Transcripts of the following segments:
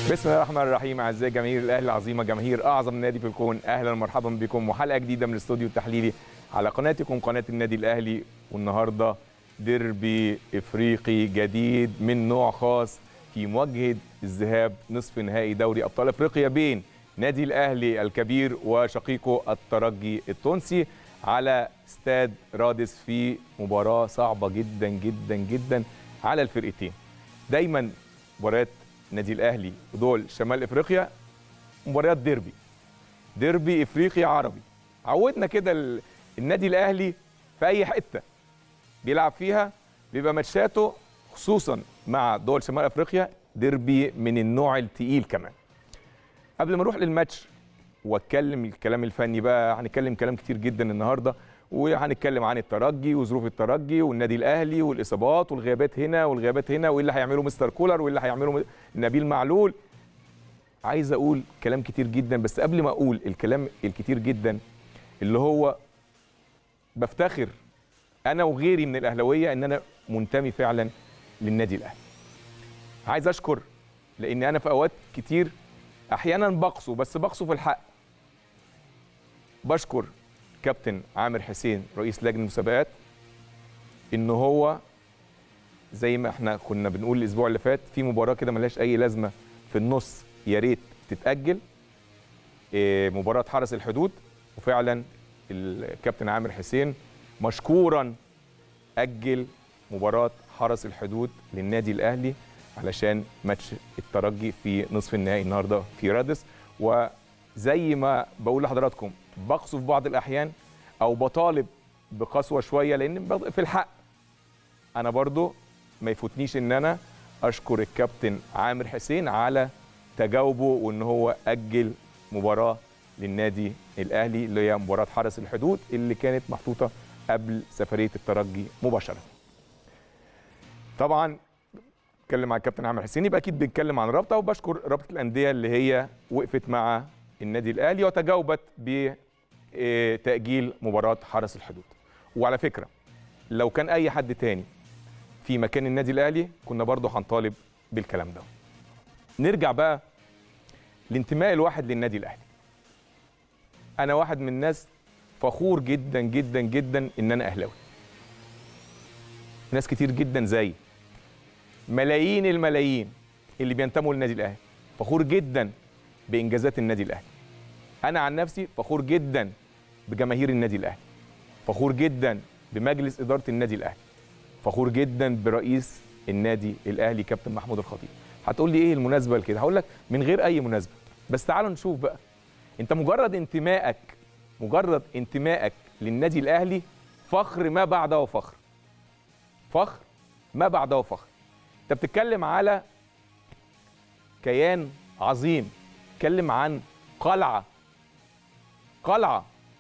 بسم الله الرحمن الرحيم اعزائي جماهير الاهلي العظيمه جماهير اعظم نادي في الكون اهلا ومرحبا بكم وحلقه جديده من الاستوديو التحليلي على قناتكم قناه النادي الاهلي والنهارده ديربي افريقي جديد من نوع خاص في مواجهه الذهاب نصف نهائي دوري ابطال افريقيا بين نادي الاهلي الكبير وشقيقه الترجي التونسي على استاد رادس في مباراه صعبه جدا جدا جدا على الفرقتين دايما مباريات النادي الاهلي ودول شمال افريقيا مباريات ديربي ديربي افريقي عربي عودنا كده ال- النادي الاهلي في اي حته بيلعب فيها بيبقى ماتشاته خصوصا مع دول شمال افريقيا ديربي من النوع التقيل كمان قبل ما نروح للماتش واتكلم الكلام الفني بقى هنتكلم كلام كتير جدا النهارده وهنتكلم عن الترجي وظروف الترجي والنادي الاهلي والاصابات والغيابات هنا والغيابات هنا وايه اللي هيعمله مستر كولر وايه اللي هيعمله م- نبيل معلول عايز اقول كلام كتير جدا بس قبل ما اقول الكلام الكتير جدا اللي هو بفتخر انا وغيري من الاهلاويه ان انا منتمي فعلا للنادي الاهلي عايز اشكر لان انا في اوقات كتير احيانا بقصو بس بقصو في الحق بشكر كابتن عامر حسين رئيس لجنه المسابقات ان هو زي ما احنا كنا بنقول الاسبوع اللي فات في مباراه كده ملهاش اي لازمه في النص يا ريت تتاجل إيه، مباراه حرس الحدود وفعلا الكابتن عامر حسين مشكورا اجل مباراه حرس الحدود للنادي الاهلي علشان ماتش الترجي في نصف النهائي النهارده في رادس وزي ما بقول لحضراتكم بقصف بعض الاحيان او بطالب بقسوه شويه لان بض- في الحق انا برضو ما يفوتنيش ان انا اشكر الكابتن عامر حسين على تجاوبه وان هو اجل مباراه للنادي الاهلي اللي هي مباراه حرس الحدود اللي كانت محطوطه قبل سفريه الترجي مباشره. طبعا بتكلم مع الكابتن عامر حسين يبقى اكيد بنتكلم عن رابطه وبشكر رابطه الانديه اللي هي وقفت مع النادي الاهلي وتجاوبت بتاجيل مباراه حرس الحدود. وعلى فكره لو كان اي حد تاني في مكان النادي الاهلي كنا برضه هنطالب بالكلام ده. نرجع بقى لانتماء الواحد للنادي الاهلي. انا واحد من الناس فخور جدا جدا جدا ان انا اهلاوي. ناس كتير جدا زيي ملايين الملايين اللي بينتموا للنادي الاهلي فخور جدا بانجازات النادي الاهلي انا عن نفسي فخور جدا بجماهير النادي الاهلي فخور جدا بمجلس اداره النادي الاهلي فخور جدا برئيس النادي الاهلي كابتن محمود الخطيب هتقول لي ايه المناسبه لكده هقول لك من غير اي مناسبه بس تعالوا نشوف بقى انت مجرد انتمائك مجرد انتمائك للنادي الاهلي فخر ما بعده فخر فخر ما بعده فخر انت بتتكلم على كيان عظيم بتتكلم عن قلعه قلعه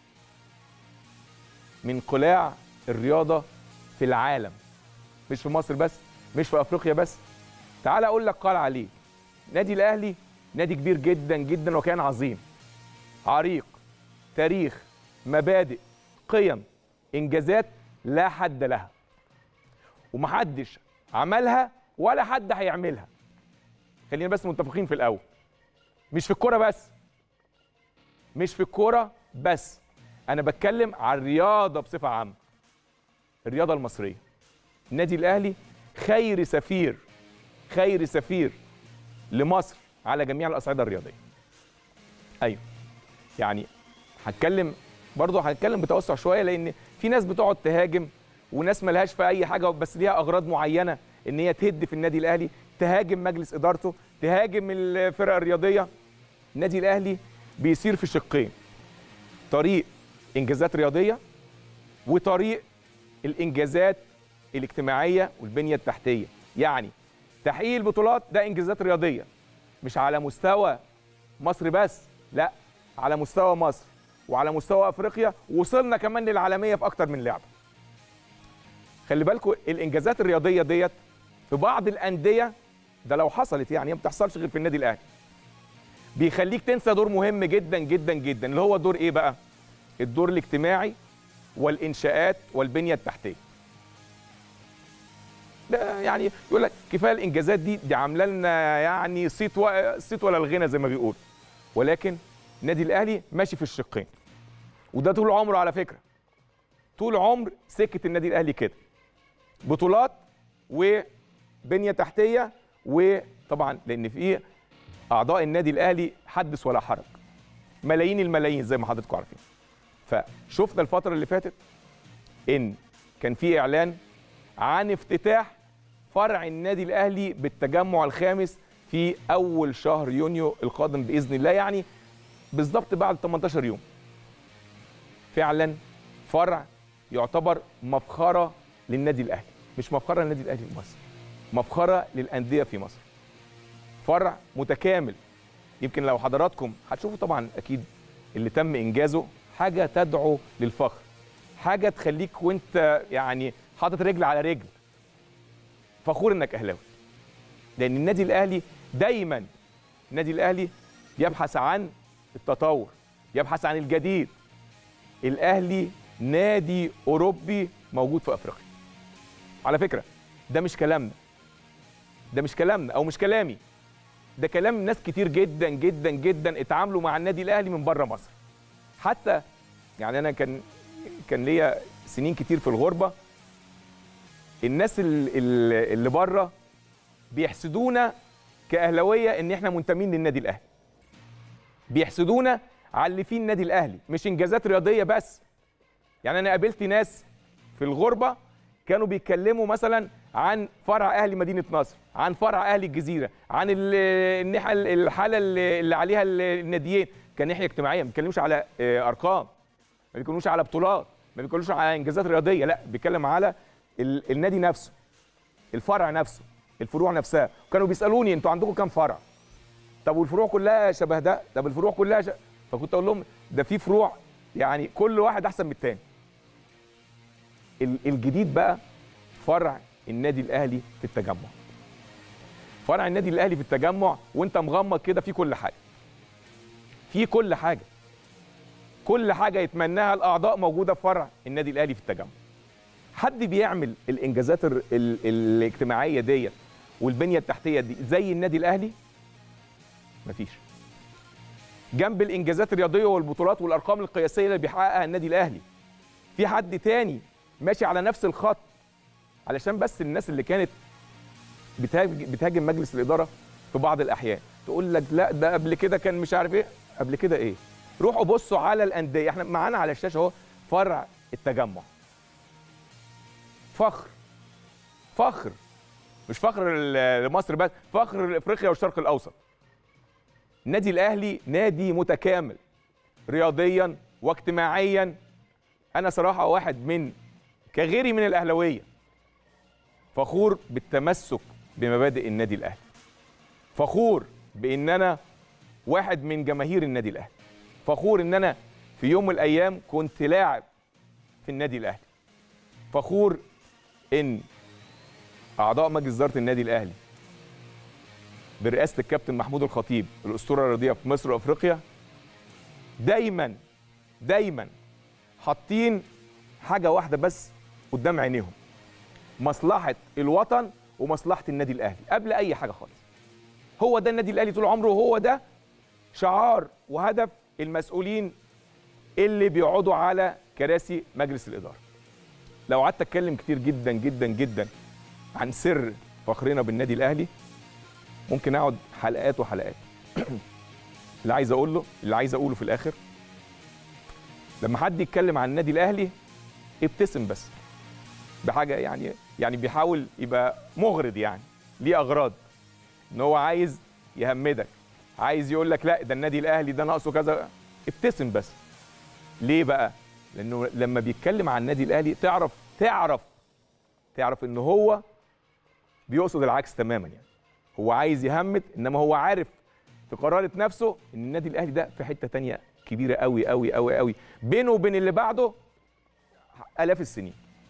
من قلاع الرياضه في العالم مش في مصر بس مش في افريقيا بس تعال اقول لك قلعه ليه نادي الاهلي نادي كبير جدا جدا وكيان عظيم عريق تاريخ مبادئ قيم انجازات لا حد لها ومحدش عملها ولا حد هيعملها خلينا بس متفقين في الاول مش في الكوره بس مش في الكوره بس انا بتكلم عن الرياضه بصفه عامه الرياضه المصريه النادي الاهلي خير سفير خير سفير لمصر على جميع الاصعده الرياضيه ايوه يعني هتكلم برضه هنتكلم بتوسع شويه لان في ناس بتقعد تهاجم وناس ملهاش في اي حاجه بس ليها اغراض معينه ان هي تهد في النادي الاهلي تهاجم مجلس ادارته تهاجم الفرق الرياضيه النادي الاهلي بيسير في شقين طريق انجازات رياضيه وطريق الانجازات الاجتماعيه والبنيه التحتيه يعني تحقيق البطولات ده انجازات رياضيه مش على مستوى مصر بس لا على مستوى مصر وعلى مستوى افريقيا وصلنا كمان للعالميه في اكتر من لعبه خلي بالكم الانجازات الرياضيه ديت في بعض الانديه ده لو حصلت يعني هي ما بتحصلش غير في النادي الاهلي بيخليك تنسى دور مهم جدا جدا جدا اللي هو دور ايه بقى الدور الاجتماعي والانشاءات والبنيه التحتيه ده يعني يقول لك كفايه الانجازات دي دي عامله لنا يعني صيت و... صيت ولا الغنى زي ما بيقول ولكن النادي الاهلي ماشي في الشقين وده طول عمره على فكره طول عمر سكه النادي الاهلي كده بطولات وبنيه تحتيه وطبعا لان في اعضاء النادي الاهلي حدث ولا حرج ملايين الملايين زي ما حضراتكم عارفين فشفنا الفتره اللي فاتت ان كان في اعلان عن افتتاح فرع النادي الاهلي بالتجمع الخامس في اول شهر يونيو القادم باذن الله يعني بالظبط بعد 18 يوم فعلا فرع يعتبر مفخره للنادي الاهلي مش مفخره للنادي الاهلي في مصر مفخره للانديه في مصر فرع متكامل يمكن لو حضراتكم هتشوفوا طبعا اكيد اللي تم انجازه حاجه تدعو للفخر حاجه تخليك وانت يعني حاطط رجل على رجل فخور انك اهلاوي لان النادي الاهلي دايما النادي الاهلي يبحث عن التطور يبحث عن الجديد الاهلي نادي اوروبي موجود في افريقيا على فكره ده مش كلامنا ده مش كلامنا او مش كلامي ده كلام ناس كتير جدا جدا جدا اتعاملوا مع النادي الاهلي من بره مصر حتى يعني انا كان كان ليا سنين كتير في الغربه الناس ال- ال- اللي بره بيحسدونا كاهلاويه ان احنا منتمين للنادي الاهلي بيحسدونا على اللي فيه النادي الاهلي مش انجازات رياضيه بس يعني انا قابلت ناس في الغربه كانوا بيتكلموا مثلا عن فرع اهلي مدينه نصر عن فرع اهلي الجزيره عن ال- الناحيه الحاله اللي اللي عليها الناديين كناحيه اجتماعيه ما بيتكلموش على آه، ارقام ما بيتكلموش على بطولات ما بيتكلموش على انجازات رياضيه لا بيتكلم على ال- النادي نفسه الفرع نفسه الفروع نفسها كانوا بيسالوني انتوا عندكم كام فرع طب والفروع كلها شبه ده طب الفروع كلها ش... فكنت اقول لهم ده في فروع يعني كل واحد احسن من التاني ال- الجديد بقى فرع النادي الاهلي في التجمع فرع النادي الاهلي في التجمع وانت مغمض كده في كل حاجه في كل حاجه كل حاجه يتمناها الاعضاء موجوده في فرع النادي الاهلي في التجمع حد بيعمل الانجازات ال ال الاجتماعيه ديت والبنيه التحتيه دي زي النادي الاهلي مفيش جنب الانجازات الرياضيه والبطولات والارقام القياسيه اللي بيحققها النادي الاهلي في حد تاني ماشي على نفس الخط علشان بس الناس اللي كانت بتهاج- بتهاجم مجلس الاداره في بعض الاحيان تقول لك لا ده قبل كده كان مش عارف ايه قبل كده ايه روحوا بصوا على الانديه احنا معانا على الشاشه اهو فرع التجمع فخر فخر مش فخر ل- لمصر بس فخر لافريقيا والشرق الاوسط النادي الاهلي نادي متكامل رياضيا واجتماعيا انا صراحه واحد من كغيري من الاهلاويه فخور بالتمسك بمبادئ النادي الاهلي فخور بان انا واحد من جماهير النادي الاهلي فخور ان انا في يوم من الايام كنت لاعب في النادي الاهلي فخور ان اعضاء مجلس اداره النادي الاهلي برئاسه الكابتن محمود الخطيب الاسطوره الرياضيه في مصر وافريقيا دايما دايما حاطين حاجه واحده بس قدام عينيهم مصلحه الوطن ومصلحه النادي الاهلي قبل اي حاجه خالص هو ده النادي الاهلي طول عمره وهو ده شعار وهدف المسؤولين اللي بيقعدوا على كراسي مجلس الاداره لو قعدت اتكلم كتير جدا جدا جدا عن سر فخرنا بالنادي الاهلي ممكن اقعد حلقات وحلقات اللي عايز اقول له اللي عايز اقوله في الاخر لما حد يتكلم عن النادي الاهلي ابتسم بس بحاجه يعني يعني بيحاول يبقى مغرض يعني ليه اغراض ان هو عايز يهمدك عايز يقول لك لا ده النادي الاهلي ده ناقصه كذا ابتسم بس ليه بقى لانه لما بيتكلم عن النادي الاهلي تعرف تعرف تعرف ان هو بيقصد العكس تماما يعني هو عايز يهمد انما هو عارف في قرارة نفسه ان النادي الاهلي ده في حته تانية كبيره قوي قوي قوي قوي بينه وبين اللي بعده الاف السنين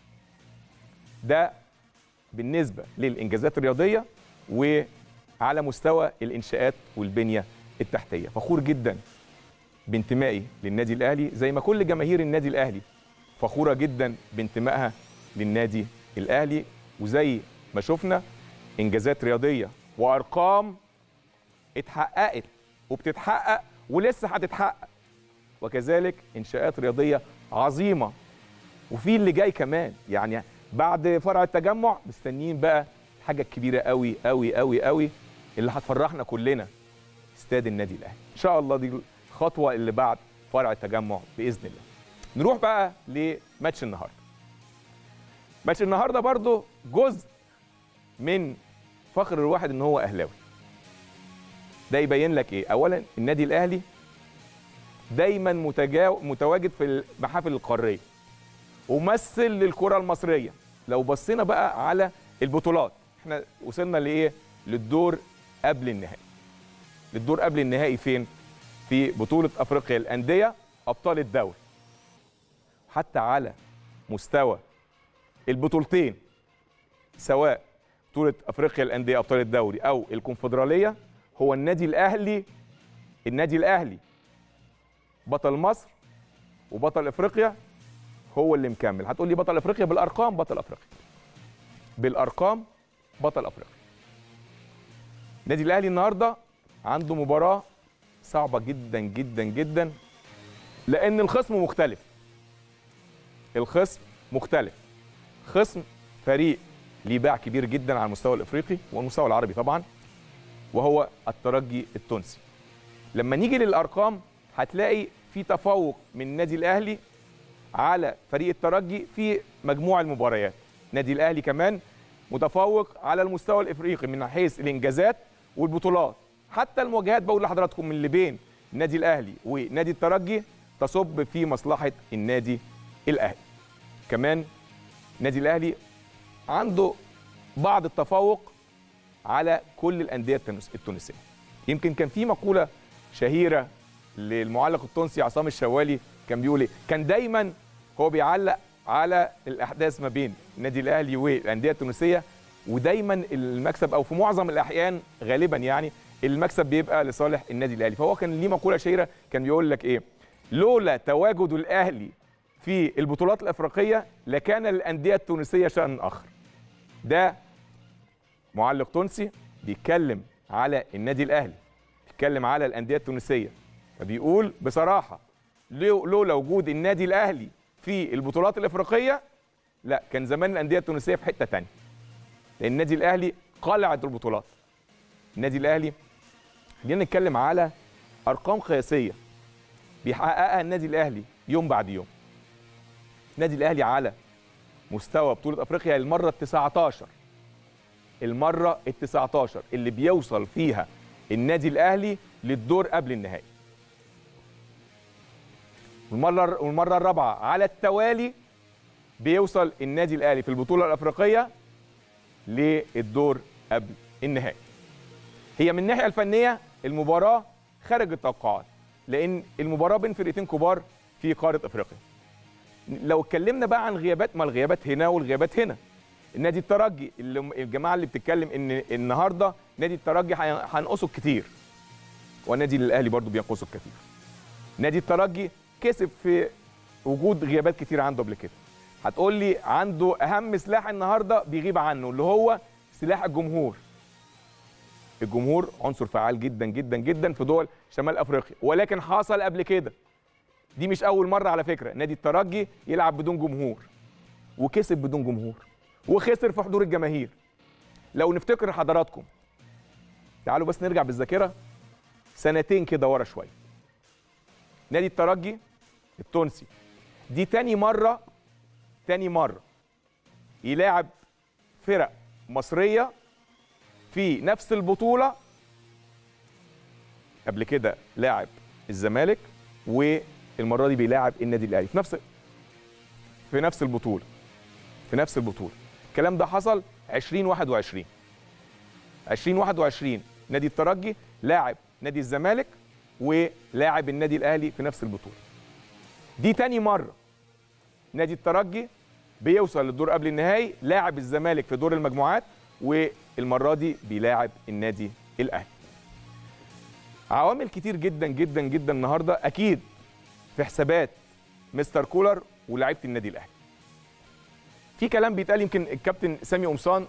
ده بالنسبه للانجازات الرياضيه وعلى مستوى الانشاءات والبنيه التحتيه فخور جدا بانتمائي للنادي الاهلي زي ما كل جماهير النادي الاهلي فخوره جدا بانتمائها للنادي الاهلي وزي ما شفنا انجازات رياضيه وارقام اتحققت وبتتحقق ولسه هتتحقق وكذلك انشاءات رياضيه عظيمه وفي اللي جاي كمان يعني بعد فرع التجمع مستنيين بقى الحاجه الكبيره قوي قوي قوي قوي اللي هتفرحنا كلنا استاد النادي الاهلي ان شاء الله دي الخطوه اللي بعد فرع التجمع باذن الله نروح بقى لماتش النهارده ماتش النهارده برضو جزء من فخر الواحد ان هو اهلاوي ده يبين لك ايه اولا النادي الاهلي دايما متجاو... متواجد في المحافل القاريه ومثل للكره المصريه لو بصينا بقى على البطولات احنا وصلنا لايه للدور قبل النهائي للدور قبل النهائي فين في بطوله افريقيا الانديه ابطال الدوري حتى على مستوى البطولتين سواء بطوله افريقيا الانديه ابطال الدوري او الكونفدراليه هو النادي الاهلي النادي الاهلي بطل مصر وبطل افريقيا هو اللي مكمل هتقول لي بطل افريقيا بالارقام بطل افريقيا بالارقام بطل افريقيا النادي الاهلي النهارده عنده مباراه صعبه جدا جدا جدا لان الخصم مختلف الخصم مختلف خصم فريق ليه باع كبير جدا على المستوى الافريقي والمستوى العربي طبعا وهو الترجي التونسي لما نيجي للارقام هتلاقي في تفوق من النادي الاهلي على فريق الترجي في مجموع المباريات النادي الاهلي كمان متفوق على المستوى الافريقي من حيث الانجازات والبطولات حتى المواجهات بقول لحضراتكم من اللي بين النادي الاهلي ونادي الترجي تصب في مصلحه النادي الاهلي كمان النادي الاهلي عنده بعض التفوق على كل الانديه التونسيه يمكن كان في مقوله شهيره للمعلق التونسي عصام الشوالي كان بيقول ايه كان دايما هو بيعلق على الاحداث ما بين النادي الاهلي والانديه التونسيه ودايما المكسب او في معظم الاحيان غالبا يعني المكسب بيبقى لصالح النادي الاهلي فهو كان ليه مقوله شهيره كان بيقول لك ايه لولا تواجد الاهلي في البطولات الافريقيه لكان الانديه التونسيه شان اخر ده معلق تونسي بيتكلم على النادي الاهلي بيتكلم على الانديه التونسيه فبيقول بصراحه لولا وجود النادي الاهلي في البطولات الافريقيه لا كان زمان الانديه التونسيه في حته تانية لان النادي الاهلي قلعه البطولات النادي الاهلي خلينا نتكلم على ارقام قياسيه بيحققها النادي الاهلي يوم بعد يوم النادي الاهلي على مستوى بطوله افريقيا المره ال 19 المره ال 19 اللي بيوصل فيها النادي الاهلي للدور قبل النهائي والمره والمره الرابعه على التوالي بيوصل النادي الاهلي في البطوله الافريقيه للدور قبل النهائي هي من الناحيه الفنيه المباراه خارج التوقعات لان المباراه بين فرقتين كبار في قاره افريقيا لو اتكلمنا بقى عن غيابات ما الغيابات هنا والغيابات هنا النادي الترجي اللي الجماعه اللي بتتكلم ان النهارده نادي الترجي هينقصه كتير والنادي الاهلي برضو بينقصه كتير نادي الترجي كسب في وجود غيابات كتير عنده قبل كده هتقول لي عنده اهم سلاح النهارده بيغيب عنه اللي هو سلاح الجمهور الجمهور عنصر فعال جدا جدا جدا في دول شمال افريقيا ولكن حصل قبل كده دي مش اول مره على فكره نادي الترجي يلعب بدون جمهور وكسب بدون جمهور وخسر في حضور الجماهير لو نفتكر حضراتكم تعالوا بس نرجع بالذاكره سنتين كده ورا شويه نادي الترجي التونسي دي تاني مره تاني مره يلاعب فرق مصريه في نفس البطوله قبل كده لاعب الزمالك والمره دي بيلاعب النادي الاهلي في نفس في نفس البطوله في نفس البطوله الكلام ده حصل 2021 2021 نادي الترجي لاعب نادي الزمالك ولاعب النادي الاهلي في نفس البطوله دي تاني مره نادي الترجي بيوصل للدور قبل النهائي لاعب الزمالك في دور المجموعات والمره دي بيلاعب النادي الاهلي عوامل كتير جدا جدا جدا النهارده اكيد في حسابات مستر كولر ولاعيبه النادي الاهلي في كلام بيتقال يمكن الكابتن سامي قمصان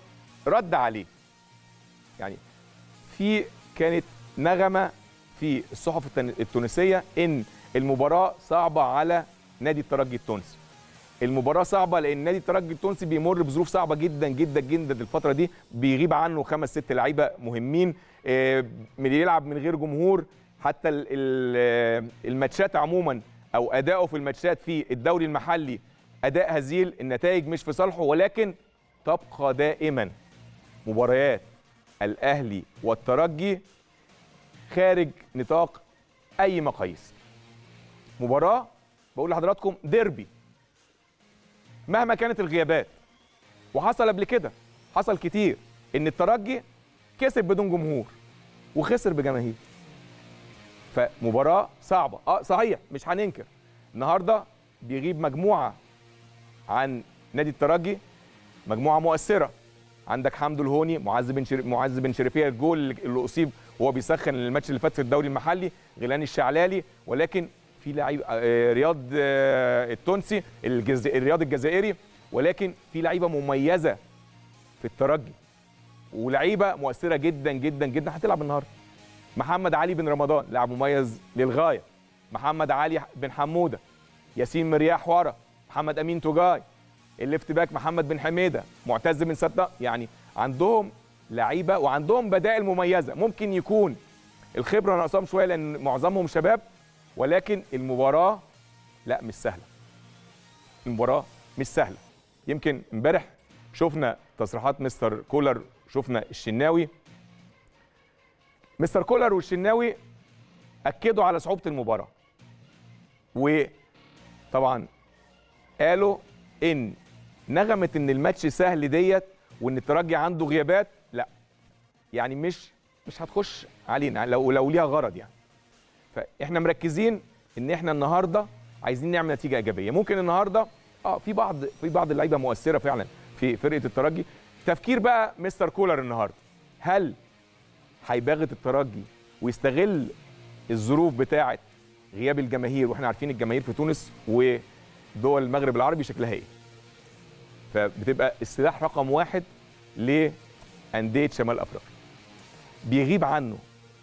رد عليه يعني في كانت نغمه في الصحف التن- التونسيه ان المباراه صعبه على نادي الترجي التونسي المباراه صعبه لان نادي الترجي التونسي بيمر بظروف صعبه جدا جدا جدا الفتره دي بيغيب عنه خمس ست لعيبه مهمين آه، من يلعب من غير جمهور حتى ال- ال- الماتشات عموما او اداؤه في الماتشات في الدوري المحلي اداء هزيل النتائج مش في صالحه ولكن تبقى دائما مباريات الاهلي والترجي خارج نطاق اي مقاييس مباراه بقول لحضراتكم ديربي مهما كانت الغيابات وحصل قبل كده حصل كتير ان الترجي كسب بدون جمهور وخسر بجماهير فمباراه صعبه اه صحيح مش هننكر النهارده بيغيب مجموعه عن نادي الترجي مجموعه مؤثره عندك حمدو الهوني معز بن شر... معز بن شريفيه الجول اللي- اللي اصيب وهو بيسخن الماتش اللي فات في الدوري المحلي غيلاني الشعلالي ولكن في لعيب آه، رياض آه، التونسي الجز... الرياض الجزائري ولكن في لعيبه مميزه في الترجي ولعيبه مؤثره جدا جدا جدا هتلعب النهارده محمد علي بن رمضان لاعب مميز للغايه محمد علي بن حموده ياسين مرياح ورا محمد امين توجاي الليفت باك محمد بن حميده معتز بن سته يعني عندهم لعيبه وعندهم بدائل مميزه ممكن يكون الخبره ناقصاهم شويه لان معظمهم شباب ولكن المباراه لا مش سهله المباراه مش سهله يمكن امبارح شفنا تصريحات مستر كولر شفنا الشناوي مستر كولر والشناوي اكدوا على صعوبه المباراه وطبعا قالوا ان نغمه ان الماتش سهل ديت وان الترجي عنده غيابات لا يعني مش مش هتخش علينا لو لو ليها غرض يعني فاحنا مركزين ان احنا النهارده عايزين نعمل نتيجه ايجابيه ممكن النهارده اه في بعض في بعض اللعيبه مؤثره فعلا في فرقه الترجي تفكير بقى مستر كولر النهارده هل هيباغت الترجي ويستغل الظروف بتاعه غياب الجماهير واحنا عارفين الجماهير في تونس ودول المغرب العربي شكلها ايه فبتبقى السلاح رقم واحد لانديه شمال افريقيا بيغيب عنه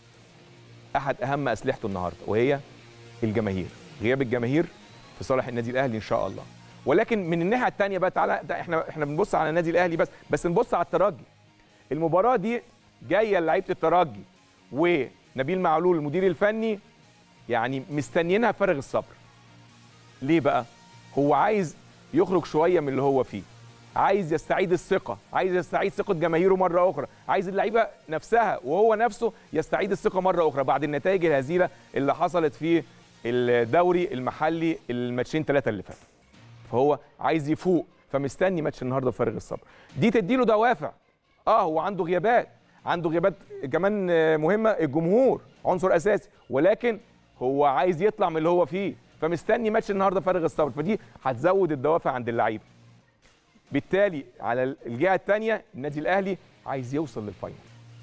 احد اهم اسلحته النهارده وهي الجماهير غياب الجماهير في صالح النادي الاهلي ان شاء الله ولكن من الناحيه الثانيه بقى تعالى ده احنا احنا بنبص على النادي الاهلي بس بس نبص على الترجي المباراه دي جايه لعيبه الترجي ونبيل معلول المدير الفني يعني مستنيينها فارغ الصبر ليه بقى هو عايز يخرج شويه من اللي هو فيه عايز يستعيد الثقه عايز يستعيد ثقه جماهيره مره اخرى عايز اللعيبه نفسها وهو نفسه يستعيد الثقه مره اخرى بعد النتائج الهزيله اللي حصلت في الدوري المحلي الماتشين ثلاثه اللي فاتوا فهو عايز يفوق فمستني ماتش النهارده بفارغ الصبر دي تديله دوافع اه هو عنده غيابات عنده غيابات كمان آه، مهمه الجمهور عنصر اساسي ولكن هو عايز يطلع من اللي هو فيه فمستني ماتش النهارده فارغ الصبر فدي هتزود الدوافع عند اللعيبه بالتالي على الجهه الثانيه النادي الاهلي عايز يوصل للفاينل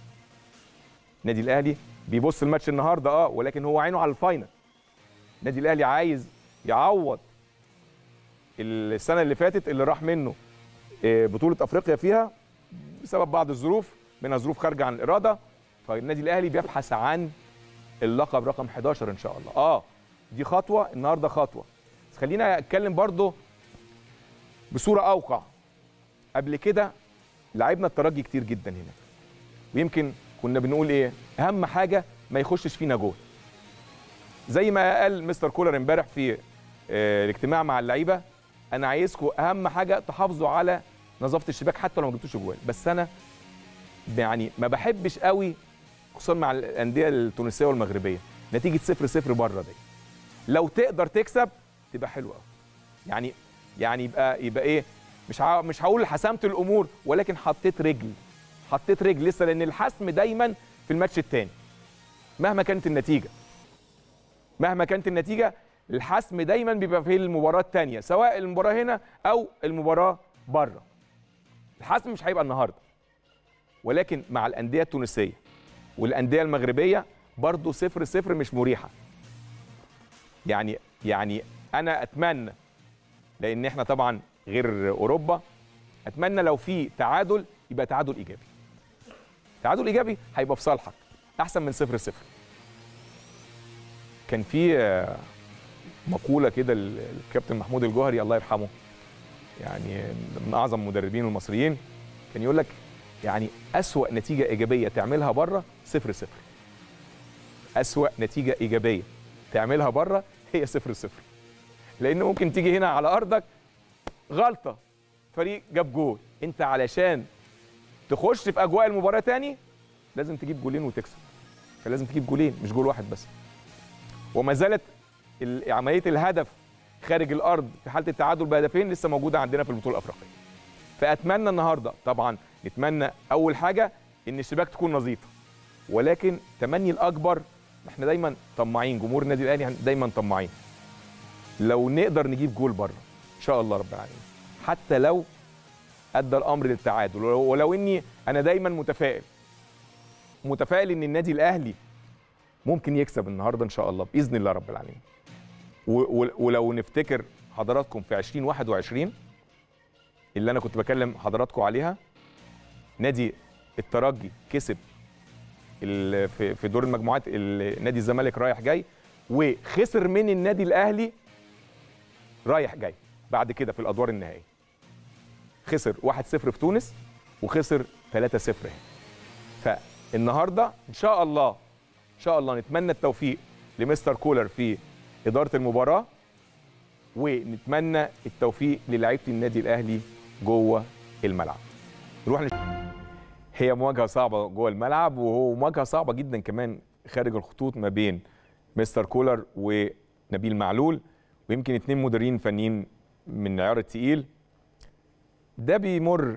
النادي الاهلي بيبص الماتش النهارده اه ولكن هو عينه على الفاينل النادي الاهلي عايز يعوض السنه اللي فاتت اللي راح منه آه، بطوله افريقيا فيها بسبب بعض الظروف منها ظروف خارجه عن الاراده فالنادي الاهلي بيبحث عن اللقب رقم 11 ان شاء الله اه دي خطوه النهارده خطوه بس خلينا اتكلم برضو بصوره اوقع قبل كده لعبنا الترجي كتير جدا هناك ويمكن كنا بنقول ايه اهم حاجه ما يخشش فينا جول زي ما قال مستر كولر امبارح في آه، الاجتماع مع اللعيبه انا عايزكم اهم حاجه تحافظوا على نظافه الشباك حتى لو ما جبتوش جوال بس انا يعني ما بحبش قوي خصوصا مع الانديه التونسيه والمغربيه نتيجه 0 0 بره دي لو تقدر تكسب تبقى حلوه قوي يعني يعني يبقى يبقى ايه مش ع... مش هقول حسمت الامور ولكن حطيت رجل حطيت رجل لسه لان الحسم دايما في الماتش الثاني مهما كانت النتيجه مهما كانت النتيجه الحسم دايما بيبقى في المباراه الثانيه سواء المباراه هنا او المباراه بره الحسم مش هيبقى النهارده ولكن مع الانديه التونسيه والانديه المغربيه برضه صفر صفر مش مريحه يعني يعني انا اتمنى لان احنا طبعا غير اوروبا اتمنى لو في تعادل يبقى تعادل ايجابي تعادل ايجابي هيبقى في صالحك احسن من صفر صفر كان في آه، مقوله كده الكابتن محمود الجوهري الله يرحمه يعني من اعظم المدربين المصريين كان يقول لك يعني اسوا نتيجه ايجابيه تعملها بره صفر صفر اسوا نتيجه ايجابيه تعملها بره هي صفر صفر لان ممكن تيجي هنا على ارضك غلطه فريق جاب جول انت علشان تخش في اجواء المباراه تاني لازم تجيب جولين وتكسب فلازم تجيب جولين مش جول واحد بس وما زالت ال- عمليه الهدف خارج الارض في حاله التعادل بهدفين لسه موجوده عندنا في البطوله الافريقيه فاتمنى النهارده طبعا نتمنى اول حاجه ان الشباك تكون نظيفه ولكن تمني الاكبر احنا دايما طماعين جمهور النادي الاهلي دايما طماعين لو نقدر نجيب جول بره ان شاء الله رب العالمين حتى لو ادى الامر للتعادل ولو, ولو اني انا دايما متفائل متفائل ان النادي الاهلي ممكن يكسب النهارده ان شاء الله باذن الله رب العالمين و- و- ولو نفتكر حضراتكم في 2021 اللي انا كنت بكلم حضراتكم عليها نادي الترجي كسب ال- في في دور المجموعات ال- نادي الزمالك رايح جاي وخسر من النادي الاهلي رايح جاي بعد كده في الادوار النهائيه خسر 1-0 في تونس وخسر 3-0 هنا فالنهارده ان شاء الله ان شاء الله نتمنى التوفيق لمستر كولر في اداره المباراه ونتمنى التوفيق للاعيبه النادي الاهلي جوه الملعب نروح نش... هي مواجهه صعبه جوه الملعب وهو مواجهه صعبه جدا كمان خارج الخطوط ما بين مستر كولر ونبيل معلول ويمكن اتنين مديرين فنيين من عيار التقيل ده بيمر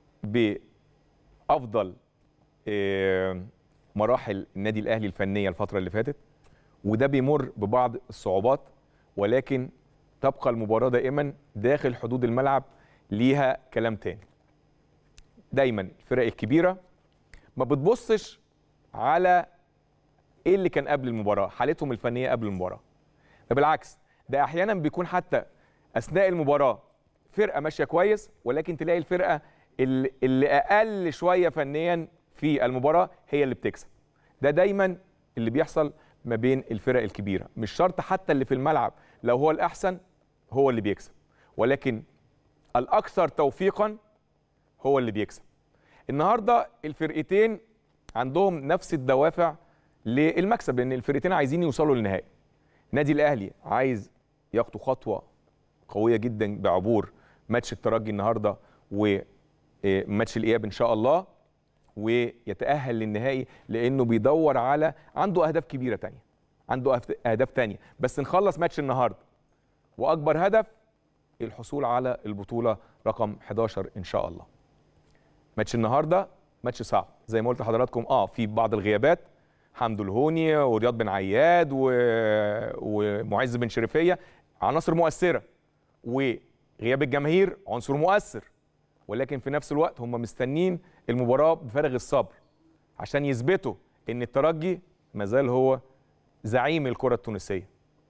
بافضل آه، مراحل النادي الاهلي الفنيه الفتره اللي فاتت وده بيمر ببعض الصعوبات ولكن تبقى المباراه دائما داخل حدود الملعب ليها كلام تاني دايما الفرق الكبيره ما بتبصش على ايه اللي كان قبل المباراه حالتهم الفنيه قبل المباراه ده بالعكس ده احيانا بيكون حتى اثناء المباراه فرقه ماشيه كويس ولكن تلاقي الفرقه اللي, اللي اقل شويه فنيا في المباراه هي اللي بتكسب ده دايما اللي بيحصل ما بين الفرق الكبيره مش شرط حتى اللي في الملعب لو هو الاحسن هو اللي بيكسب ولكن الاكثر توفيقا هو اللي بيكسب النهارده الفرقتين عندهم نفس الدوافع للمكسب لان الفرقتين عايزين يوصلوا للنهائي نادي الاهلي عايز ياخدوا خطوه قويه جدا بعبور ماتش الترجي النهارده وماتش الاياب ان شاء الله ويتاهل للنهائي لانه بيدور على عنده اهداف كبيره تانية عنده أهف- اهداف تانية بس نخلص ماتش النهارده واكبر هدف الحصول على البطوله رقم 11 ان شاء الله ماتش النهارده ماتش صعب زي ما قلت لحضراتكم اه في بعض الغيابات حمدو الهوني ورياض بن عياد و... ومعز بن شريفيه عناصر مؤثره وغياب الجماهير عنصر مؤثر ولكن في نفس الوقت هم مستنين المباراه بفارغ الصبر عشان يثبتوا ان الترجي مازال هو زعيم الكره التونسيه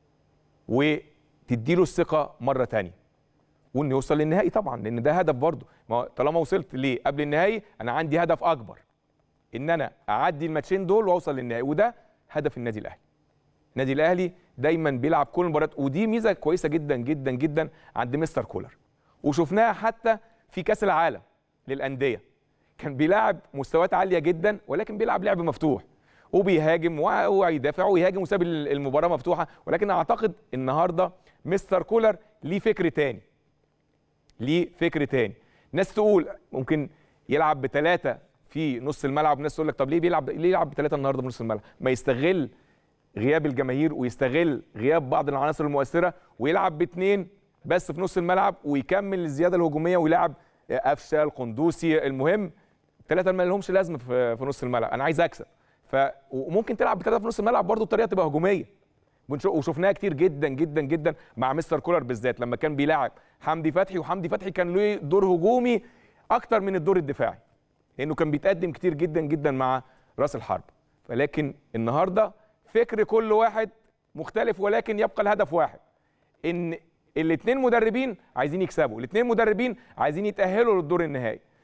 وتديله الثقه مره تانية وانه يوصل للنهائي طبعا لان ده هدف برضه ما هو طالما وصلت ليه قبل النهائي انا عندي هدف اكبر ان انا اعدي الماتشين دول واوصل للنهائي وده هدف النادي الاهلي النادي الاهلي دايما بيلعب كل المباريات ودي ميزه كويسه جدا جدا جدا عند مستر كولر وشفناها حتى في كاس العالم للانديه كان بيلعب مستويات عاليه جدا ولكن بيلعب لعب مفتوح وبيهاجم وع- ويدافع ويهاجم وساب ال- المباراه مفتوحه ولكن اعتقد النهارده مستر كولر ليه فكر تاني ليه فكر تاني ناس تقول ممكن يلعب بثلاثه في نص الملعب ناس تقول لك طب ليه بيلعب ليه يلعب بثلاثه النهارده في نص الملعب ما يستغل غياب الجماهير ويستغل غياب بعض العناصر المؤثره ويلعب باثنين بس في نص الملعب ويكمل الزياده الهجوميه ويلعب قفشه القندوسي المهم الثلاثه ما لهمش لازمه في في نص الملعب انا عايز اكسب ف وممكن تلعب بثلاثه في نص الملعب برضه الطريقه تبقى هجوميه ونشو- وشفناها كتير جدا جدا جدا مع مستر كولر بالذات لما كان بيلاعب حمدي فتحي وحمدي فتحي كان له دور هجومي اكتر من الدور الدفاعي لانه كان بيتقدم كتير جدا جدا مع راس الحرب فلكن النهارده فكر كل واحد مختلف ولكن يبقى الهدف واحد ان الاثنين مدربين عايزين يكسبوا الاثنين مدربين عايزين يتاهلوا للدور النهائي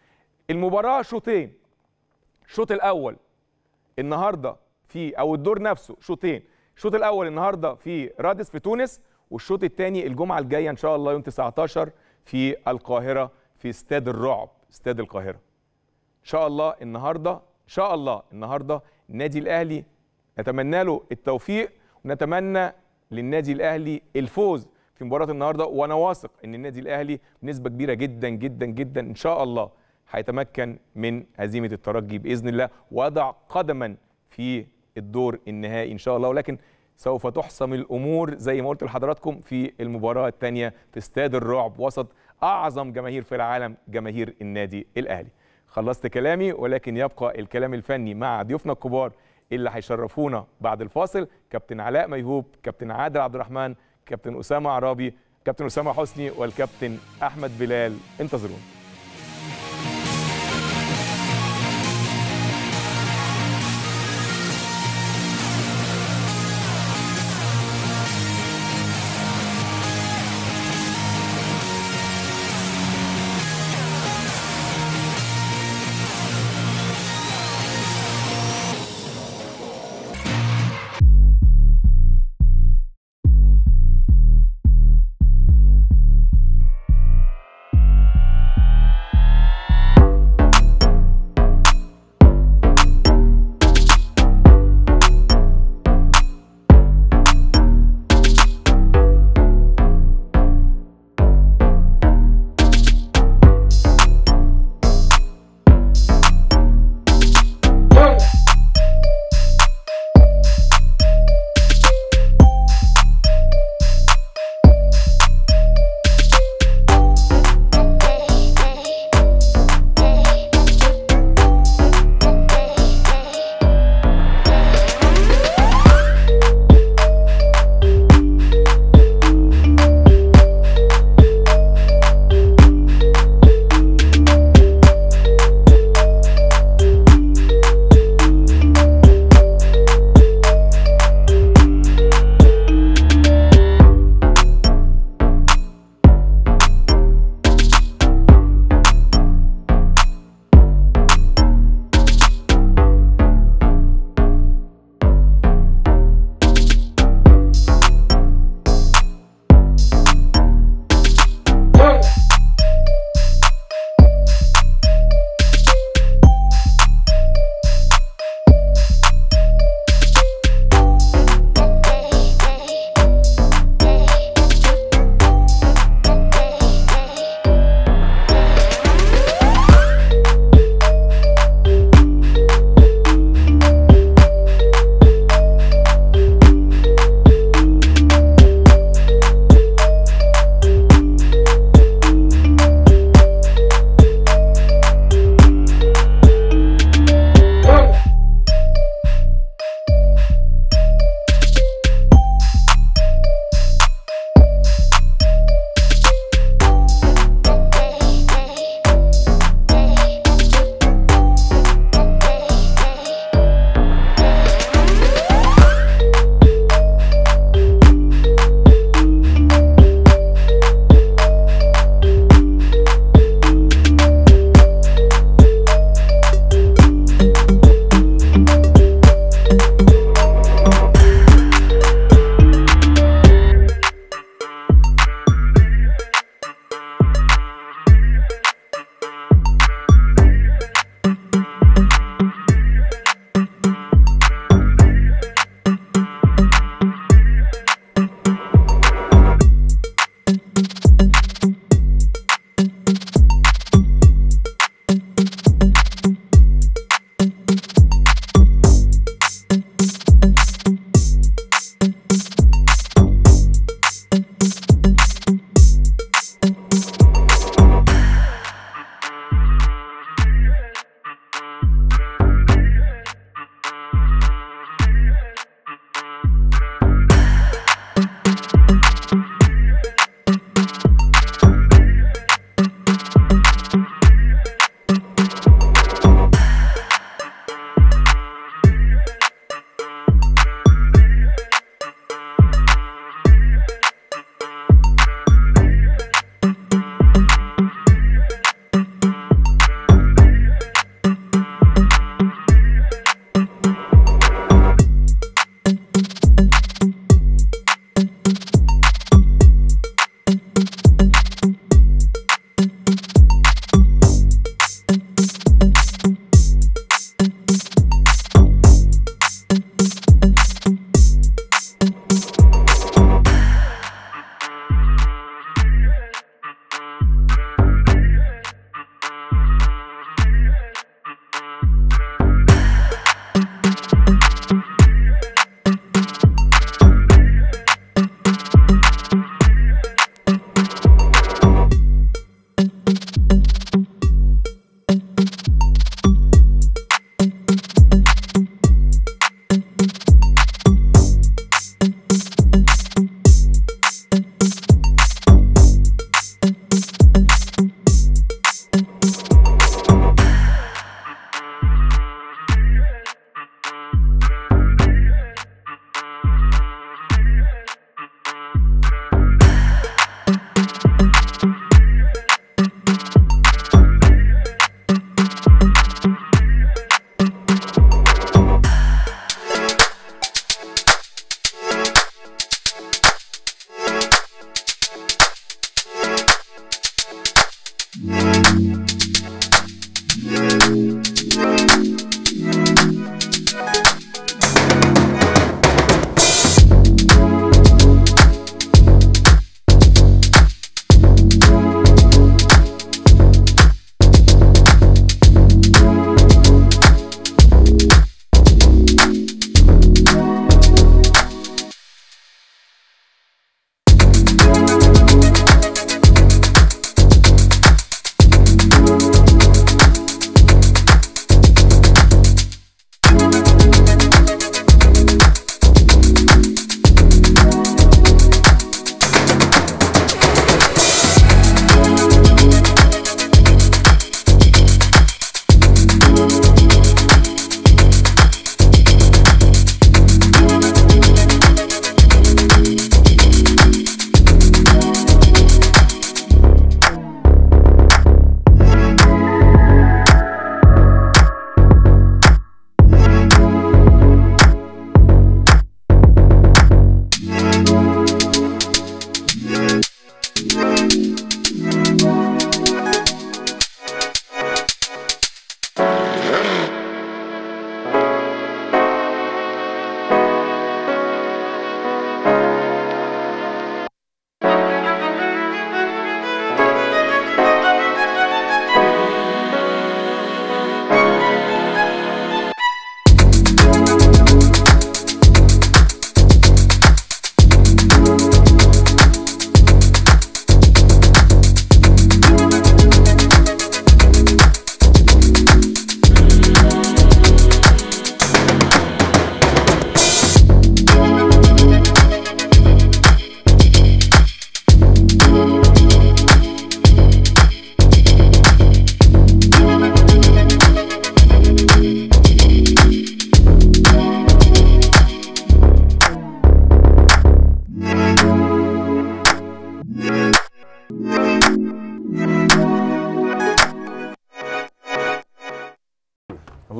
المباراه شوطين الشوط الاول النهارده في او الدور نفسه شوطين الشوط الاول النهارده في رادس في تونس والشوط الثاني الجمعه الجايه ان شاء الله يوم 19 في القاهره في استاد الرعب استاد القاهره ان شاء الله النهارده ان شاء الله النهارده النادي الاهلي نتمنى له التوفيق ونتمنى للنادي الاهلي الفوز في مباراه النهارده وانا واثق ان النادي الاهلي بنسبه كبيره جدا جدا جدا ان شاء الله هيتمكن من هزيمه الترجي باذن الله ويضع قدما في الدور النهائي ان شاء الله ولكن سوف تحسم الامور زي ما قلت لحضراتكم في المباراه الثانيه في استاد الرعب وسط اعظم جماهير في العالم جماهير النادي الاهلي خلصت كلامي ولكن يبقى الكلام الفني مع ضيوفنا الكبار اللي هيشرفونا بعد الفاصل كابتن علاء ميهوب كابتن عادل عبد الرحمن كابتن اسامه عرابي كابتن اسامه حسني والكابتن احمد بلال انتظرونا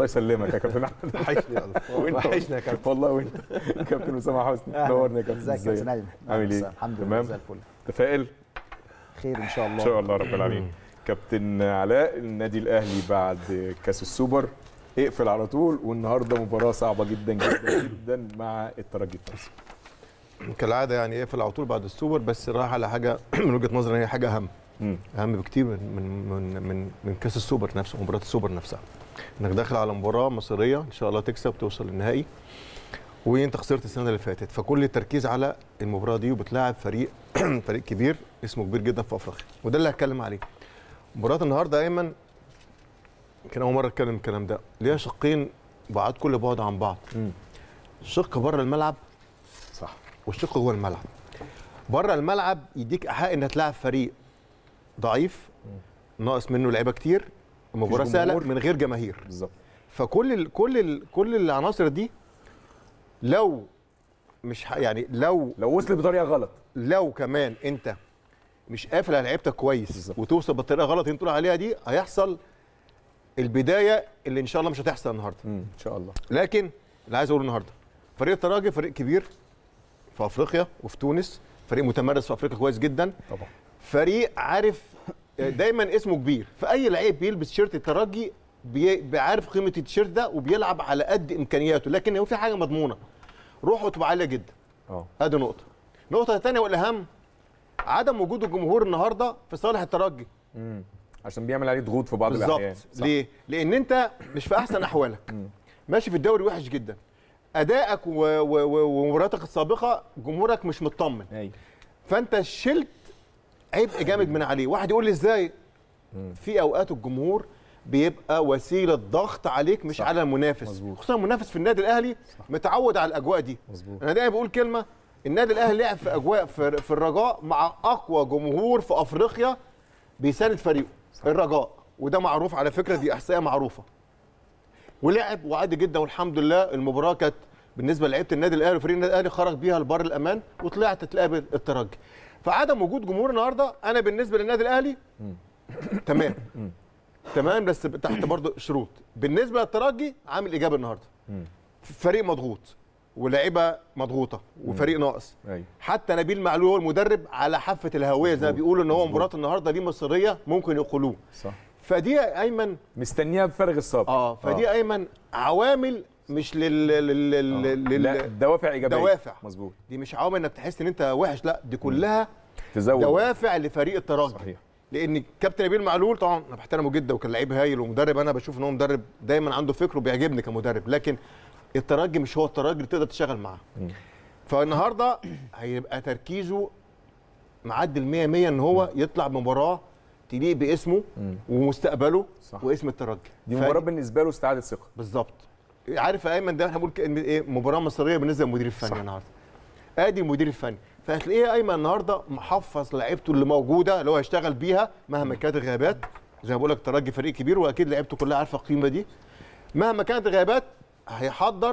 يسلمك يا كابتن احمد وحشني يا ألف. وانت وحشني يا كابتن والله وانت كابتن اسامه حسني أهلاً. نورني يا كابتن ازيك يا ازيك نايم عامل ايه؟ الحمد لله تمام؟ زي الفل تفائل خير ان شاء الله ان شاء الله رب العالمين كابتن علاء النادي الاهلي بعد كاس السوبر اقفل على طول والنهارده مباراه صعبه جدا جدا جدا مع الترجي التونسي كالعاده يعني يقفل على طول بعد السوبر بس راح على حاجه من وجهه نظري إن هي حاجه اهم مم. اهم بكتير من من من من, من كاس السوبر نفسه مباراه السوبر نفسها انك داخل على مباراه مصيريه ان شاء الله تكسب توصل للنهائي وانت خسرت السنه اللي فاتت فكل التركيز على المباراه دي وبتلاعب فريق فريق كبير اسمه كبير جدا في افريقيا وده اللي هتكلم عليه مباراه النهارده ايمن كان اول مره اتكلم الكلام ده ليها شقين بعاد كل بعد عن بعض مم. شق بره الملعب صح والشق جوه الملعب بره الملعب يديك ايحاء انك تلعب فريق ضعيف ناقص منه لعيبه كتير مباراه مفيش سهله جمهور. من غير جماهير بالظبط فكل ال كل ال كل العناصر دي لو مش ح- يعني لو لو وصل بطريقه غلط لو كمان انت مش قافل على لعيبتك كويس بالظبط. وتوصل بالطريقه غلط اللي انت بتقول عليها دي هيحصل البدايه اللي ان شاء الله مش هتحصل النهارده مم. ان شاء الله لكن اللي عايز اقوله النهارده فريق الترجي فريق كبير في افريقيا وفي تونس فريق متمرس في افريقيا كويس جدا طبعا فريق عارف دايما اسمه كبير فاي لعيب بيلبس تيشيرت الترجي بي- بيعرف قيمه التيشيرت ده وبيلعب على قد امكانياته لكن هو في حاجه مضمونه روحه تبقى عاليه جدا اه ادي نقطه النقطه الثانيه والاهم عدم وجود الجمهور النهارده في صالح الترجي مم. عشان بيعمل عليه ضغوط في بعض الاحيان بالظبط صح. ليه لان انت مش في احسن احوالك ماشي في الدوري وحش جدا ادائك و- و- و- ومبارياتك السابقه جمهورك مش مطمن ايوه فانت شلت عبء جامد من عليه واحد يقول لي ازاي في اوقات الجمهور بيبقى وسيله ضغط عليك مش صح. على المنافس مظبوط. خصوصا المنافس في النادي الاهلي متعود على الاجواء دي مظبوط. انا دايما بقول كلمه النادي الاهلي لعب في اجواء في, في الرجاء مع اقوى جمهور في افريقيا بيساند فريقه الرجاء وده معروف على فكره دي احصائيه معروفه ولعب وعادي جدا والحمد لله المباراه كانت بالنسبه لعيبه النادي الاهلي وفريق النادي الاهلي خرج بيها لبر الامان وطلعت تقابل الترجي فعدم وجود جمهور النهارده انا بالنسبه للنادي الاهلي تمام تمام بس تحت برضه شروط بالنسبه للترجي عامل ايجابي النهارده فريق مضغوط ولاعيبه مضغوطه وفريق ناقص ايوه حتى نبيل معلول هو المدرب على حافه الهويه زي ما مظبوط. بيقولوا ان هو مظبوط. مباراه النهارده دي مصيريه ممكن يقولوه صح فدي يا ايمن مستنيها بفارغ الصبر اه فدي يا ايمن عوامل مش لل لل لل, لل... لا دوافع ايجابيه دوافع. مظبوط دي مش عوامل انك تحس ان انت وحش لا دي كلها تزود دوافع لفريق الترجي صحيح لان كابتن نبيل معلول طبعا انا بحترمه جدا وكان لعيب هايل ومدرب انا بشوف ان هو مدرب دايما عنده فكر وبيعجبني كمدرب لكن الترجي مش هو الترجي اللي تقدر تشتغل معاه مم. فالنهارده هيبقى تركيزه معدي ال 100 100 ان هو يطلع بمباراه تليق باسمه مم. ومستقبله صح. واسم الترجي دي ف- مباراه بالنسبه له استعاده ثقه بالظبط عارف يا ايمن ده احنا بنقول كلمة ايه مباراه مصريه بالنسبه للمدير الفني صح. النهارده ادي المدير الفني فهتلاقيه ايمن النهارده محفظ لعيبته اللي موجوده اللي هو هيشتغل بيها مهما كانت الغيابات زي ما بقول لك ترجي فريق كبير واكيد لعيبته كلها عارفه القيمه دي مهما كانت الغيابات هيحضر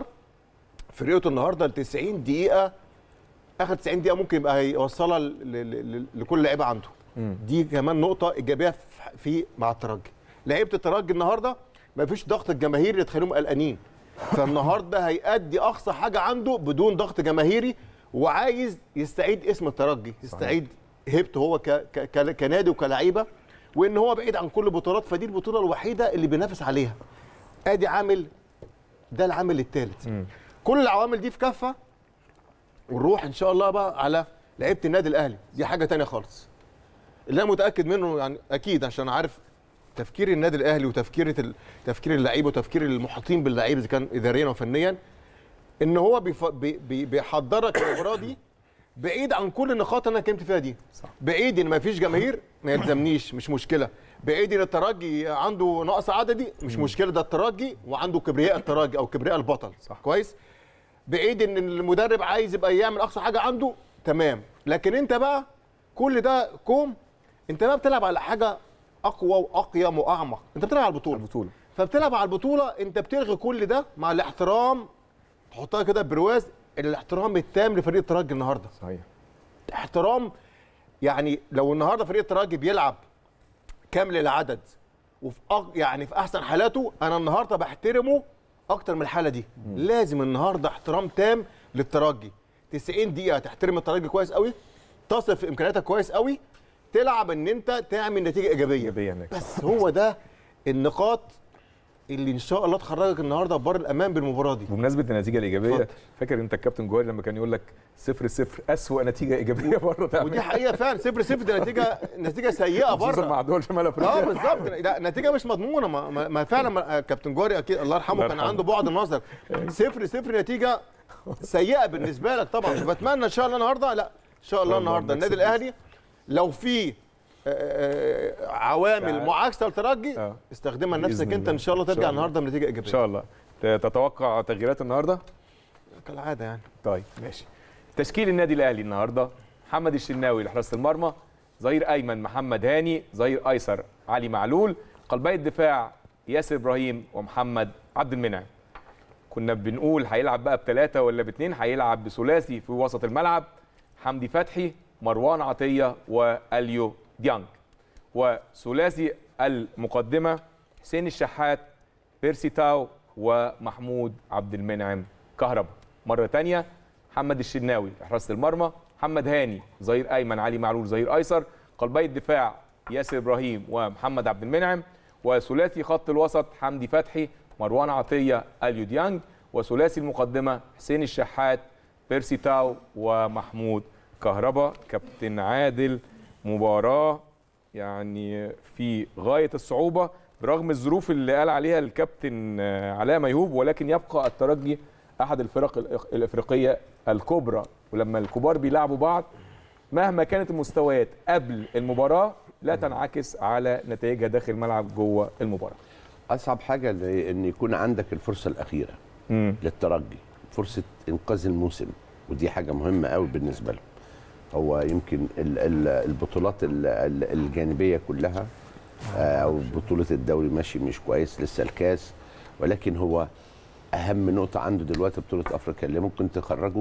فرقته النهارده ل 90 دقيقه اخر 90 دقيقه ممكن يبقى هيوصلها ل- ل- ل- لكل لعيبه عنده مم. دي كمان نقطه ايجابيه في- في مع الترجي لعيبه الترجي النهارده ما فيش ضغط الجماهير اللي تخليهم قلقانين فالنهارده هيأدي اقصى حاجه عنده بدون ضغط جماهيري وعايز يستعيد اسم الترجي يستعيد هيبته هو ك... ك... ك... كنادي وكلعيبه وان هو بعيد عن كل البطولات فدي البطوله الوحيده اللي بينافس عليها ادي عامل ده العامل الثالث كل العوامل دي في كفه ونروح ان شاء الله بقى على لعيبه النادي الاهلي دي حاجه تانية خالص اللي انا متاكد منه يعني اكيد عشان عارف تفكير النادي الاهلي وتفكير ال- تفكير اللعيبه وتفكير المحيطين باللعيبه اذا كان اداريا وفنيا ان هو بيف... بي... بي... بيحضرك المباراه دي بعيد عن كل النقاط اللي انا اتكلمت فيها دي صح. بعيد ان ما فيش جماهير ما يلزمنيش مش مشكله بعيد ان الترجي عنده نقص عددي مش مشكله ده الترجي وعنده كبرياء الترجي او كبرياء البطل صح. كويس بعيد ان المدرب عايز يبقى يعمل اقصى حاجه عنده تمام لكن انت بقى كل ده كوم انت بقى بتلعب على حاجه اقوى واقيم واعمق انت بتلعب على البطوله البطوله فبتلعب على البطوله انت بتلغي كل ده مع الاحترام تحطها كده برواز الاحترام التام لفريق الترجي النهارده صحيح احترام يعني لو النهارده فريق الترجي بيلعب كامل العدد وفي أغ... يعني في احسن حالاته انا النهارده بحترمه اكتر من الحاله دي لازم النهارده احترام تام للترجي 90 دقيقه تحترم الترجي كويس قوي تصل في امكانياتك كويس قوي تلعب ان انت تعمل نتيجه ايجابيه إيجابية إنك بس هو ده النقاط اللي ان شاء الله تخرجك النهارده بره الامان بالمباراه دي بمناسبه النتيجه الايجابيه اتفضل. فاكر انت الكابتن جوهري لما كان يقول لك صفر صفر اسوأ نتيجه ايجابيه بره تعمل ودي حقيقه فعلا صفر صفر دي نتيجه نتيجه سيئه خصوصا بره مع دول شمال اه افريقيا بالظبط لا نتيجه مش مضمونه ما, ما, ما فعلا ما كابتن جوهري اكيد الله يرحمه الله كان يرحمه. عنده بعد نظر صفر صفر نتيجه سيئه بالنسبه لك طبعا بتمنى ان شاء الله النهارده لا ان شاء الله الله النهارده نكسب النادي الاهلي لو في آه، آه، عوامل تعال. معاكسه للترجي آه. استخدمها بإذن لنفسك انت الله. ان شاء الله إن شاء ترجع الله. النهارده بنتيجه ان ايجابيه شاء الله ت- تتوقع تغييرات النهارده كالعاده يعني طيب ماشي تشكيل النادي الاهلي النهارده محمد الشناوي لحراسه المرمى ظهير ايمن محمد هاني ظهير ايسر علي معلول قلبي الدفاع ياسر ابراهيم ومحمد عبد المنعم كنا بنقول هيلعب بقى بثلاثه ولا باثنين هيلعب بثلاثي في وسط الملعب حمدي فتحي مروان عطيه واليو ديانج وثلاثي المقدمه حسين الشحات بيرسي تاو ومحمود عبد المنعم كهربا مره تانية محمد الشناوي حراسه المرمى محمد هاني ظهير ايمن علي معلول ظهير ايسر قلبي الدفاع ياسر ابراهيم ومحمد عبد المنعم وثلاثي خط الوسط حمدي فتحي مروان عطيه اليو ديانج وثلاثي المقدمه حسين الشحات بيرسي تاو ومحمود كهربا كابتن عادل مباراه يعني في غايه الصعوبه برغم الظروف اللي قال عليها الكابتن آه، علاء ميهوب ولكن يبقى الترجي احد الفرق الإخ- الافريقيه الكبرى ولما الكبار بيلعبوا بعض مهما كانت المستويات قبل المباراه لا تنعكس على نتائجها داخل الملعب جوه المباراه اصعب حاجه ل- ان يكون عندك الفرصه الاخيره للترجي فرصه انقاذ الموسم ودي حاجه مهمه قوي بالنسبه له هو يمكن ال- ال- البطولات ال- ال- الجانبيه كلها آه، او بطوله الدوري ماشي مش كويس لسه الكاس ولكن هو اهم نقطه عنده دلوقتي بطوله افريقيا اللي ممكن تخرجه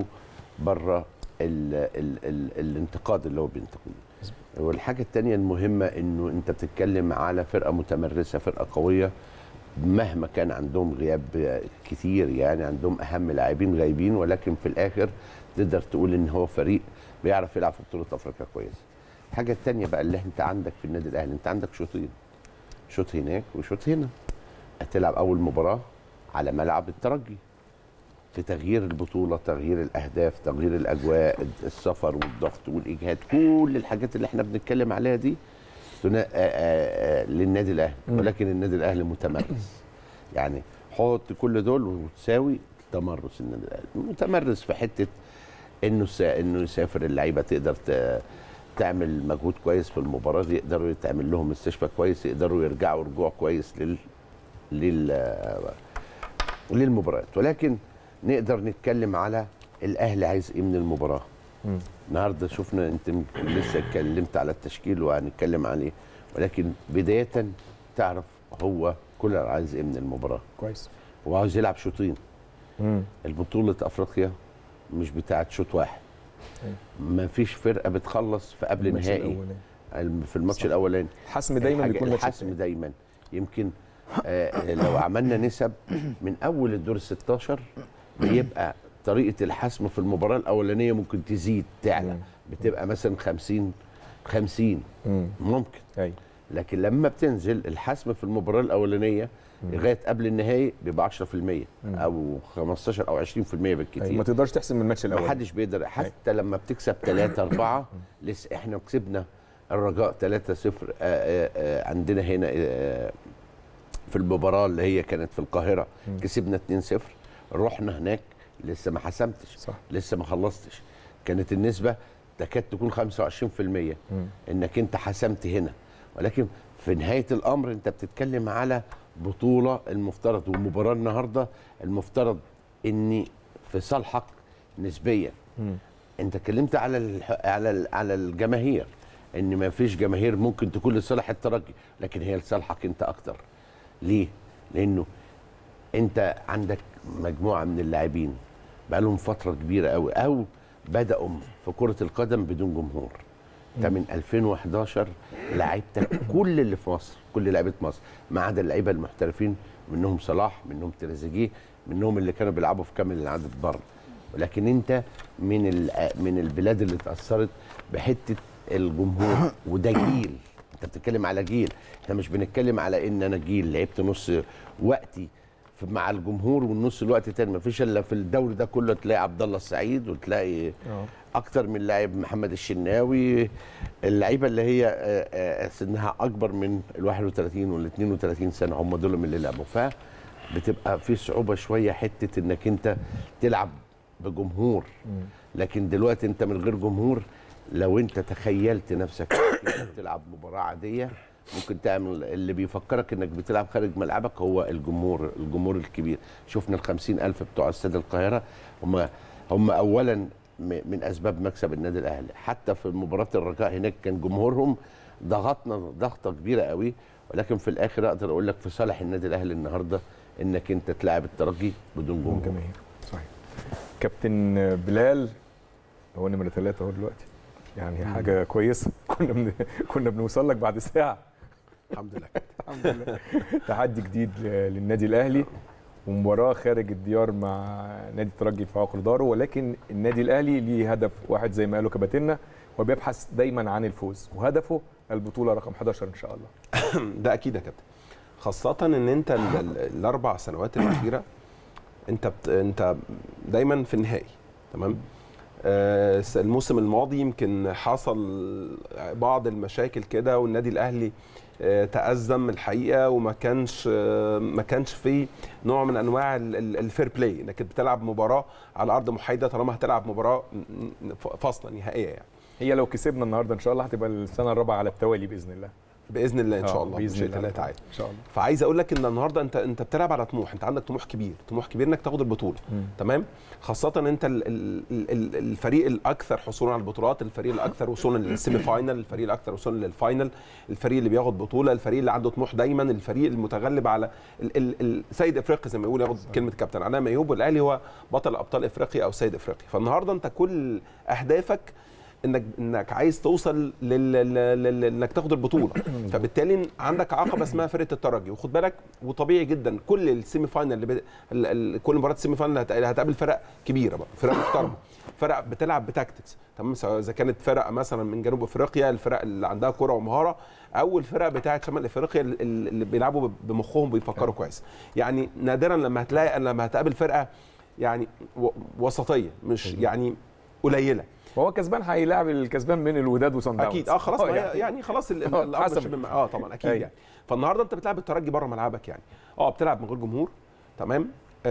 بره ال ال ال الانتقاد اللي هو بينتقده والحاجه الثانيه المهمه انه انت بتتكلم على فرقه متمرسه فرقه قويه مهما كان عندهم غياب كتير يعني عندهم اهم لاعبين غايبين ولكن في الاخر تقدر تقول ان هو فريق بيعرف يلعب في بطوله افريقيا كويس الحاجه الثانيه بقى اللي انت عندك في النادي الاهلي انت عندك شوطين شوط هناك وشوط هنا هتلعب اول مباراه على ملعب الترجي في تغيير البطوله تغيير الاهداف تغيير الاجواء السفر والضغط والاجهاد كل الحاجات اللي احنا بنتكلم عليها دي تنا- آه، آه، آه، للنادي الاهلي ولكن النادي الاهلي متمرس يعني حط كل دول وتساوي تمرس النادي الاهلي متمرس في حته انه سا... انه يسافر اللعيبه تقدر ت... تعمل مجهود كويس في المباراه دي يقدروا يتعمل لهم استشفاء كويس يقدروا يرجعوا رجوع كويس لل لل للمباريات ولكن نقدر نتكلم على الاهلي عايز ايه من المباراه النهارده شفنا انت يمكن لسه اتكلمت على التشكيل وهنتكلم عليه ولكن بدايه تعرف هو كولر عايز ايه من المباراه كويس هو عاوز يلعب شوطين البطوله افريقيا مش بتاعت شوط واحد ما فيش فرقه بتخلص في قبل الماتش نهائي الأولاني. الم- في الماتش الاولاني الحسم دايما الحاجة- بيكون ماتش الحسم التاني. دايما يمكن آه لو عملنا نسب من اول الدور ال 16 بيبقى طريقه الحسم في المباراه الاولانيه ممكن تزيد تعلى بتبقى مثلا 50 50 مم. ممكن ايوه لكن لما بتنزل الحسم في المباراه الاولانيه لغايه قبل النهائي بيبقى 10% او 15 او 20% أيوة. بالكثير ما تقدرش تحسم من الماتش ما الاول حدش بيقدر حتى لما بتكسب 3 4 لسه احنا كسبنا الرجاء 3 0 عندنا هنا آه، في المباراه اللي هي كانت في القاهره كسبنا 2 0 رحنا هناك لسه ما حسمتش صح. لسه ما خلصتش كانت النسبه تكاد تكون 25% انك انت حسمت هنا ولكن في نهايه الامر انت بتتكلم على بطوله المفترض ومباراه النهارده المفترض ان في صالحك نسبيا انت اتكلمت على الح... على ال... على الجماهير ان ما فيش جماهير ممكن تكون لصالح الترجي لكن هي لصالحك انت اكتر ليه لانه انت عندك مجموعه من اللاعبين بقالهم فتره كبيره قوي او بداوا في كره القدم بدون جمهور انت من 2011 لعيبتك كل اللي في مصر كل لعيبه مصر ما عدا اللعيبه المحترفين منهم صلاح منهم تريزيجيه منهم اللي كانوا بيلعبوا في كامل العدد بره ولكن انت من ال- من البلاد اللي اتاثرت بحته الجمهور وده جيل انت بتتكلم على جيل احنا مش بنتكلم على ان انا جيل لعبت نص وقتي في- مع الجمهور والنص الوقت تاني ما فيش الا في الدوري ده كله تلاقي عبد الله السعيد وتلاقي اكتر من لاعب محمد الشناوي اللعيبه اللي هي آه، آه، سنها اكبر من ال 31 وال 32 سنه هم دول من اللي لعبوا ف بتبقى في صعوبه شويه حته انك انت تلعب بجمهور لكن دلوقتي انت من غير جمهور لو انت تخيلت نفسك إنك بتلعب مباراه عاديه ممكن تعمل اللي بيفكرك انك بتلعب خارج ملعبك هو الجمهور الجمهور الكبير شفنا ال ألف بتوع استاد القاهره هم هم اولا م- من اسباب مكسب النادي الاهلي حتى في مباراه الرجاء هناك كان جمهورهم ضغطنا ضغطه كبيره قوي ولكن في الاخر اقدر اقول لك في صالح النادي الاهلي النهارده انك انت تلعب الترجي بدون بدون جمهور جماهير صحيح كابتن بلال هو نمرة ثلاثة اهو دلوقتي يعني حاجة كويسة كنا بن... كنا بنوصل لك بعد ساعة الحمد لله الحمد لله تحدي جديد ل- للنادي الأهلي ومباراة خارج الديار مع نادي الترجي في عقر داره ولكن النادي الأهلي ليه هدف واحد زي ما قالوا كباتنة وبيبحث دايما عن الفوز وهدفه البطولة رقم 11 إن شاء الله ده اكيد يا كابتن خاصة ان انت ال- ال- الاربع سنوات الاخيرة انت بت... انت دايما في النهائي تمام آه، س- الموسم الماضي يمكن حصل بعض المشاكل كده والنادي الاهلي آه، تأزم الحقيقه وما كانش آه، ما كانش فيه نوع من انواع ال- ال- الفير بلاي انك بتلعب مباراه على ارض محايده طالما هتلعب مباراه م- م- فاصله نهائيه يعني هي لو كسبنا النهارده ان شاء الله هتبقى السنه الرابعه على التوالي باذن الله باذن الله ان آه، شاء الله باذن بمشيئة الله الله تعالى ان شاء الله فعايز اقول لك ان النهارده انت انت بتلعب على طموح انت عندك طموح كبير طموح كبير انك تاخد البطوله مم. تمام خاصه انت ال- ال- ال- الفريق الاكثر حصولا على البطولات الفريق الاكثر وصولا للسيمي فاينل الفريق الاكثر وصولا للفاينل الفريق اللي بياخد بطوله الفريق اللي عنده طموح دايما الفريق المتغلب على ال- ال- السيد افريقيا زي ما يقول ياخد كلمه كابتن علاء ميوب والاهلي هو بطل ابطال افريقيا او سيد افريقيا فالنهارده انت كل اهدافك انك انك عايز توصل لل... لل... لل... انك تاخد البطوله فبالتالي عندك عقبه اسمها فرقه الترجي وخد بالك وطبيعي جدا كل السيمي فاينل اللي ب... ال... ال... كل مباراه السيمي فاينل هت... هتقابل فرق كبيره بقى فرق محترمه فرق بتلعب بتاكتكس تمام سواء اذا كانت فرق مثلا من جنوب افريقيا الفرق اللي عندها كره ومهاره او الفرق بتاعه شمال افريقيا ال- ال- اللي بيلعبوا بمخهم بيفكروا كويس يعني نادرا لما هتلاقي لما هتقابل فرقه يعني و... وسطيه مش يعني قليله وهو كسبان هيلاعب الكسبان من الوداد وصن داونز اكيد اه خلاص آه، ما هي- يعني خلاص ال- ال- آه، الأمر حسب. شبه- اه طبعا اكيد أيوة. يعني فالنهارده انت بتلعب الترجي بره ملعبك يعني اه بتلعب من غير جمهور تمام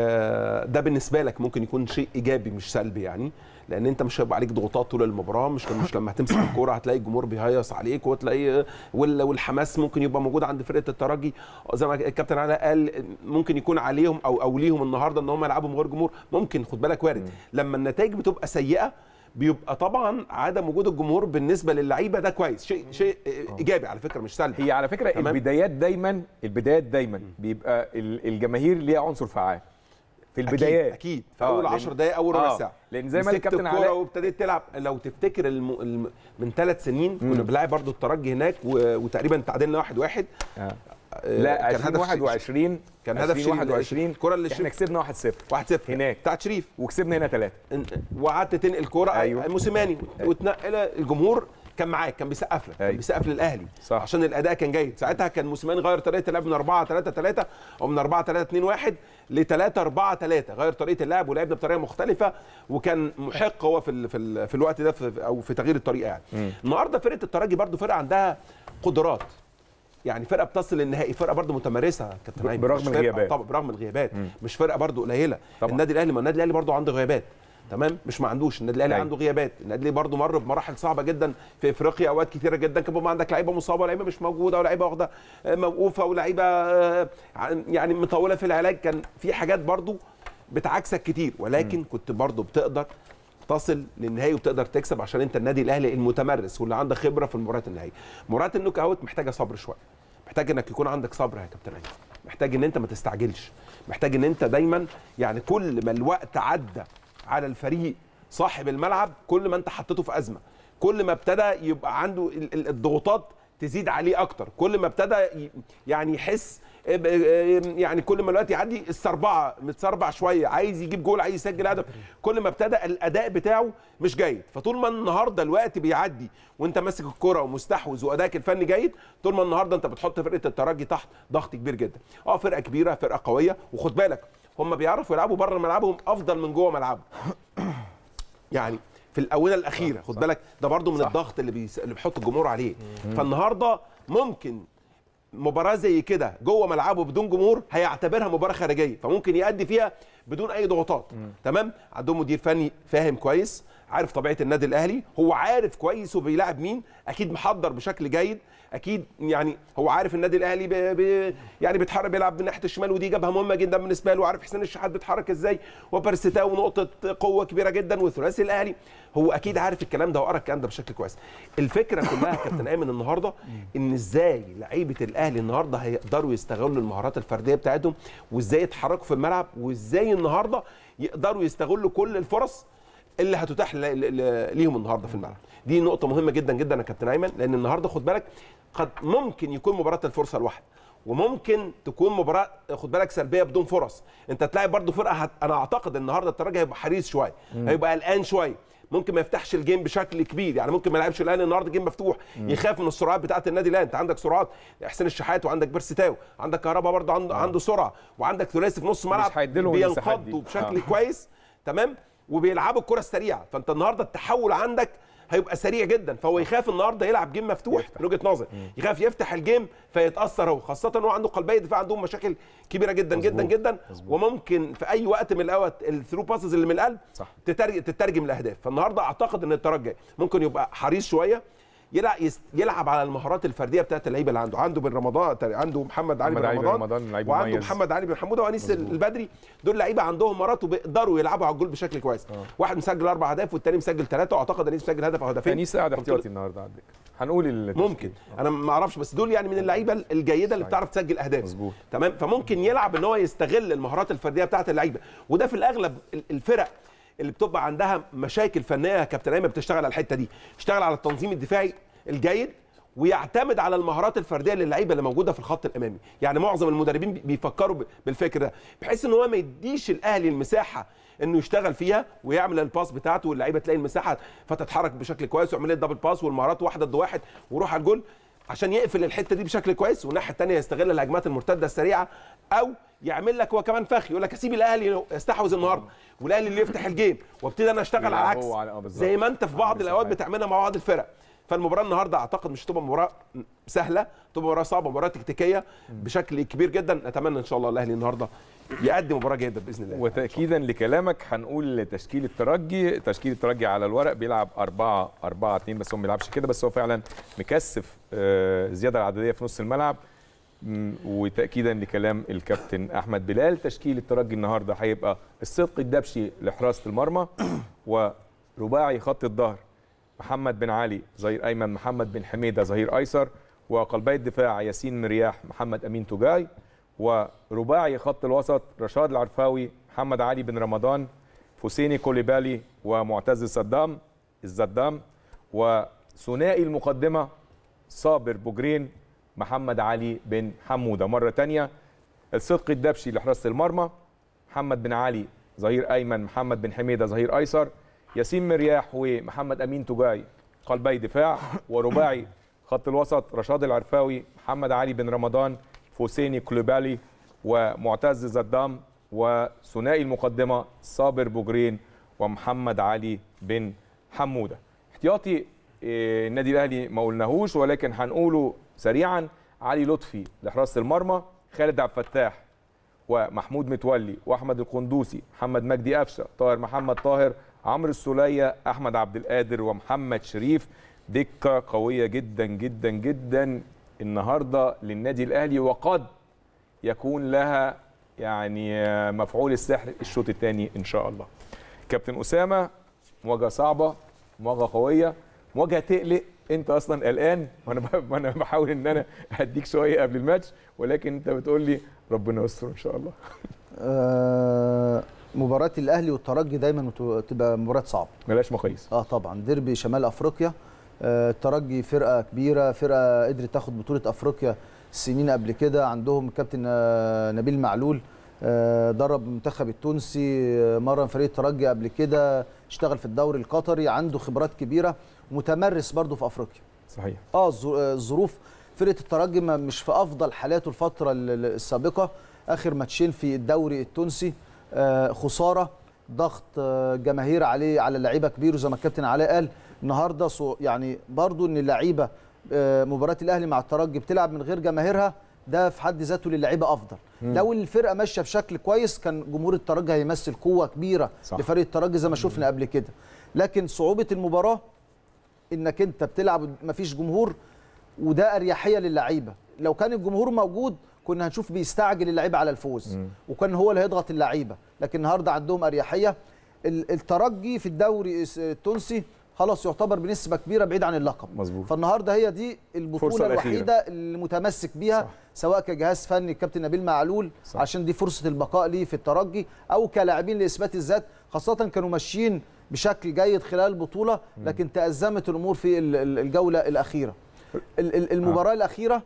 آه ده بالنسبه لك ممكن يكون شيء ايجابي مش سلبي يعني لان انت مش هيبقى عليك ضغوطات طول المباراه مش مش لما هتمسك الكوره هتلاقي الجمهور بيهيص عليك وتلاقي وال- والحماس ممكن يبقى موجود عند فرقه الترجي زي ما الكابتن علاء قال ممكن يكون عليهم او او ليهم النهارده ان هم يلعبوا من غير جمهور ممكن خد بالك وارد لما النتائج بتبقى سيئه بيبقى طبعا عدم وجود الجمهور بالنسبه للعيبه ده كويس شيء شيء ايجابي على فكره مش سلبي هي على فكره تمام. البدايات دايما البدايات دايما بيبقى ال- الجماهير ليها عنصر فعال في البدايات اكيد, أكيد. في آه، اول لأن- 10 دقائق اول ربع آه، ساعه لأن زي ما مسكت الكابتن الكوره علاء- وابتديت تلعب لو تفتكر الم... الم... من ثلاث سنين كنا بنلعب برضو الترجي هناك و... وتقريبا تعادلنا واحد واحد آه. آه، لا كان هدف 2021 كان هدف شيرين 21 الكره اللي احنا كسبنا 1-0 1 0 هناك. بتاعت شريف وكسبنا هنا 3 إن- وقعدت تنقل كوره أيوة. موسيماني وتنقل الجمهور كان معاك كان بيسقف لك كان أيوة. بيسقف للاهلي صح. عشان الاداء كان جيد ساعتها كان موسيماني غير طريقه اللعب من 4 3 3 او من 4 3 2 1 ل 3 4 3 غير طريقه اللعب ولعبنا بطريقه مختلفه وكان محق هو في ال في, ال في الوقت ده في او في تغيير الطريقه يعني النهارده فرقه الترجي برضو فرقه عندها قدرات يعني فرقه بتصل للنهائي فرقه برضو متمرسه يا كابتن أيمن. برغم مش فرقة- الغيابات. طبعا برغم الغيابات مش فرقه برضو قليله طبعا. النادي الاهلي ما النادي الاهلي برضو عنده غيابات تمام مش ما عندوش النادي الاهلي أيوة. عنده غيابات النادي الاهلي برضو مر بمراحل صعبه جدا في افريقيا اوقات كتيره جدا كان بيبقى عندك لعيبه مصابه لعيبه مش موجوده ولاعيبه واخده آه، موقوفه ولاعيبه آه، يعني مطوله في العلاج كان في حاجات برضو بتعكسك كتير ولكن كنت برضو بتقدر تصل للنهائي وبتقدر تكسب عشان انت النادي الاهلي المتمرس واللي عنده خبره في المباريات النهائيه مباريات النوك اوت محتاجه صبر شويه محتاج انك يكون عندك صبر يا كابتن ايمن محتاج ان انت ما تستعجلش محتاج ان انت دايما يعني كل ما الوقت عدى على الفريق صاحب الملعب كل ما انت حطيته في ازمه كل ما ابتدى يبقى عنده ال- ال- الضغوطات تزيد عليه اكتر كل ما ابتدى ي- يعني يحس يعني كل ما الوقت يعدي السربعه متسربع شويه عايز يجيب جول عايز يسجل هدف كل ما ابتدى الاداء بتاعه مش جيد فطول ما النهارده الوقت بيعدي وانت ماسك الكره ومستحوذ وادائك الفني جيد طول ما النهارده انت بتحط فرقه الترجي تحت ضغط كبير جدا اه فرقه كبيره فرقه قويه وخد بالك هم بيعرفوا يلعبوا بره ملعبهم افضل من جوه ملعبهم يعني في الاونه الاخيره خد بالك ده برضو من صح. الضغط اللي بيس... اللي بيحط الجمهور عليه فالنهارده ممكن مباراه زي كده جوه ملعبه بدون جمهور هيعتبرها مباراه خارجيه فممكن يأدي فيها بدون اي ضغوطات تمام عندهم مدير فني فاهم كويس عارف طبيعه النادي الاهلي هو عارف كويس وبيلاعب مين اكيد محضر بشكل جيد اكيد يعني هو عارف النادي الاهلي ب... ب... يعني بيتحرك بيلعب من ناحيه الشمال ودي جبهه مهمه جدا بالنسبه له وعارف حسين الشحات بيتحرك ازاي وبرستاو نقطه قوه كبيره جدا وثلاثي الاهلي هو اكيد عارف الكلام ده وقرا الكلام ده بشكل كويس الفكره كلها يا كابتن ايمن النهارده ان ازاي لعيبه الاهلي النهارده هيقدروا يستغلوا المهارات الفرديه بتاعتهم وازاي يتحركوا في الملعب وازاي النهارده يقدروا يستغلوا كل الفرص اللي هتتاح ل- ل- ل- ليهم النهارده في الملعب دي نقطه مهمه جدا جدا يا كابتن ايمن لان النهارده خد بالك قد ممكن يكون مباراه الفرصه الواحده وممكن تكون مباراه خد بالك سلبيه بدون فرص انت تلاعب برضو فرقه هت... انا اعتقد النهارده الترجي هيبقى حريص شويه هيبقى قلقان شويه ممكن ما يفتحش الجيم بشكل كبير يعني ممكن ما يلعبش الاهلي النهارده جيم مفتوح يخاف من السرعات بتاعه النادي الاهلي انت عندك سرعات حسين الشحات وعندك بيرسيتاو عندك كهربا برضه عنده عنده سرعه وعندك ثلاثي في نص ملعب هيديلهم المساحات دي. بينقضوا بشكل آه. كويس تمام وبيلعبوا الكره السريعه فانت النهارده التحول عندك هيبقى سريع جدا فهو يخاف النهارده يلعب جيم مفتوح من وجهه نظري يخاف يفتح الجيم فيتاثر هو خاصه هو عنده قلبيه دفاع عندهم مشاكل كبيره جدا جدا جدا وممكن في اي وقت من الاوقات الثرو باسز اللي من القلب صح. تترج- تترجم لاهداف فالنهارده اعتقد ان الترجي ممكن يبقى حريص شويه يلعب يلعب على المهارات الفرديه بتاعت اللعيبه اللي عنده عنده بن رمضان عنده محمد علي محمد بن علي بن رمضان, رمضان لعيب وعنده مميز. محمد علي بن حموده وانيس البدري دول لعيبه عندهم مهارات وبيقدروا يلعبوا على الجول بشكل كويس واحد مسجل اربع اهداف والتاني مسجل ثلاثه واعتقد انيس مسجل هدف او هدفين انيس قاعد احتياطي النهارده على الدكه هنقول التشكيل. ممكن انا ما اعرفش بس دول يعني من اللعيبه الجيده اللي بتعرف تسجل اهداف مظبوط. تمام فممكن يلعب ان هو يستغل المهارات الفرديه بتاعت اللعيبه وده في الاغلب ال- الفرق اللي بتبقى عندها مشاكل فنيه يا كابتن ايمن بتشتغل على الحته دي اشتغل على التنظيم الدفاعي الجيد ويعتمد على المهارات الفرديه للعيبه اللي موجوده في الخط الامامي يعني معظم المدربين بي- بيفكروا ب- بالفكر ده بحيث ان هو ما يديش الاهلي المساحه انه يشتغل فيها ويعمل الباس بتاعته واللعيبه تلاقي المساحه فتتحرك بشكل كويس ويعمل لي الدبل باس والمهارات واحده ضد واحد ويروح على الجول عشان يقفل الحته دي بشكل كويس والناحيه الثانيه يستغل الهجمات المرتده السريعه او يعمل لك هو كمان فخ يقول لك اسيب الاهلي يستحوذ النهارده والاهلي اللي يفتح الجيم وابتدي انا اشتغل على يلعب العكس هو على- آه بالظبط. زي ما انت في بعض عامل الاوقات مساحات. بتعملها مع بعض الفرق فالمباراه النهارده اعتقد مش هتبقى مباراه سهله تبقى مباراه صعبه مباراه تكتيكيه بشكل كبير جدا نتمنى ان شاء الله الاهلي النهارده يقدم مباراه جيده باذن الله وتاكيدا لكلامك هنقول تشكيل الترجي تشكيل الترجي على الورق بيلعب 4 4 2 بس هو ما بيلعبش كده بس هو فعلا مكثف آه، زياده العدديه في نص الملعب مم، وتاكيدا لكلام الكابتن احمد بلال تشكيل الترجي النهارده هيبقى الصدق الدبشي لحراسه المرمى ورباعي خط الظهر محمد بن علي ظهير ايمن محمد بن حميده ظهير ايسر وقلبي الدفاع ياسين مرياح محمد امين تجاي ورباعي خط الوسط رشاد العرفاوي محمد علي بن رمضان فوسيني كوليبالي ومعتز صدام الزدام وثنائي المقدمه صابر بوجرين محمد علي بن حموده مره تانية الصدق الدبشي لحراسه المرمى محمد بن علي ظهير ايمن محمد بن حميده ظهير ايسر ياسين مرياح ومحمد امين تجاي قلبي دفاع ورباعي خط الوسط رشاد العرفاوي محمد علي بن رمضان فوسيني كلوبالي ومعتز زدام وثنائي المقدمه صابر بوجرين ومحمد علي بن حموده احتياطي إيه، النادي الاهلي ما قلناهوش ولكن هنقوله سريعا علي لطفي لحراسه المرمى خالد عبد الفتاح ومحمود متولي واحمد القندوسي محمد مجدي قفشه طاهر محمد طاهر عمرو السوليه احمد عبد القادر ومحمد شريف دكه قويه جدا جدا جدا النهارده للنادي الاهلي وقد يكون لها يعني مفعول السحر الشوط الثاني ان شاء الله كابتن اسامه مواجهه صعبه مواجهه قويه مواجهه تقلق انت اصلا قلقان وانا ب- وانا بحاول ان انا اديك شويه قبل الماتش ولكن انت بتقول لي ربنا يستر ان شاء الله آه، مباراه الاهلي والترجي دايما بت- تبقى مباراه صعبه بلاش مقاييس اه طبعا ديربي شمال افريقيا آه، الترجي فرقه كبيره فرقه قدرت تاخد بطوله افريقيا السنين قبل كده عندهم كابتن آه، نبيل معلول آه، درب المنتخب التونسي آه، مرن فريق الترجي قبل كده اشتغل في الدوري القطري عنده خبرات كبيره متمرس برضه في افريقيا صحيح اه الظ- آه، الظروف فرقه الترجي ما- مش في افضل حالاته الفتره ال- ال- السابقه اخر ماتشين في الدوري التونسي آه، خساره ضغط آه، جماهير عليه على اللعيبه كبير وزي ما الكابتن علاء قال النهارده صو- يعني برضو ان اللعيبه آه، مباراه الاهلي مع الترجي بتلعب من غير جماهيرها ده في حد ذاته للعيبه افضل لو الفرقه ماشيه بشكل كويس كان جمهور الترجي هيمثل قوه كبيره صح. لفريق الترجي زي ما شفنا قبل كده لكن صعوبه المباراه انك انت بتلعب مفيش جمهور وده اريحيه للعيبه لو كان الجمهور موجود كنا هنشوف بيستعجل اللعيبه على الفوز وكان هو اللي هيضغط اللعيبه لكن النهارده عندهم اريحيه ال- الترجي في الدوري الس- التونسي خلاص يعتبر بنسبه كبيره بعيد عن اللقب مظبوط. فالنهارده هي دي الفرصة البطوله الأخيرة. الوحيده اللي متمسك بيها صح. صح. سواء كجهاز فني الكابتن نبيل معلول صح. صح. عشان دي فرصه البقاء ليه في الترجي او كلاعبين لاثبات الذات خاصه كانوا ماشيين بشكل جيد خلال البطوله لكن تازمت الامور في ال- ال- الجوله الاخيره ال- ال- المباراه آه. الاخيره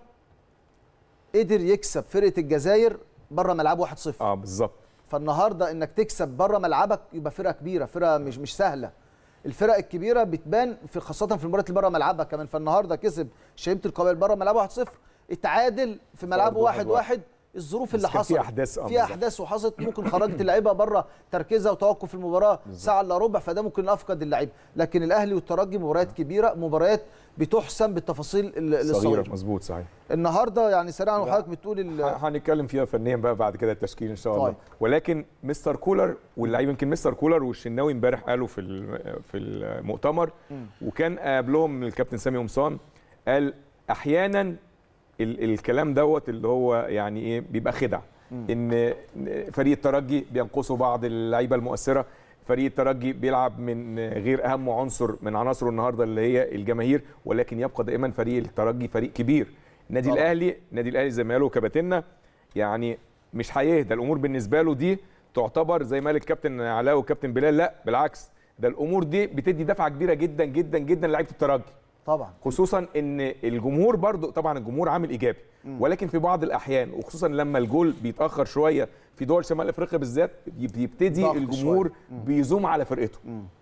قدر يكسب فرقه الجزائر بره ملعبه 1-0 اه بالظبط فالنهارده انك تكسب بره ملعبك يبقى فرقه كبيره فرقه مش مش سهله الفرق الكبيره بتبان في خاصه في المباريات اللي بره ملعبها كمان فالنهارده كسب شيبه القبائل بره ملعبه 1-0 اتعادل في ملعبه واحد 1-1 واحد الظروف اللي بس كان في حصلت أحداث، آه، في بالظبط. احداث وحصلت ممكن خرجت اللعيبه بره تركيزها وتوقف المباراه ساعه الا ربع فده ممكن افقد اللعيبه لكن الاهلي والترجي مباريات كبيره مباريات بتحسم بالتفاصيل ال- صغيره الصغيره مظبوط صحيح النهارده يعني سريعا وحضرتك بتقول ال- ه- هنتكلم فيها فنيا بقى بعد كده التشكيل ان شاء الله طيب. ولكن مستر كولر واللعيبه يمكن مستر كولر والشناوي امبارح قالوا في ال- في المؤتمر وكان قبلهم الكابتن سامي قمصان قال احيانا ال الكلام دوت اللي هو يعني ايه بيبقى خدع ان فريق الترجي بينقصوا بعض اللعيبه المؤثره فريق الترجي بيلعب من غير اهم عنصر من عناصره النهارده اللي هي الجماهير ولكن يبقى دائما فريق الترجي فريق كبير النادي طبعا. الاهلي النادي الاهلي زي ما قالوا كباتنة يعني مش هيهدى الامور بالنسبه له دي تعتبر زي ما قال الكابتن علاء والكابتن بلال لا بالعكس ده الامور دي بتدي دفعه كبيره جدا جدا جدا لعيبه الترجي طبعا خصوصا ان الجمهور برضو طبعا الجمهور عامل ايجابي ولكن في بعض الاحيان وخصوصا لما الجول بيتاخر شويه في دول شمال افريقيا بالذات بيبتدي ضغط الجمهور شوية. بيزوم على فرقته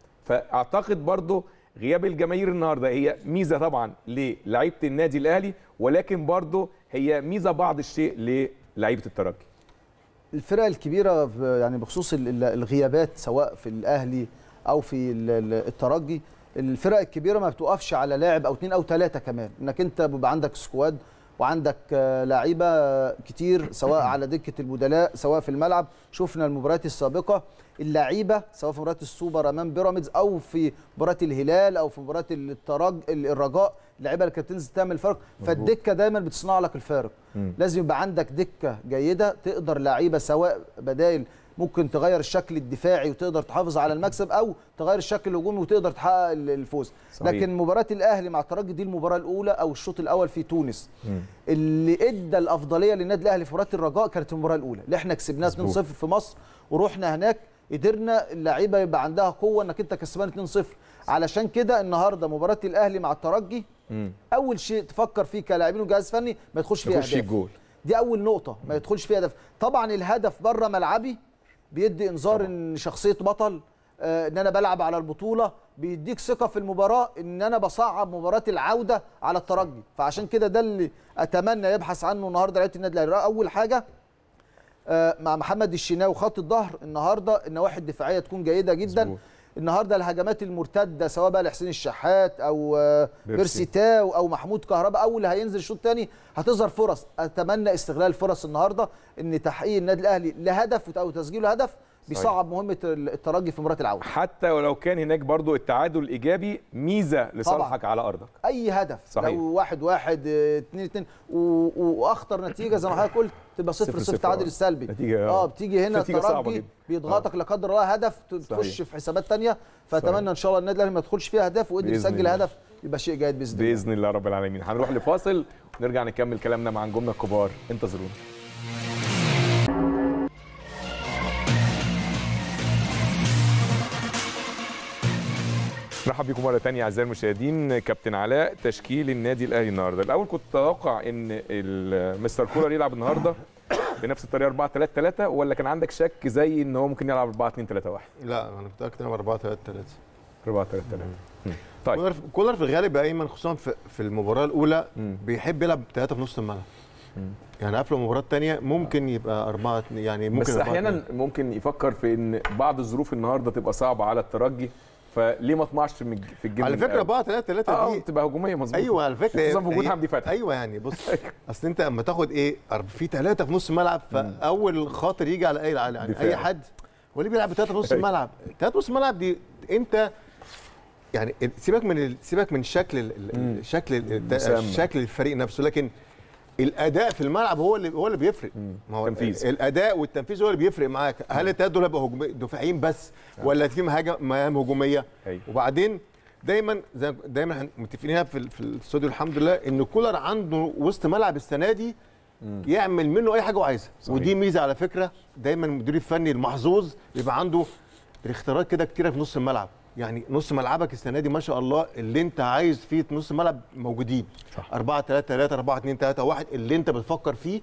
فاعتقد برضو غياب الجماهير النهارده هي ميزه طبعا للعيبه النادي الاهلي ولكن برضو هي ميزه بعض الشيء للعيبه الترجي الفرق الكبيره ب- يعني بخصوص ال- ال- الغيابات سواء في الاهلي او في ال- ال- الترجي الفرق الكبيره ما بتوقفش على لاعب او اتنين او ثلاثه كمان انك انت بيبقى عندك سكواد وعندك آه، لعيبه كتير سواء على دكه البدلاء سواء في الملعب شفنا المباريات السابقه اللعيبه سواء في مباراه السوبر امام بيراميدز او في مباراه الهلال او في مباراه الترج الرجاء اللعيبه اللي كانت تنزل تعمل فرق فالدكه دايما بتصنع لك الفارق لازم يبقى عندك دكه جيده تقدر لعيبه سواء بدايل ممكن تغير الشكل الدفاعي وتقدر تحافظ على المكسب او تغير الشكل الهجومي وتقدر تحقق ال- الفوز صحيح. لكن مباراه الاهلي مع الترجي دي المباراه الاولى او الشوط الاول في تونس اللي ادى الافضليه للنادي الاهلي في مباراه الرجاء كانت المباراه الاولى اللي احنا كسبناها 2-0 مظبوط. في مصر ورحنا هناك قدرنا اللعيبه يبقى عندها قوه انك انت كسبان 2-0 علشان كده النهارده مباراه الاهلي مع الترجي اول شيء تفكر فيه كلاعبين وجهاز فني ما يدخلش فيها يخش فيه اهداف الجول دي اول نقطه ما يدخلش فيها هدف طبعا الهدف بره ملعبي بيدي انذار طبعا. ان شخصيه بطل آه، ان انا بلعب على البطوله بيديك ثقه في المباراه ان انا بصعب مباراه العوده على الترجي فعشان كده ده اللي اتمنى يبحث عنه النهارده لعيبه النادي الاهلي اول حاجه آه، مع محمد الشناوي خط الظهر النهارده النواحي الدفاعيه تكون جيده جدا مظبوط. النهارده الهجمات المرتده سواء بقى لحسين الشحات او آه، بيرسي. بيرسي تاو او محمود كهربا او اللي هينزل الشوط الثاني هتظهر فرص اتمنى استغلال الفرص النهارده ان تحقيق النادي الاهلي لهدف او تسجيل هدف بيصعب مهمه الترجي في مباراه العوده حتى ولو كان هناك برضو التعادل الايجابي ميزه لصالحك على ارضك اي هدف صحيح. لو واحد واحد اه، اتنين اتنين و- واخطر نتيجه زي ما حضرتك قلت تبقى صفر صفر صفر صفر، تعادل اه. السلبي نتيجة- اه بتيجي هنا نتيجة صعبة الترجي جدا. بيضغطك لا قدر الله هدف ت- تخش صحيح. في حسابات تانية فاتمنى ان شاء الله النادي الاهلي ما يدخلش فيها اهداف وقدر بإذن يسجل الله. هدف يبقى شيء جيد باذن الله باذن الله رب العالمين هنروح لفاصل ونرجع نكمل كلامنا مع نجومنا الكبار انتظرونا نرحب بكم مره ثانيه اعزائي المشاهدين كابتن علاء تشكيل النادي الاهلي النهارده الاول كنت اتوقع ان ال- مستر كولر يلعب النهارده بنفس الطريقه 4 3 3 ولا كان عندك شك زي ان هو ممكن يلعب 4 2 3 1 لا انا متاكد ان 4 3 3 4 3 3 طيب كولر كولر في الغالب يا ايمن خصوصا في, في المباراه الاولى مم. بيحب يلعب ثلاثه في نص الملعب يعني قبل المباراه الثانيه ممكن يبقى أربعة يعني ممكن بس أربعة احيانا اتنين. ممكن يفكر في ان بعض الظروف النهارده تبقى صعبه على الترجي فليه ما اطمعش من- في الجيم على من فكره الأول؟ 4 3 3 اه دي تبقى هجوميه مظبوط ايوه على فكره خصوصا في وجود هي- حمدي فتحي ايوه يعني بص اصل انت اما تاخد ايه أرب- في ثلاثه في نص الملعب فاول خاطر يجي على اي على يعني دفاع. اي حد هو ليه بيلعب بثلاثه في نص أيوة. الملعب ثلاثه نص الملعب دي انت يعني ال- سيبك من ال- سيبك من شكل ال- ال- مم. شكل ال- مسمى. شكل الفريق نفسه لكن الاداء في الملعب هو اللي هو اللي بيفرق ما هو تنفيذ. الاداء والتنفيذ هو اللي بيفرق معاك هل الثلاثه دول هيبقوا هجومي- دفاعيين بس ولا في مهاجم مهام هجوميه أيوة. وبعدين دايما زي ما- دايما إحنا متفقين هنا في ال- في الاستوديو الحمد لله ان كولر عنده وسط ملعب السنه دي يعمل منه اي حاجه هو عايزها صحيح. ودي ميزه على فكره دايما المدير الفني المحظوظ بيبقى عنده اختيارات كده كتيره في نص الملعب يعني نص ملعبك السنه دي ما شاء الله اللي انت عايز فيه في نص الملعب موجودين صح. 4 3 3 4 2 3 1 اللي انت بتفكر فيه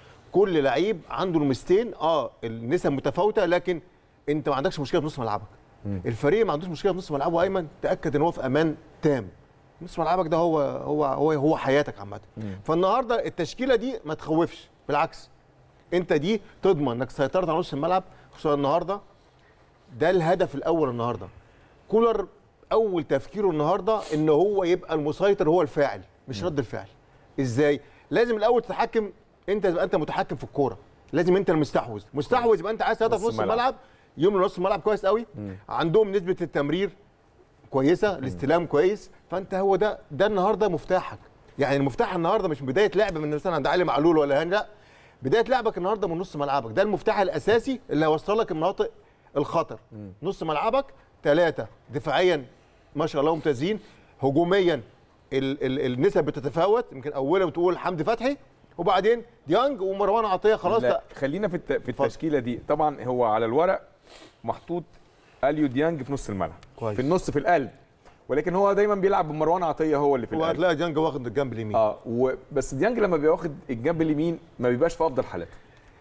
كل لعيب عنده المستين اه النسب متفاوته لكن انت ما عندكش مشكله في نص ملعبك الفريق ما عندوش مشكله في نص ملعبه ايمن تاكد ان هو في امان تام نص ملعبك ده هو هو هو هو حياتك عامه فالنهارده التشكيله دي ما تخوفش بالعكس انت دي تضمن انك سيطرت على نص الملعب خصوصا النهارده ده الهدف الاول النهارده كولر اول تفكيره النهارده ان هو يبقى المسيطر هو الفاعل مش رد الفعل ازاي لازم الاول تتحكم انت تبقى انت متحكم في الكوره لازم انت المستحوذ مستحوذ يبقى انت عايز تهدف نص نص الملعب. الملعب يوم نص الملعب كويس قوي عندهم نسبه التمرير كويسه الاستلام كويس فانت هو ده ده النهارده مفتاحك يعني المفتاح النهارده مش بدايه لعب من مثلا عند علي معلول ولا هاني لا بدايه لعبك النهارده من نص ملعبك ده المفتاح الاساسي اللي هيوصل لك المناطق الخطر نص ملعبك ثلاثه دفاعيا ما شاء الله ممتازين هجوميا ال ال النسب بتتفاوت يمكن اولها بتقول حمدي فتحي وبعدين ديانج ومروان عطيه خلاص لا لا خلينا في الت... في اتفضل. التشكيله دي طبعا هو على الورق محطوط اليو ديانج في نص الملعب كويس. في النص في القلب ولكن هو دايما بيلعب بمروان عطيه هو اللي في القلب وهتلاقي ديانج واخد الجنب اليمين اه و... بس ديانج لما بيبقى واخد الجنب اليمين ما بيبقاش في افضل حالاته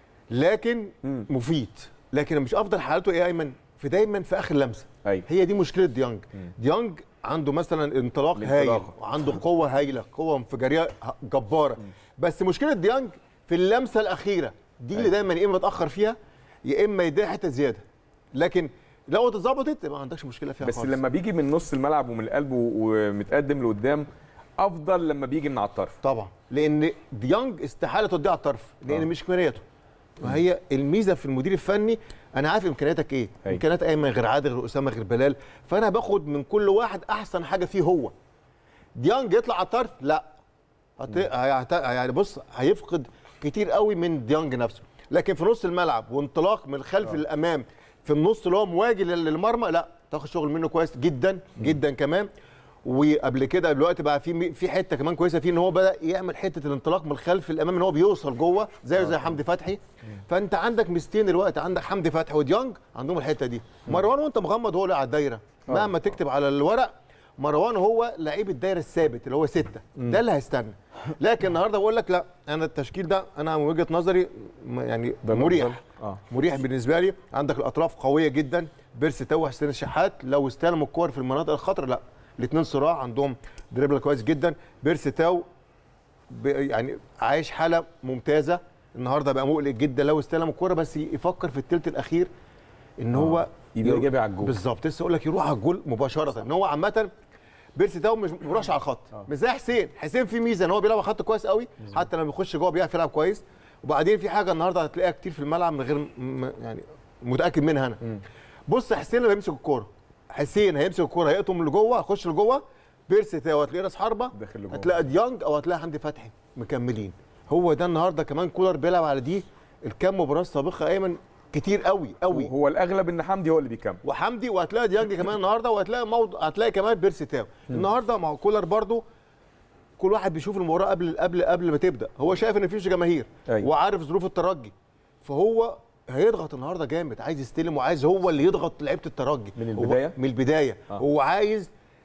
لكن مم. مفيد لكن مش افضل حالته ايه يا ايمن في دايما في اخر لمسه ايوه هي دي مشكله ديانج ديانج عنده مثلا انطلاق هايل الانطلاق. وعنده قوه هايله قوه انفجاريه ه- جباره بس مشكله ديانج في اللمسه الاخيره دي اللي دايما يا اما يتاخر فيها يا اما يديها حته زياده لكن لو اتظبطت يبقى ما عندكش مشكله فيها بس خالص. لما بيجي من نص الملعب ومن القلب و- ومتقدم لقدام افضل لما بيجي من على الطرف طبعا لان ديانج استحاله توديه على الطرف لان آه. مش امكانياته وهي الميزه في المدير الفني انا عارف امكانياتك ايه أيوة. امكانيات ايمن غير عادل غير اسامه غير بلال فانا باخد من كل واحد احسن حاجه فيه هو ديانج يطلع على الطرف لا هت... هيعت... يعني بص هيفقد كتير قوي من ديانج نفسه لكن في نص الملعب وانطلاق من الخلف للامام في النص اللي هو مواجه لل- للمرمى لا تاخد شغل منه كويس جدا جدا كمان وقبل كده دلوقتي بقى في في حته كمان كويسه فيه ان هو بدا يعمل حته الانطلاق من الخلف للامام ان هو بيوصل جوه زيه زي حمدي فتحي فانت عندك ميزتين دلوقتي عندك حمدي فتحي وديانج عندهم الحته دي مروان وانت مغمض هو اللي على الدايره مهما تكتب على الورق مروان هو لعيب الدايره الثابت اللي هو سته ده اللي هيستنى لكن النهارده بقول لك لا انا التشكيل ده انا من وجهه نظري م- يعني ده مريح الأفضل. اه مريح بالنسبه لي عندك الاطراف قويه جدا بيرسي تو حسين الشحات لو استلموا الكور في المناطق الخطر لا الاثنين صراع عندهم دريبل كويس جدا بيرسي تاو ب- يعني عايش حاله ممتازه النهارده بقى مقلق جدا لو استلم الكوره بس يفكر في الثلث الاخير ان هو يبقى ايجابي على الجول بالظبط لسه اقول لك يروح على الجول مباشره ان هو عامه بيرسي تاو مش ما بيروحش على الخط مش زي حسين حسين في ميزه ان هو بيلعب على الخط كويس قوي حتى لما بيخش جوه بيعرف يلعب كويس وبعدين في حاجه النهارده هتلاقيها كتير في الملعب من غير م- يعني متاكد منها انا بص حسين لما يمسك الكوره حسين هيمسك الكوره هيقطم لجوه هيخش لجوه بيرسي تاو هتلاقيه راس حربه داخل لجوه. هتلاقي ديانج او هتلاقي حمدي فتحي مكملين هو ده النهارده كمان كولر بيلعب على دي الكام مباراه السابقه ايمن كتير قوي قوي هو الاغلب ان حمدي هو اللي بيكمل وحمدي وهتلاقي ديانج كمان النهارده وهتلاقي موضوع هتلاقي كمان بيرسي تاو النهارده مع كولر برضو كل واحد بيشوف المباراه قبل قبل قبل ما تبدا هو شايف ان مفيش جماهير أيوة. وعارف ظروف الترجي فهو هيضغط النهارده جامد عايز يستلم وعايز هو اللي يضغط لعيبه الترجي من هو- البداية؟ من البدايه آه. هو عايز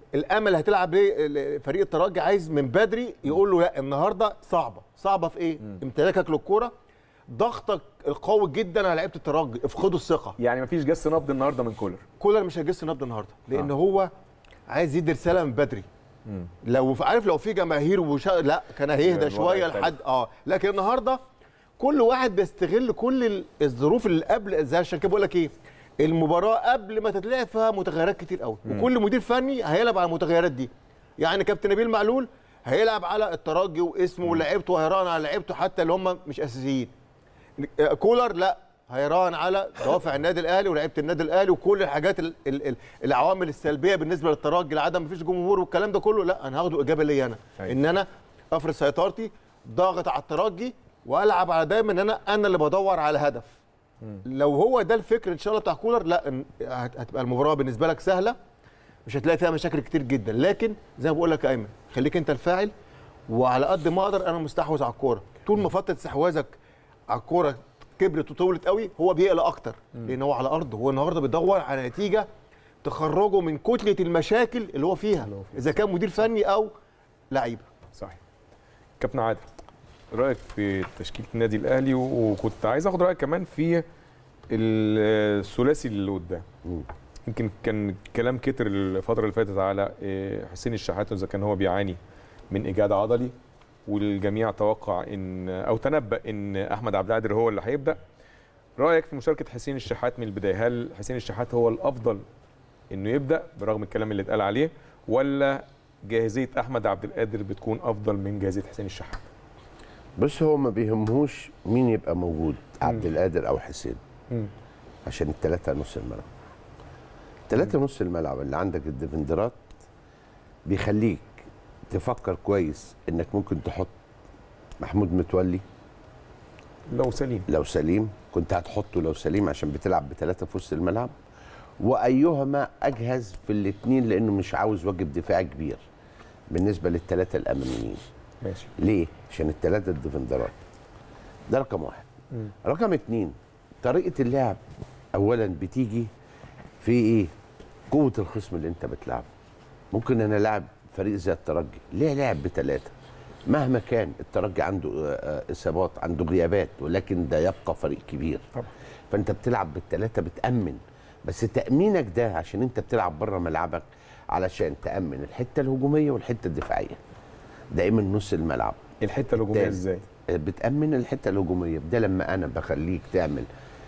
الامل هتلعب ليه فريق الترجي عايز من بدري يقول له لا النهارده صعبه صعبه في ايه امتلاكك للكوره ضغطك القوي جدا على لعيبه الترجي افقدوا الثقه يعني مفيش جس نبض النهارده من كولر كولر مش هيجس نبض النهارده لان آه. هو عايز يدي رساله من بدري لو عارف لو في جماهير وشا... لا كان هيهدى الوضع شويه يختلف. لحد اه لكن النهارده كل واحد بيستغل كل ال- الظروف اللي قبل زي عشان كده بقول لك ايه المباراه قبل ما تتلعب فيها متغيرات كتير قوي وكل مدير فني هيلعب على المتغيرات دي يعني كابتن نبيل معلول هيلعب على الترجي واسمه ولاعيبته وهيراهن على لعيبته حتى اللي هم مش اساسيين كولر لا هيراهن على دوافع النادي الاهلي ولاعيبه النادي الاهلي وكل الحاجات ال ال ال العوامل السلبيه بالنسبه للترجي العدم مفيش جمهور والكلام ده كله لا انا هاخده اجابه ليا انا أيوة. ان انا افرض سيطرتي ضاغط على الترجي والعب على دايما ان انا انا اللي بدور على هدف لو هو ده الفكر ان شاء الله بتاع كولر لا إن- هت- هتبقى المباراه بالنسبه لك سهله مش هتلاقي فيها مشاكل كتير جدا لكن زي ما بقول لك يا ايمن خليك انت الفاعل وعلى قد ما اقدر انا مستحوذ على الكوره طول ما فتره استحواذك على الكوره كبرت وطولت قوي هو بيقلق اكتر لان هو على ارضه هو النهارده بيدور على نتيجه تخرجه من كتله المشاكل اللي هو فيها اذا كان مدير فني او لعيبه صحيح كابتن عادل رايك في تشكيله النادي الاهلي و- وكنت عايز اخد رايك كمان في الثلاثي اللي قدام مم. يمكن كان كلام كتر الفتره اللي فاتت على إيه، حسين الشحات اذا كان هو بيعاني من اجهاد عضلي والجميع توقع ان او تنبأ ان احمد عبد القادر هو اللي هيبدا رايك في مشاركه حسين الشحات من البدايه هل حسين الشحات هو الافضل انه يبدا برغم الكلام اللي اتقال عليه ولا جاهزيه احمد عبد القادر بتكون افضل من جاهزيه حسين الشحات بص هو ما بيهمهوش مين يبقى موجود عبد القادر او حسين مم. عشان الثلاثه نص الملعب الثلاثه نص الملعب اللي عندك الديفندرات بيخليك تفكر كويس انك ممكن تحط محمود متولي لو سليم لو سليم كنت هتحطه لو سليم عشان بتلعب بثلاثه في وسط الملعب وايهما اجهز في الاثنين لانه مش عاوز واجب دفاعي كبير بالنسبه للثلاثه الاماميين ماشي ليه؟ عشان الثلاثه الديفندرات ده رقم واحد رقم اتنين طريقه اللعب اولا بتيجي في ايه؟ قوه الخصم اللي انت بتلعبه ممكن انا لاعب فريق زي الترجي ليه لاعب بثلاثه مهما كان الترجي عنده آه، آه، اصابات عنده غيابات ولكن ده يبقى فريق كبير طبعا. فانت بتلعب بالثلاثه بتامن بس تامينك ده عشان انت بتلعب بره ملعبك علشان تامن الحته الهجوميه والحته الدفاعيه دايما نص الملعب الحته الهجوميه تاني. ازاي بتامن الحته الهجوميه ده لما انا بخليك تعمل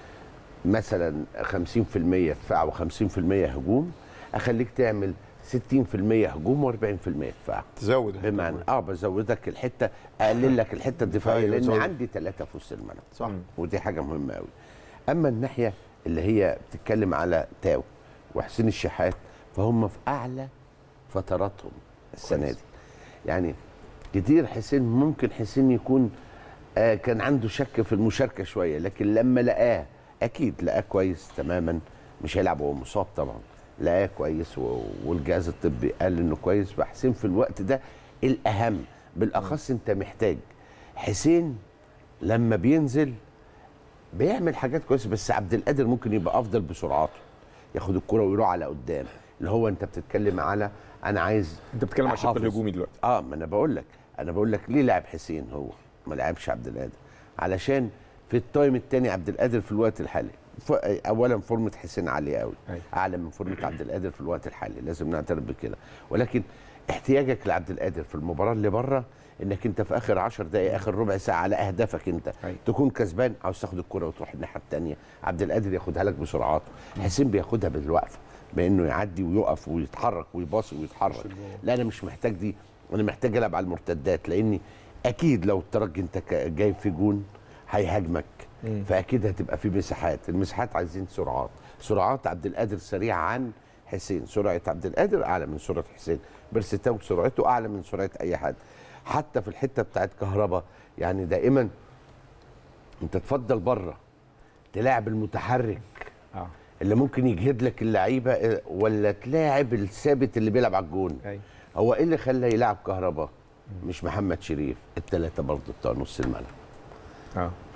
مثلا 50% دفاع و50% هجوم اخليك تعمل 60% هجوم و40% دفاع تزود بمعنى اه بزودك الحته اقلل لك الحته الدفاعيه أيوة، لان زود. عندي ثلاثه في وسط الملعب صح ودي حاجه مهمه قوي اما الناحيه اللي هي بتتكلم على تاو وحسين الشحات فهم في اعلى فتراتهم السنه كويس. دي يعني كتير حسين ممكن حسين يكون آه كان عنده شك في المشاركه شويه لكن لما لقاه اكيد لقاه كويس تماما مش هيلعب وهو مصاب طبعا لقاه كويس و- والجهاز الطبي قال انه كويس فحسين في الوقت ده الاهم بالاخص انت محتاج حسين لما بينزل بيعمل حاجات كويسه بس عبد القادر ممكن يبقى افضل بسرعاته ياخد الكرة ويروح على قدام اللي هو انت بتتكلم على انا عايز انت بتتكلم على الشق أحافظ. الهجومي دلوقتي اه ما انا بقول لك انا بقول لك ليه لعب حسين هو ما لعبش عبد القادر علشان في التايم الثاني عبد القادر في الوقت الحالي ف- اولا فورمه حسين عاليه قوي أيوة. اعلى من فورمه عبد القادر في الوقت الحالي لازم نعترف بكده ولكن احتياجك لعبد القادر في المباراه اللي بره انك انت في اخر 10 دقائق اخر ربع ساعه على اهدافك انت أيوة. تكون كسبان عاوز تاخد الكره وتروح الناحيه الثانيه عبد القادر ياخدها لك بسرعات حسين بياخدها بالوقفه بانه يعدي ويقف ويتحرك ويباصي ويتحرك لا انا مش محتاج دي انا محتاج العب على المرتدات لاني اكيد لو الترجي انت ك- جايب في جون هيهاجمك فاكيد هتبقى في مساحات المساحات عايزين سرعات سرعات عبد القادر سريع عن حسين سرعه عبد القادر اعلى من سرعه حسين بيرستاو سرعته اعلى من سرعه اي حد حتى في الحته بتاعت كهربا يعني دائما انت تفضل بره تلاعب المتحرك اه اللي ممكن يجهد لك اللعيبه اه، ولا تلاعب الثابت اللي بيلعب على الجون ايوه هو ايه اللي خلى يلعب كهربا مش محمد شريف الثلاثه برضه بتوع نص الملعب اه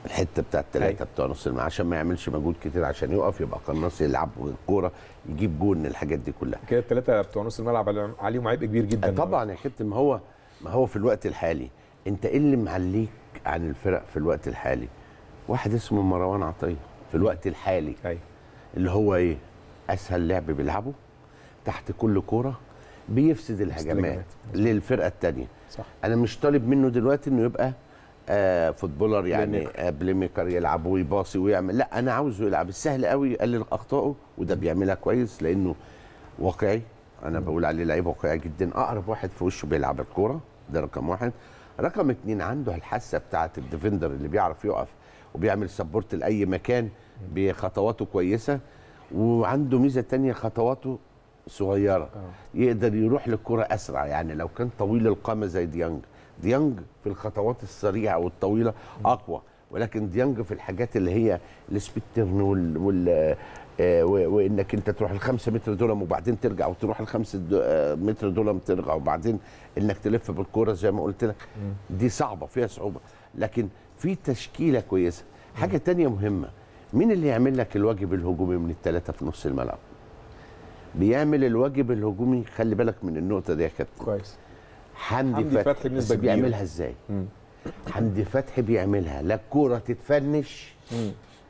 الحته بتاعت الثلاثه بتوع نص الملعب عشان ما يعملش مجهود كتير عشان يقف يبقى قناص يلعب الكوره يجيب جون الحاجات دي كلها كده الثلاثه بتوع نص الملعب عليهم عبء كبير جدا طبعا يا كابتن ما هو ما هو في الوقت الحالي انت ايه اللي معليك عن الفرق في الوقت الحالي واحد اسمه مروان عطيه في الوقت الحالي ايوه اللي هو ايه اسهل لعب بيلعبه تحت كل كوره بيفسد الهجمات الهجمات. للفرقه الثانيه صح انا مش طالب منه دلوقتي انه يبقى آه فوتبولر يعني ميكر. آه بلاي ميكر يلعب ويباصي ويعمل لا انا عاوزه يلعب السهل قوي يقلل اخطائه وده بيعملها كويس لانه واقعي انا بقول عليه لعيب واقعي جدا اقرب واحد في وشه بيلعب الكوره ده رقم واحد رقم اتنين عنده الحاسه بتاعه الديفندر اللي بيعرف يقف وبيعمل سبورت لاي مكان بخطواته كويسه وعنده ميزه تانية خطواته صغيره يقدر يروح للكره اسرع يعني لو كان طويل القامه زي ديانج ديانج في الخطوات السريعه والطويله اقوى ولكن ديانج في الحاجات اللي هي السبيد تيرن وال, وال آه، و- وانك انت تروح الخمسة متر دول وبعدين ترجع وتروح الخمسة دو- آه، متر دول ترجع وبعدين انك تلف بالكوره زي ما قلت لك دي صعبه فيها صعوبه لكن في تشكيله كويسه حاجه تانية مهمه مين اللي يعمل لك الواجب الهجومي من الثلاثه في نص الملعب بيعمل الواجب الهجومي خلي بالك من النقطه دي يا كابتن كويس حمدي, حمدي فتحي, فتحي بس بنسبة كبيرة. بيعملها ازاي مم. حمدي فتحي بيعملها لا الكوره تتفنش مم.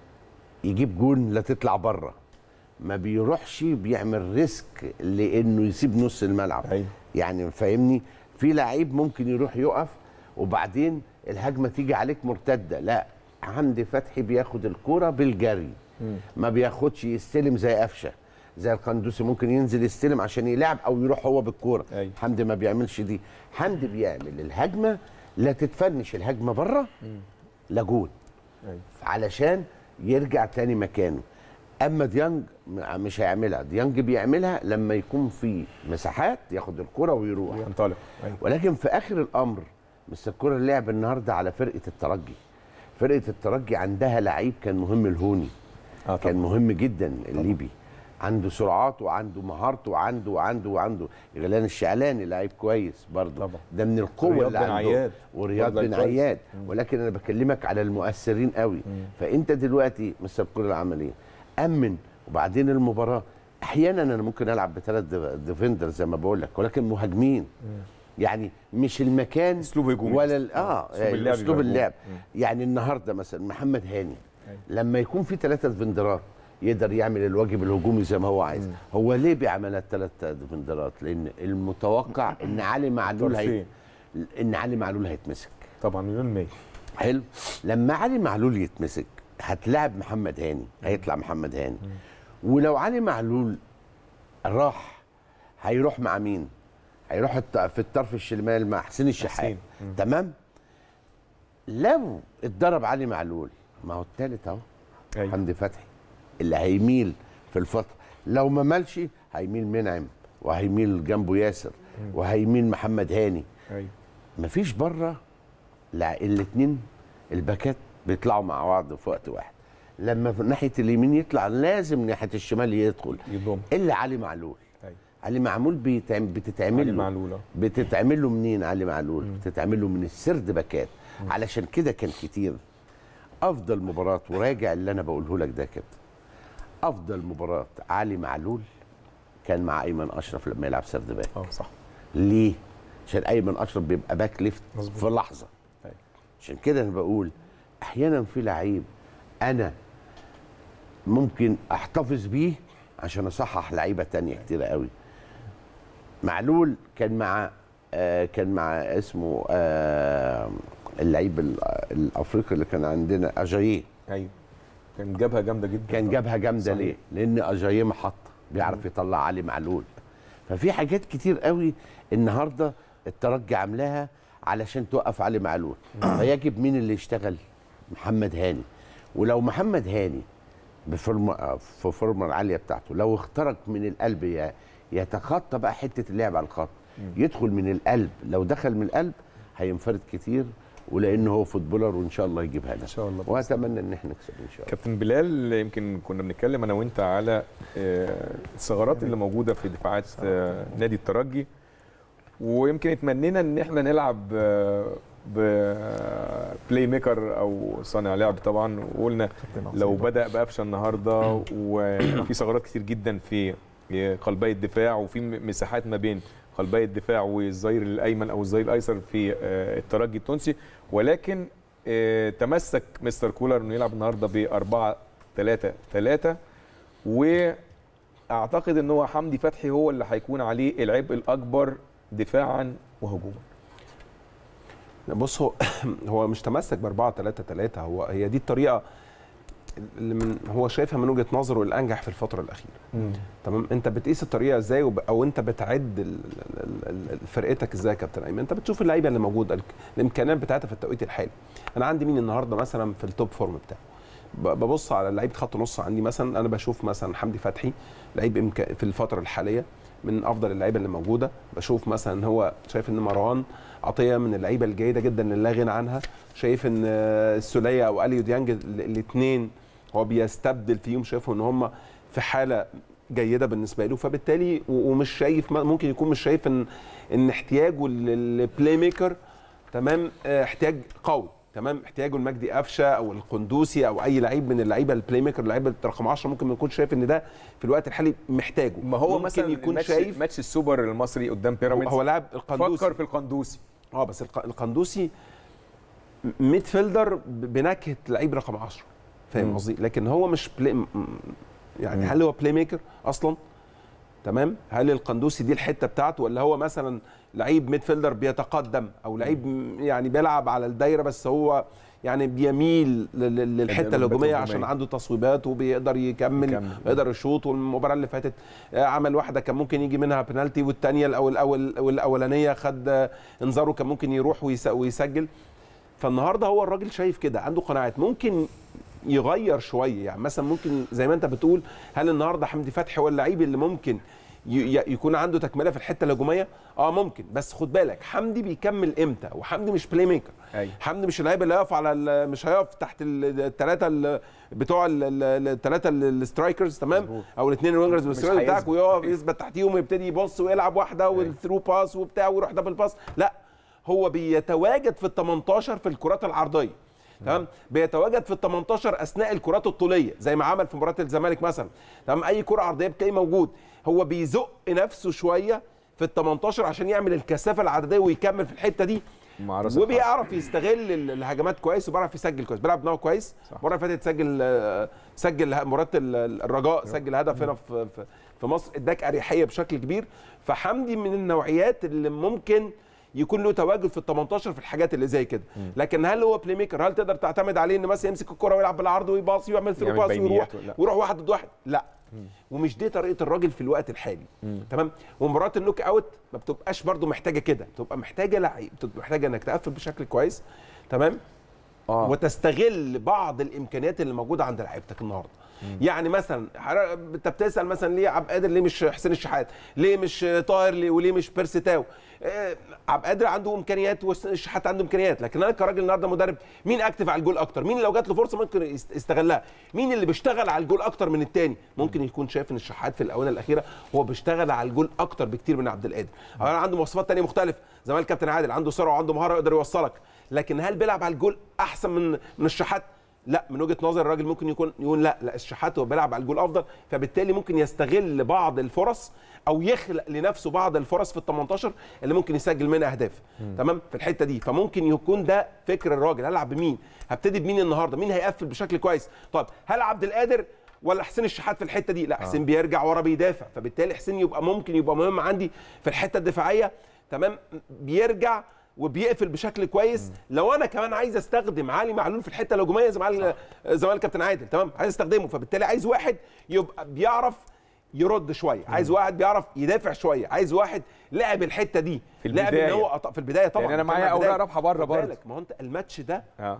يجيب جون لا تطلع بره ما بيروحش بيعمل ريسك لانه يسيب نص الملعب ايوه يعني فاهمني في لعيب ممكن يروح يقف وبعدين الهجمه تيجي عليك مرتده لا حمدي فتحي بياخد الكوره بالجري مم. ما بياخدش يستلم زي قفشه زي القندوسي ممكن ينزل يستلم عشان يلعب او يروح هو بالكوره أيوة. حمدي ما بيعملش دي حمدي بيعمل الهجمه لا تتفنش الهجمه بره لا جول ايوه علشان يرجع تاني مكانه اما ديانج م- مش هيعملها ديانج بيعملها لما يكون في مساحات ياخد الكرة ويروح ينطلق ايوه ولكن في اخر الامر مستر كرة لعب النهارده على فرقه الترجي فرقه الترجي عندها لعيب كان مهم الهوني اه كان طبعا مهم جدا الليبي عنده سرعات وعنده مهارته وعنده وعنده وعنده غيلان الشعلاني لعيب كويس برضه طبعا. ده من القوه ورياض اللي بن عنده عياد. ورياض برضه بن كويس. عياد ولكن انا بكلمك على المؤثرين قوي فانت دلوقتي مستر كل العمليه امن وبعدين المباراه احيانا انا ممكن العب بثلاث ديف- ديفندر زي ما بقول لك ولكن مهاجمين يعني مش المكان أسلوب هجومي. ولا ال- اه أسلوب يعني اللعب اسلوب يبقى اللعب هجومي. يعني النهارده مثلا محمد هاني أيوة. لما يكون في ثلاثه ديفندرات يقدر يعمل الواجب الهجومي زي ما هو عايز هو ليه بيعمل الثلاث ديفندرات لان المتوقع ان علي معلول هي... طرفين. ان علي معلول هيتمسك طبعا مليون مية حلو لما علي معلول يتمسك هتلاعب محمد هاني هيطلع محمد هاني ولو علي معلول راح هيروح مع مين هيروح الط- في الطرف الشمال مع حسين الشحات حسين. تمام لو اتضرب علي معلول ما هو التالت اهو ايوه حمدي فتحي اللي هيميل في الفتره لو ما مالش هيميل منعم وهيميل جنبه ياسر وهيميل محمد هاني ايوه مفيش بره لا الاثنين الباكات بيطلعوا مع بعض في وقت واحد لما في ناحيه اليمين يطلع لازم ناحيه الشمال يدخل يضم الا علي معلول ايوه علي معلول بيتعمل بتتعمل علي له معلول آه. بتتعمل له منين علي معلول بتتعمل له من السرد باكات علشان كده كان كتير افضل مباراه وراجع اللي انا بقوله لك ده كده افضل مباراه علي معلول كان مع ايمن اشرف لما يلعب سرد باك اه صح ليه عشان ايمن اشرف بيبقى باك ليفت مظبوط. في لحظه أيوة. عشان كده انا بقول احيانا في لعيب انا ممكن احتفظ بيه عشان اصحح لعيبه تانية كتير قوي معلول كان مع آه كان مع اسمه آه اللعيب ال- الافريقي اللي كان عندنا اجاييه ايوه كان جابها جامده جدا كان طبعاً. جابها جامده صحيح. ليه؟ لان اجاييه محط بيعرف يطلع علي معلول ففي حاجات كتير قوي النهارده الترجي عاملاها علشان توقف علي معلول فيجب مين اللي يشتغل؟ محمد هاني ولو محمد هاني بفورمه في فورمه العاليه بتاعته لو اخترق من القلب ي- يتخطى بقى حته اللعب على الخط يدخل من القلب لو دخل من القلب هينفرد كتير ولانه هو فوتبولر وان شاء الله يجيبها لنا ان شاء الله واتمنى ان احنا نكسب ان شاء الله كابتن بلال يمكن كنا بنتكلم انا وانت على آه، الثغرات اللي موجوده في دفاعات آه، نادي الترجي ويمكن اتمنينا ان احنا نلعب آه، بلاي ميكر او صانع لعب طبعا وقلنا لو بدا بقفشه النهارده وفي ثغرات كتير جدا في قلبي الدفاع وفي مساحات ما بين قلبي الدفاع والظهير الايمن او الظهير الايسر في آه، الترجي التونسي ولكن آه، تمسك مستر كولر انه يلعب النهارده ب 4 3 3 واعتقد ان هو حمدي فتحي هو اللي هيكون عليه العبء الاكبر دفاعا وهجوما بص هو هو مش تمسك ب 4 3 3 هو هي دي الطريقه اللي من هو شايفها من وجهه نظره الانجح في الفتره الاخيره تمام انت بتقيس الطريقه ازاي وب... او انت بتعد ال- ال- ال- ال- فرقتك ازاي يا كابتن ايمن انت بتشوف اللعيبه اللي موجوده ال- الامكانيات بتاعتها في التوقيت الحالي انا عندي مين النهارده مثلا في التوب فورم بتاعه ب- ببص على لعيبه خط نص عندي مثلا انا بشوف مثلا حمدي فتحي لعيب إمكا... في الفتره الحاليه من افضل اللعيبه اللي موجوده بشوف مثلا إن هو شايف ان مروان عطيه من اللعيبه الجيده جدا اللي لا غنى عنها شايف ان آه، السوليه او اليو ديانج الاثنين هو بيستبدل فيهم شايفه ان هم في حاله جيده بالنسبه له فبالتالي و- ومش شايف ممكن يكون مش شايف ان ان احتياجه للبلاي ميكر تمام آه، احتياج قوي تمام احتياجه لمجدي قفشه او القندوسي او اي لعيب من اللعيبه البلاي ميكر اللعيبه رقم 10 ممكن ما يكونش شايف ان ده في الوقت الحالي محتاجه ما هو ممكن مثلا يكون ماتش شايف ماتش السوبر المصري قدام بيراميدز هو لاعب القندوسي فكر في القندوسي اه بس الق- القندوسي ميد فيلدر ب- بنكهه لعيب رقم 10 فاهم مم. قصدي لكن هو مش بلاي م- يعني هل هو بلاي ميكر اصلا تمام هل القندوسي دي الحته بتاعته ولا هو مثلا لعيب ميد فيلدر بيتقدم او لعيب م- يعني بيلعب على الدايره بس هو يعني بيميل لل- لل- للحته الهجمات الهجوميه عشان الهجوميه. عنده تصويبات وبيقدر يكمل, يكمل. يقدر يشوط والمباراه اللي فاتت آه، عمل واحده كان ممكن يجي منها بنالتي والثانيه الاول الاول والاولانيه خد آه، انذاره كان ممكن يروح ويس- ويسجل فالنهارده هو الراجل شايف كده عنده قناعات ممكن يغير شويه يعني مثلا ممكن زي ما انت بتقول هل النهارده حمدي فتحي هو اللعيب اللي ممكن ي- ي- يكون عنده تكمله في الحته الهجوميه اه ممكن بس خد بالك حمدي بيكمل امتى وحمدي مش بلاي ميكر أيوة. حمدي مش اللعيب اللي هيقف على ال- مش هيقف تحت الثلاثه بتوع الثلاثه السترايكرز تمام مظبوط. او الاثنين الوينجرز بالسترايكر هيثبت. بتاعك ويقف يثبت تحتيهم ويبتدي يبص ويلعب واحده والثرو باس وبتاع ويروح دبل باس لا هو بيتواجد في ال 18 في الكرات العرضيه تمام بيتواجد في ال 18 اثناء الكرات الطوليه زي ما عمل في مباراه الزمالك مثلا تمام اي كره عرضيه بتلاقيه موجود هو بيزق نفسه شويه في ال 18 عشان يعمل الكثافه العدديه ويكمل في الحته دي مع راس الحربة. وبيعرف يستغل ال- الهجمات كويس وبيعرف يسجل كويس بيلعب دماغه كويس صح. المره اللي فاتت سجل آه، سجل ه- مباراه ال- الرجاء سجل هدف هنا في في- في مصر اداك اريحيه بشكل كبير فحمدي من النوعيات اللي ممكن يكون له تواجد في ال 18 في الحاجات اللي زي كده لكن هل هو بلاي ميكر هل تقدر تعتمد عليه ان مثلا يمسك الكره ويلعب بالعرض ويباصي ويعمل ثرو يعمل باس ويروح بينيات ولا- ويروح واحد ضد واحد لا ومش دي طريقه الراجل في الوقت الحالي تمام ومباراه النوك اوت ما بتبقاش برضو محتاجه كده بتبقى محتاجه لعيب بتبقى محتاجه انك تقفل بشكل كويس تمام اه وتستغل بعض الامكانيات اللي موجوده عند لعيبتك النهارده يعني مثلا حر- انت بتسال مثلا ليه عبد القادر ليه مش حسين الشحات ليه مش طاهر ليه وليه مش بيرسي تاو آه، عبد القادر عنده امكانيات والشحات عنده امكانيات لكن انا كراجل النهارده مدرب مين اكتف على الجول اكتر مين لو جات له فرصه ممكن يست- يستغلها مين اللي بيشتغل على الجول اكتر من التاني ممكن يكون شايف ان الشحات في الاونه الاخيره هو بيشتغل على الجول اكتر بكتير من عبد القادر أو انا عنده مواصفات تانية مختلفه زي ما الكابتن عادل عنده سرعه وعنده مهاره يقدر يوصلك لكن هل بيلعب على الجول احسن من من الشحات لا من وجهه نظر الراجل ممكن يكون يقول لا لا الشحات هو بيلعب على الجول افضل فبالتالي ممكن يستغل بعض الفرص او يخلق لنفسه بعض الفرص في ال 18 اللي ممكن يسجل منها اهداف تمام في الحته دي فممكن يكون ده فكر الراجل هلعب بمين هبتدي بمين النهارده مين هيقفل بشكل كويس طب هل عبد القادر ولا حسين الشحات في الحته دي لا حسين بيرجع ورا بيدافع فبالتالي حسين يبقى ممكن يبقى مهم عندي في الحته الدفاعيه تمام بيرجع وبيقفل بشكل كويس لو انا كمان عايز استخدم علي معلول في الحته الهجوميه زي ما قال زي ما قال الكابتن عادل تمام عايز استخدمه فبالتالي عايز واحد يبقى بيعرف يرد شويه عايز واحد بيعرف يدافع شويه عايز واحد لعب الحته دي في لعب ان البداية. هو قط- في البدايه طبعا يعني أنا بتكلم معايا عن أوراق البداية. رابحة بره خد برضه. بالك، ما هو انت الماتش ده اه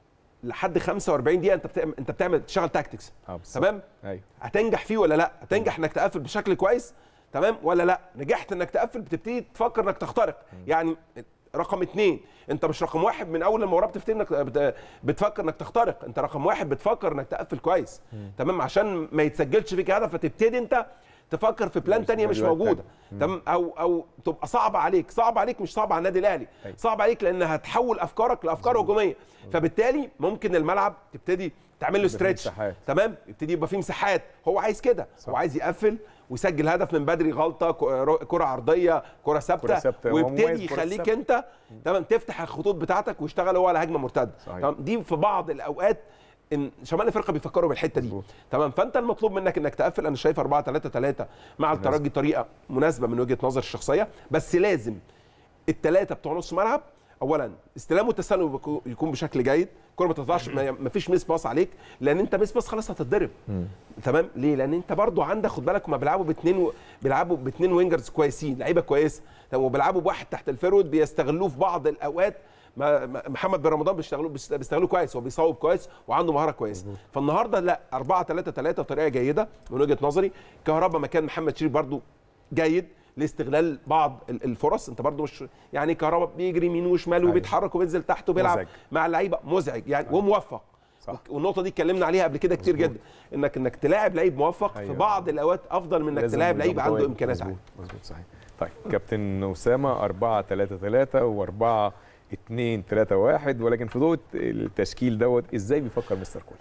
لحد 45 دقيقه انت بتعمل انت بتعمل تشتغل تاكتكس اه بالظبط. تمام ايوه هتنجح فيه ولا لا هتنجح انك تقفل بشكل كويس تمام ولا لا نجحت انك تقفل بتبتدي تفكر انك تخترق يعني رقم اتنين انت مش رقم واحد من اول المباراه بتفتكر انك بت- بتفكر انك تخترق انت رقم واحد بتفكر انك تقفل كويس تمام عشان ما يتسجلش فيك هدف فتبتدي انت تفكر في بلان تانية مش فيديوهات موجوده تمام او او تبقى صعبه عليك صعب عليك مش صعب على النادي الاهلي أيوة. صعب عليك لان هتحول افكارك لافكار هجوميه فبالتالي ممكن الملعب تبتدي تعمل له يبقى فيه ستريتش مساحات. تمام يبتدي يبقى فيه مساحات هو عايز كده هو عايز يقفل ويسجل هدف من بدري غلطه ك- كره عرضيه كره ثابته كرة ثابتة. هو مميز ويبتدي كرة يخليك ثابتة. انت تمام تفتح الخطوط بتاعتك ويشتغل هو على هجمه مرتده صحيح. تمام دي في بعض الاوقات ان شمال افريقيا بيفكروا بالحته دي مظبوط. تمام فانت المطلوب منك انك تقفل انا شايف 4 3 3 مع الترجي طريقه مناسبه من وجهه نظر الشخصيه بس لازم الثلاثه بتوع نص ملعب اولا استلام والتسلل بيكو- يكون بشكل جيد الكره ما تطلعش ما ما فيش ميس باص عليك لان انت ميس باص خلاص هتتضرب تمام ليه لان انت برضو عندك خد بالك هما بيلعبوا باثنين و... بيلعبوا باثنين وينجرز كويسين لعيبه كويسه تمام وبيلعبوا بواحد تحت الفيرود بيستغلوه في بعض الاوقات ما ما- محمد بن رمضان بيشتغلوا بيست- بيستغلوه كويس هو بيصوب كويس وعنده مهاره كويسه فالنهارده لا 4 3 3 بطريقه جيده من وجهه نظري كهربا مكان محمد شريف برضو جيد لاستغلال بعض ال- الفرص انت برضو مش يعني كهربا بيجري يمين وشمال أيوة. وبيتحرك وبينزل تحت وبيلعب مزعج. مع اللعيبه مزعج يعني وموفق صح. والنقطه دي اتكلمنا عليها قبل كده كتير جدا انك انك تلاعب لعيب موفق أيوة. في بعض الاوقات افضل من انك لازم تلاعب يبقى لعيب عنده متواجد. امكانيات مظبوط عاليه مظبوط صحيح طيب كابتن اسامه 4 3 3 و4 2 3 1 ولكن في ضوء التشكيل دوت ازاي بيفكر مستر كولر؟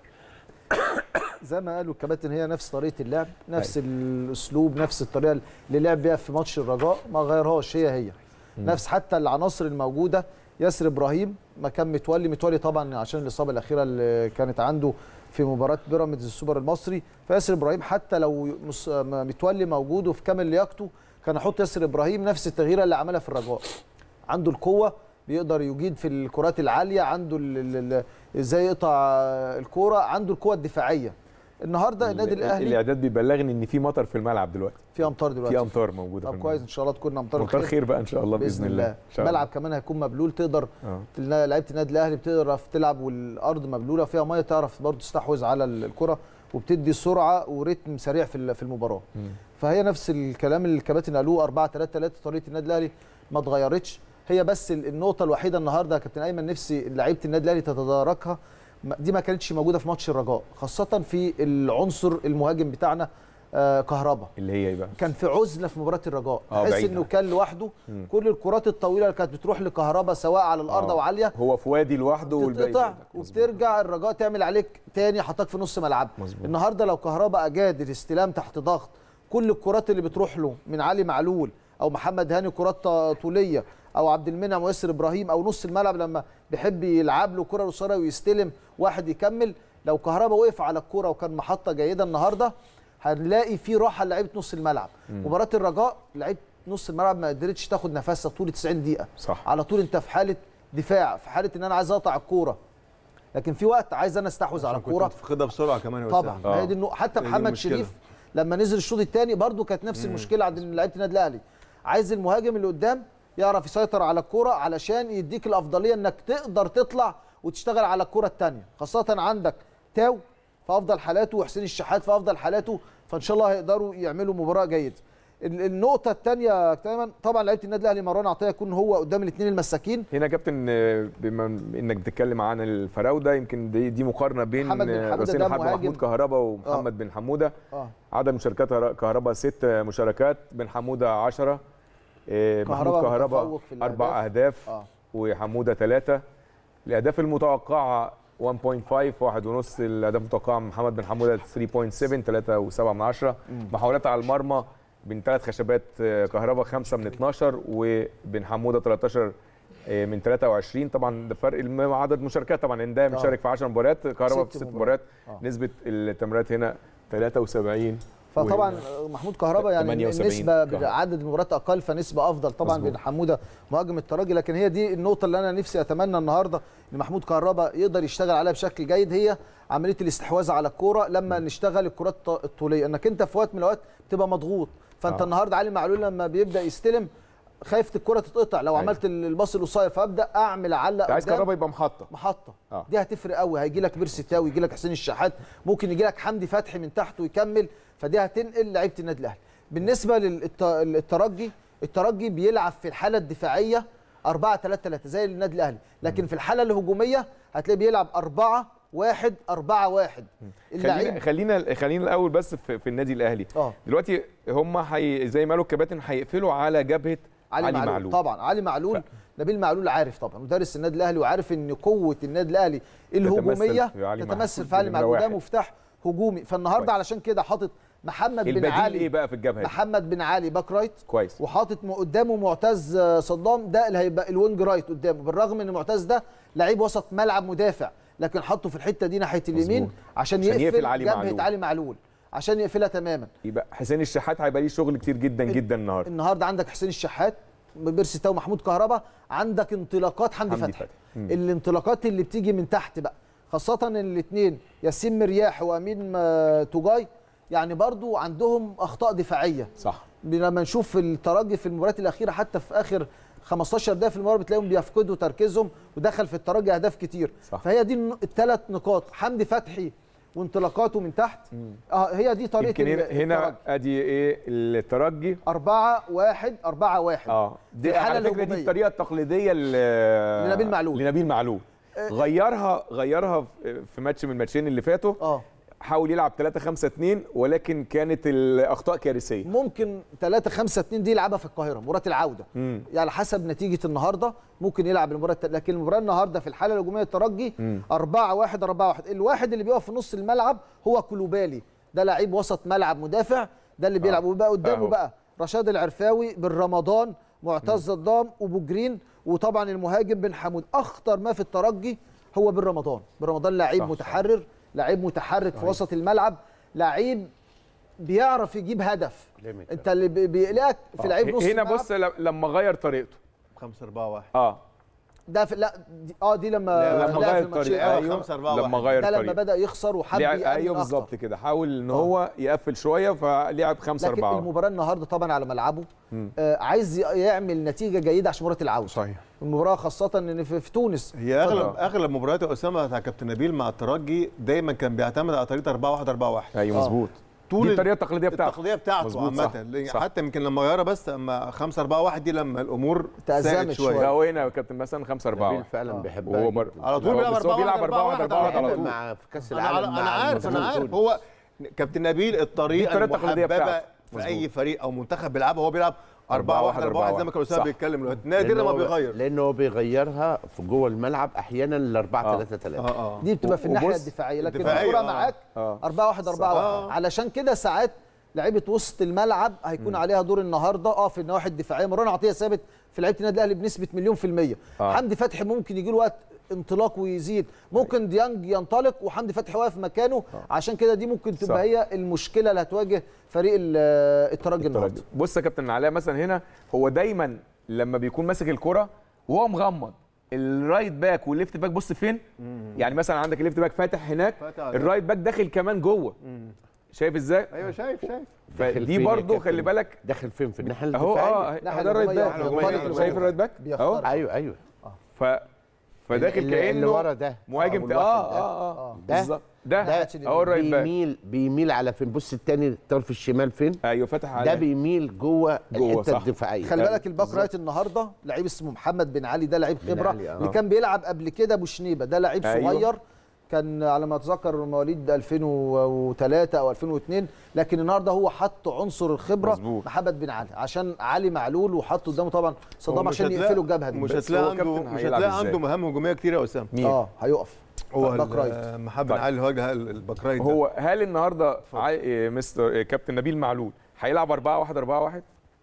زي ما قالوا الكباتن هي نفس طريقه اللعب نفس الاسلوب نفس الطريقه اللي لعب بيها في ماتش الرجاء ما غيرهاش هي هي نفس حتى العناصر الموجوده ياسر ابراهيم مكان متولي متولي طبعا عشان الاصابه الاخيره اللي كانت عنده في مباراه بيراميدز السوبر المصري فياسر ابراهيم حتى لو مس- م- متولي موجود وفي كامل لياقته كان احط ياسر ابراهيم نفس التغييره اللي عملها في الرجاء عنده القوه بيقدر يجيد في الكرات العاليه عنده ال- ال- ال- ازاي يقطع الكوره عنده القوه الدفاعيه النهارده النادي ال- الاهلي الاعداد بيبلغني ان في مطر في الملعب دلوقتي في امطار دلوقتي في امطار موجوده طب في كويس الملعب. ان شاء الله تكون امطار امطار خير بقى ان شاء الله باذن الله إن شاء الله. الملعب كمان هيكون مبلول تقدر اه لعيبه النادي الاهلي بتعرف تلعب والارض مبلوله فيها ميه تعرف برضه تستحوذ على الكره وبتدي سرعه وريتم سريع في ال- في المباراه فهي نفس الكلام اللي الكباتن قالوه 4 3 3 طريقه النادي الاهلي ما اتغيرتش هي بس ال- النقطه الوحيده النهارده يا كابتن ايمن نفسي لعيبه النادي الاهلي تتداركها ما- دي ما كانتش موجوده في ماتش الرجاء خاصه في العنصر المهاجم بتاعنا آه كهربا اللي هي ايه بقى؟ كان في عزله في مباراه الرجاء آه، تحس بعيد انه عنه. كان لوحده كل الكرات الطويله اللي كانت بتروح لكهربا سواء على الارض آه. او عاليه هو في وادي لوحده والباقي تتقطع بعيد. وبترجع الرجاء تعمل عليك تاني حطاك في نص ملعب مظبوط. النهارده لو كهربا اجاد الاستلام تحت ضغط كل الكرات اللي بتروح له من علي معلول او محمد هاني كرات طوليه او عبد المنعم وياسر ابراهيم او نص الملعب لما بيحب يلعب له كره قصيره ويستلم واحد يكمل لو كهربا وقف على الكره وكان محطه جيده النهارده هنلاقي في راحه لعيبه نص الملعب مباراه الرجاء لعيبه نص الملعب ما قدرتش تاخد نفسها طول 90 دقيقه صح. على طول انت في حاله دفاع في حاله ان انا عايز اقطع الكوره لكن في وقت عايز انا استحوذ على كنت الكوره تفقدها بسرعه كمان يا طبعا أسامة. ما هي دي النقطة. حتى هي دي محمد المشكلة. شريف لما نزل الشوط الثاني برده كانت نفس المشكله عند لعيبه النادي الاهلي عايز المهاجم اللي قدام يعرف يسيطر على الكوره علشان يديك الافضليه انك تقدر تطلع وتشتغل على الكوره الثانيه خاصه عندك تاو في افضل حالاته وحسين الشحات في افضل حالاته فان شاء الله هيقدروا يعملوا مباراه جيده ال- النقطه الثانيه تماما طبعا لعيبه النادي الاهلي مروان عطيه يكون هو قدام الاثنين المساكين هنا يا كابتن آه، بما انك بتتكلم عن الفراوده يمكن دي, دي مقارنه بين محمد بن آه، حمودة راسين ده الحرب مهاجم. محمود كهربا ومحمد بن حموده اه عدد مشاركات هر- كهربا ست مشاركات بن حموده 10 محمود كهربا كهربا متفوق في اربع الأهداف. اهداف اه وحموده ثلاثه الاهداف المتوقعه 1.5 واحد ونص الاهداف المتوقعه من محمد بن حموده 3.7 3 و7 من 10 محاولات على المرمى بين ثلاث خشبات آه، كهربا 5 من 12 وبن حموده 13 آه، من 23 طبعا ده فرق الم- عدد مشاركات طبعا لان ده آه. مشارك في 10 مباريات كهربا ست في ست مباريات. مباريات آه. نسبه التمريرات هنا 73 فطبعا محمود كهربا يعني 78 نسبه كهربا. بعدد المباريات اقل فنسبه افضل طبعا مظبوط. بين حموده مهاجم الترجي لكن هي دي النقطه اللي انا نفسي اتمنى النهارده ان محمود كهربا يقدر يشتغل عليها بشكل جيد هي عمليه الاستحواذ على الكوره لما نشتغل الكرات الط- الطوليه انك انت في وقت من الاوقات تبقى مضغوط فانت آه. النهارده علي معلول لما بيبدا يستلم خايف الكره تتقطع لو أيوة. عملت الباص القصير فابدا اعمل علق انت عايز قدام. كهربا يبقى محطه محطه آه. آه. دي هتفرق قوي هيجي لك بيرسي تاو يجي لك حسين الشحات ممكن يجي لك حمدي فتحي من تحت ويكمل فدي هتنقل لعيبه النادي الاهلي بالنسبه للترجي الترجي بيلعب في الحاله الدفاعيه 4 3 3 زي النادي الاهلي لكن في الحاله الهجوميه هتلاقيه بيلعب 4 واحد أربعة واحد خلينا اللعيب خلينا خلينا الاول بس في, في النادي الاهلي اه دلوقتي هم حي... زي ما قالوا الكباتن هيقفلوا على جبهه علي, معلول. معلول طبعا علي معلول نبيل معلول عارف طبعا مدرس النادي الاهلي وعارف ان قوه النادي الاهلي الهجوميه في علي تتمثل معلول. في علي نمرة معلول ده واحد. مفتاح هجومي فالنهارده كويس. علشان كده حاطط محمد بن البديل علي ايه بقى في الجبهه دي؟ محمد بن علي باك رايت كويس وحاطط م- قدامه معتز آه، صدام ده اللي هيبقى الوينج رايت قدامه بالرغم ان معتز ده لعيب وسط ملعب مدافع لكن حطه في الحته دي ناحيه اليمين مظبوط. عشان عشان يقفل, يقفل علي جبهه معلول. علي معلول عشان يقفلها تماما يبقى حسين الشحات هيبقى ليه شغل كتير جدا جدا النهارده النهارده عندك حسين الشحات بيرسي تاو محمود كهربا عندك انطلاقات حمدي, حمدي فتحي فتحي. مم. الانطلاقات اللي بتيجي من تحت بقى خاصه ان الاثنين ياسين مرياح وامين آه، توجاي يعني برضو عندهم اخطاء دفاعيه صح لما نشوف الترجي في المباريات الاخيره حتى في اخر 15 دقيقه في المباراه بتلاقيهم بيفقدوا تركيزهم ودخل في الترجي اهداف كتير صح. فهي دي الثلاث نقاط حمدي فتحي وانطلاقاته من تحت اه هي دي طريقه يمكن هنا, ال- هنا الترجي. ادي ايه الترجي أربعة واحد أربعة واحد اه دي الحالة على فكره دي الهجومية. الطريقه التقليديه ل- لنبيل معلول. لنبيل معلول غيرها غيرها في- في ماتش من الماتشين اللي فاتوا اه حاول يلعب 3 5 2 ولكن كانت الاخطاء كارثيه ممكن 3 5 2 دي يلعبها في القاهره مباراه العوده مم. يعني على حسب نتيجه النهارده ممكن يلعب المباراه الت- لكن المباراه النهارده في الحاله الهجوميه الترجي 4 1 4 1 الواحد اللي بيقف في نص الملعب هو كلوبالي ده لعيب وسط ملعب مدافع ده اللي بيلعب وبقى قدامه أهو. بقى رشاد العرفاوي بن رمضان معتز الضام ابو جرين وطبعا المهاجم بن حمود اخطر ما في الترجي هو بن رمضان بن رمضان لعيب صح، صح. متحرر لعيب متحرك في وسط الملعب لعيب بيعرف يجيب هدف Playmaker. انت اللي بي- بيقلقك في لعيب نص هنا الملعب بص ل- لما غير طريقته 5 4 1 اه ده في لا دي اه دي لما لما لعب غير في الماتش الطريقه الأول. أيوه. ايوه خمسة أربعة لما واحد. غير ده لما الطريقه بدا يخسر وحب لعب يقلل ايوه أخطر. بالظبط كده حاول ان هو يقفل شويه فلعب 5 لكن 4 المباراه النهارده طبعا على ملعبه آه عايز ي- يعمل نتيجه جيده عشان مباراه العوده صحيح المباراه خاصه ان في, في تونس هي اغلب اتفضل. اغلب مباريات اسامه بتاع كابتن نبيل مع الترجي دايما كان بيعتمد على طريقه 4 1 4 1 ايوه آه. مظبوط طول دي ال- الطريقه التقليديه بتاعته التقليديه بتاعته مظبوط، صح، عامه لأن صح. حتى يمكن لما غيرها بس اما 5 4 1 دي لما الامور تأزمت ساءت شوية. لا هو هنا يا كابتن مثلا 5 4 نبيل فعلا بيحبها وهو جداً. بر... على طول هو بيلعب بس هو 4 بيلعب 4 1 4 1 على طول مع في كاس انا العالم انا مع عارف انا مظبوط. عارف هو كابتن نبيل الطريقه الطريقة التقليدية المحببه بتاعته. في اي مظبوط. فريق او منتخب بيلعبها هو بيلعب 4 1 4 1 زي ما كان اسامه صح. بيتكلم دلوقتي نادرا لأنه ما هو- بيغير لانه هو بيغيرها في جوه الملعب احيانا ل 4 آه. 3 3 اه اه دي بتبقى في الناحيه وبص، الدفاعيه لكن الدفاعية، الكره آه. معاك آه. 4 1 4 1 علشان كده ساعات لعيبه وسط الملعب هيكون عليها دور النهارده اه في النواحي الدفاعيه مروان عطيه ثابت في لعيبه النادي الاهلي بنسبه مليون في الميه آه. حمدي فتحي ممكن يجي له وقت انطلاق ويزيد ممكن ديانج ينطلق وحمدي فتحي واقف مكانه عشان كده دي ممكن تبقى صح. هي المشكله اللي هتواجه فريق ال- الترجي النهارده الترجي بص يا كابتن علاء مثلا هنا هو دايما لما بيكون ماسك الكرة وهو مغمض الرايت باك والليفت باك بص فين يعني مثلا عندك الليفت باك فاتح هناك فاتح على الرايت باك داخل كمان جوه شايف ازاي ايوه شايف شايف داخل فدي فين يا برضو كابتن؟ خلي بالك داخل فين في الناحيه اهو اه الدفاعيه ناحية أهو ده الرايت الهجومية، باك الهجومية، شايف الهجومية. الرايت باك اهو بيخترق. ايوه ايوه ف فداخل اللي- اللي كانه ورا ده مهاجم أول ت- واحد اه ده. اه اه ده بالظبط ده ده اهو الرايت باك بيميل بيميل على فين بص التاني الطرف الشمال فين ايوه فتح ده على بيميل جوه جوه، الحته صح. الدفاعيه خلي بالك الباك رايت النهارده لعيب اسمه محمد بن علي ده لعيب خبره علي، آه. اللي كان بيلعب قبل كده ابو شنيبه ده لعيب أيوه. صغير كان على ما اتذكر مواليد 2003 او 2002 لكن النهارده هو حط عنصر الخبره مظبوط. محمد بن علي عشان علي معلول وحط قدامه طبعا صدام ومش عشان هتلاقي- يقفلوا الجبهه دي مش بس هتلاقي هو عنده كابتن مش هيلعب هتلاقي إزاي؟ عنده مهام هجوميه كتيره يا اسامه مين؟ اه هيقف هو باك رايت ال- محمد طيب. علي اللي هو الباك رايت ده. هو هل النهارده عاي... مستر إيه، كابتن نبيل معلول هيلعب 4 1 4 1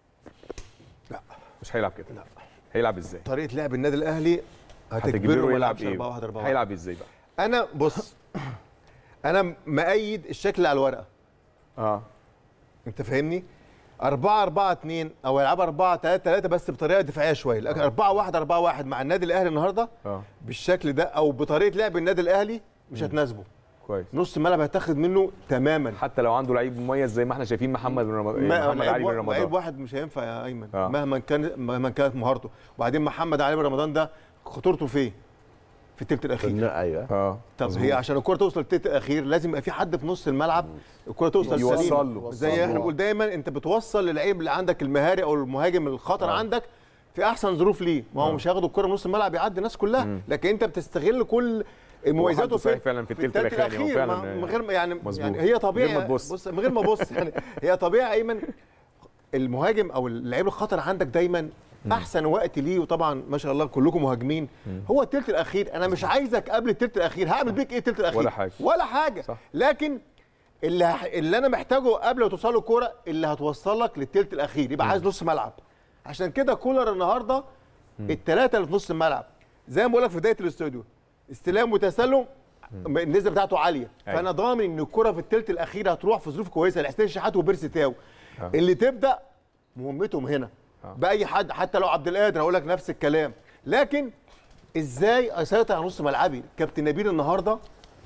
لا مش هيلعب كده لا هيلعب ازاي طريقه لعب النادي الاهلي هتجبره هتجبره ما يلعب يلعبش ايه 4 1 4 1 هيلعب ازاي بقى انا بص انا مأيد الشكل على الورقه اه انت فاهمني 4 4 2 او يلعب 4 3 3 بس بطريقه دفاعيه شويه لكن 4 1 4 1 مع النادي الاهلي النهارده اه بالشكل ده او بطريقه لعب النادي الاهلي مش هتناسبه كويس نص الملعب هيتاخد منه تماما حتى لو عنده لعيب مميز زي ما احنا شايفين محمد بن رمضان ما- محمد علي لعيب بن وا- لعيب رمضان واحد مش هينفع يا ايمن آه. مهما كان مهما كانت مهارته وبعدين محمد علي بن رمضان ده خطورته فين في الثلث الاخير ايوه اه طب مظبوط. هي عشان الكره توصل للثلث الاخير لازم يبقى في حد في نص الملعب الكره توصل يوصل سليمة. له. زي يوصل احنا له. بنقول دايما انت بتوصل للعيب اللي عندك المهاري او المهاجم الخطر آه. عندك في احسن ظروف ليه ما هو مش هياخد الكره من نص الملعب يعدي الناس كلها لكن انت بتستغل كل مميزاته وحالته في صحيح فعلا في التلت الأخراني، هو فعلا ما- من غير ما- يعني مظبوط. يعني هي طبيعي من غير ما تبص. بص من غير ما ابص يعني هي طبيعي ايمن المهاجم او اللعيب الخطر عندك دايما احسن وقت ليه وطبعا ما شاء الله كلكم مهاجمين هو التلت الاخير انا مش عايزك قبل التلت الاخير هعمل بيك ايه التلت الاخير ولا حاجة. ولا حاجه صح. لكن اللي هح- اللي انا محتاجه قبل ما توصل له الكوره اللي هتوصلك للتلت الاخير يبقى عايز نص ملعب عشان كده كولر النهارده الثلاثه اللي في نص الملعب زي ما بقول لك في بدايه الاستوديو استلام وتسلم النسبه بتاعته عاليه أيوة. فانا ضامن ان الكره في الثلث الاخير هتروح في ظروف كويسه لحسين شحات وبيرسي تاو آه. اللي تبدا مهمتهم هنا باي حد حتى لو عبد القادر هقول لك نفس الكلام لكن ازاي اسيطر على نص ملعبي كابتن نبيل النهارده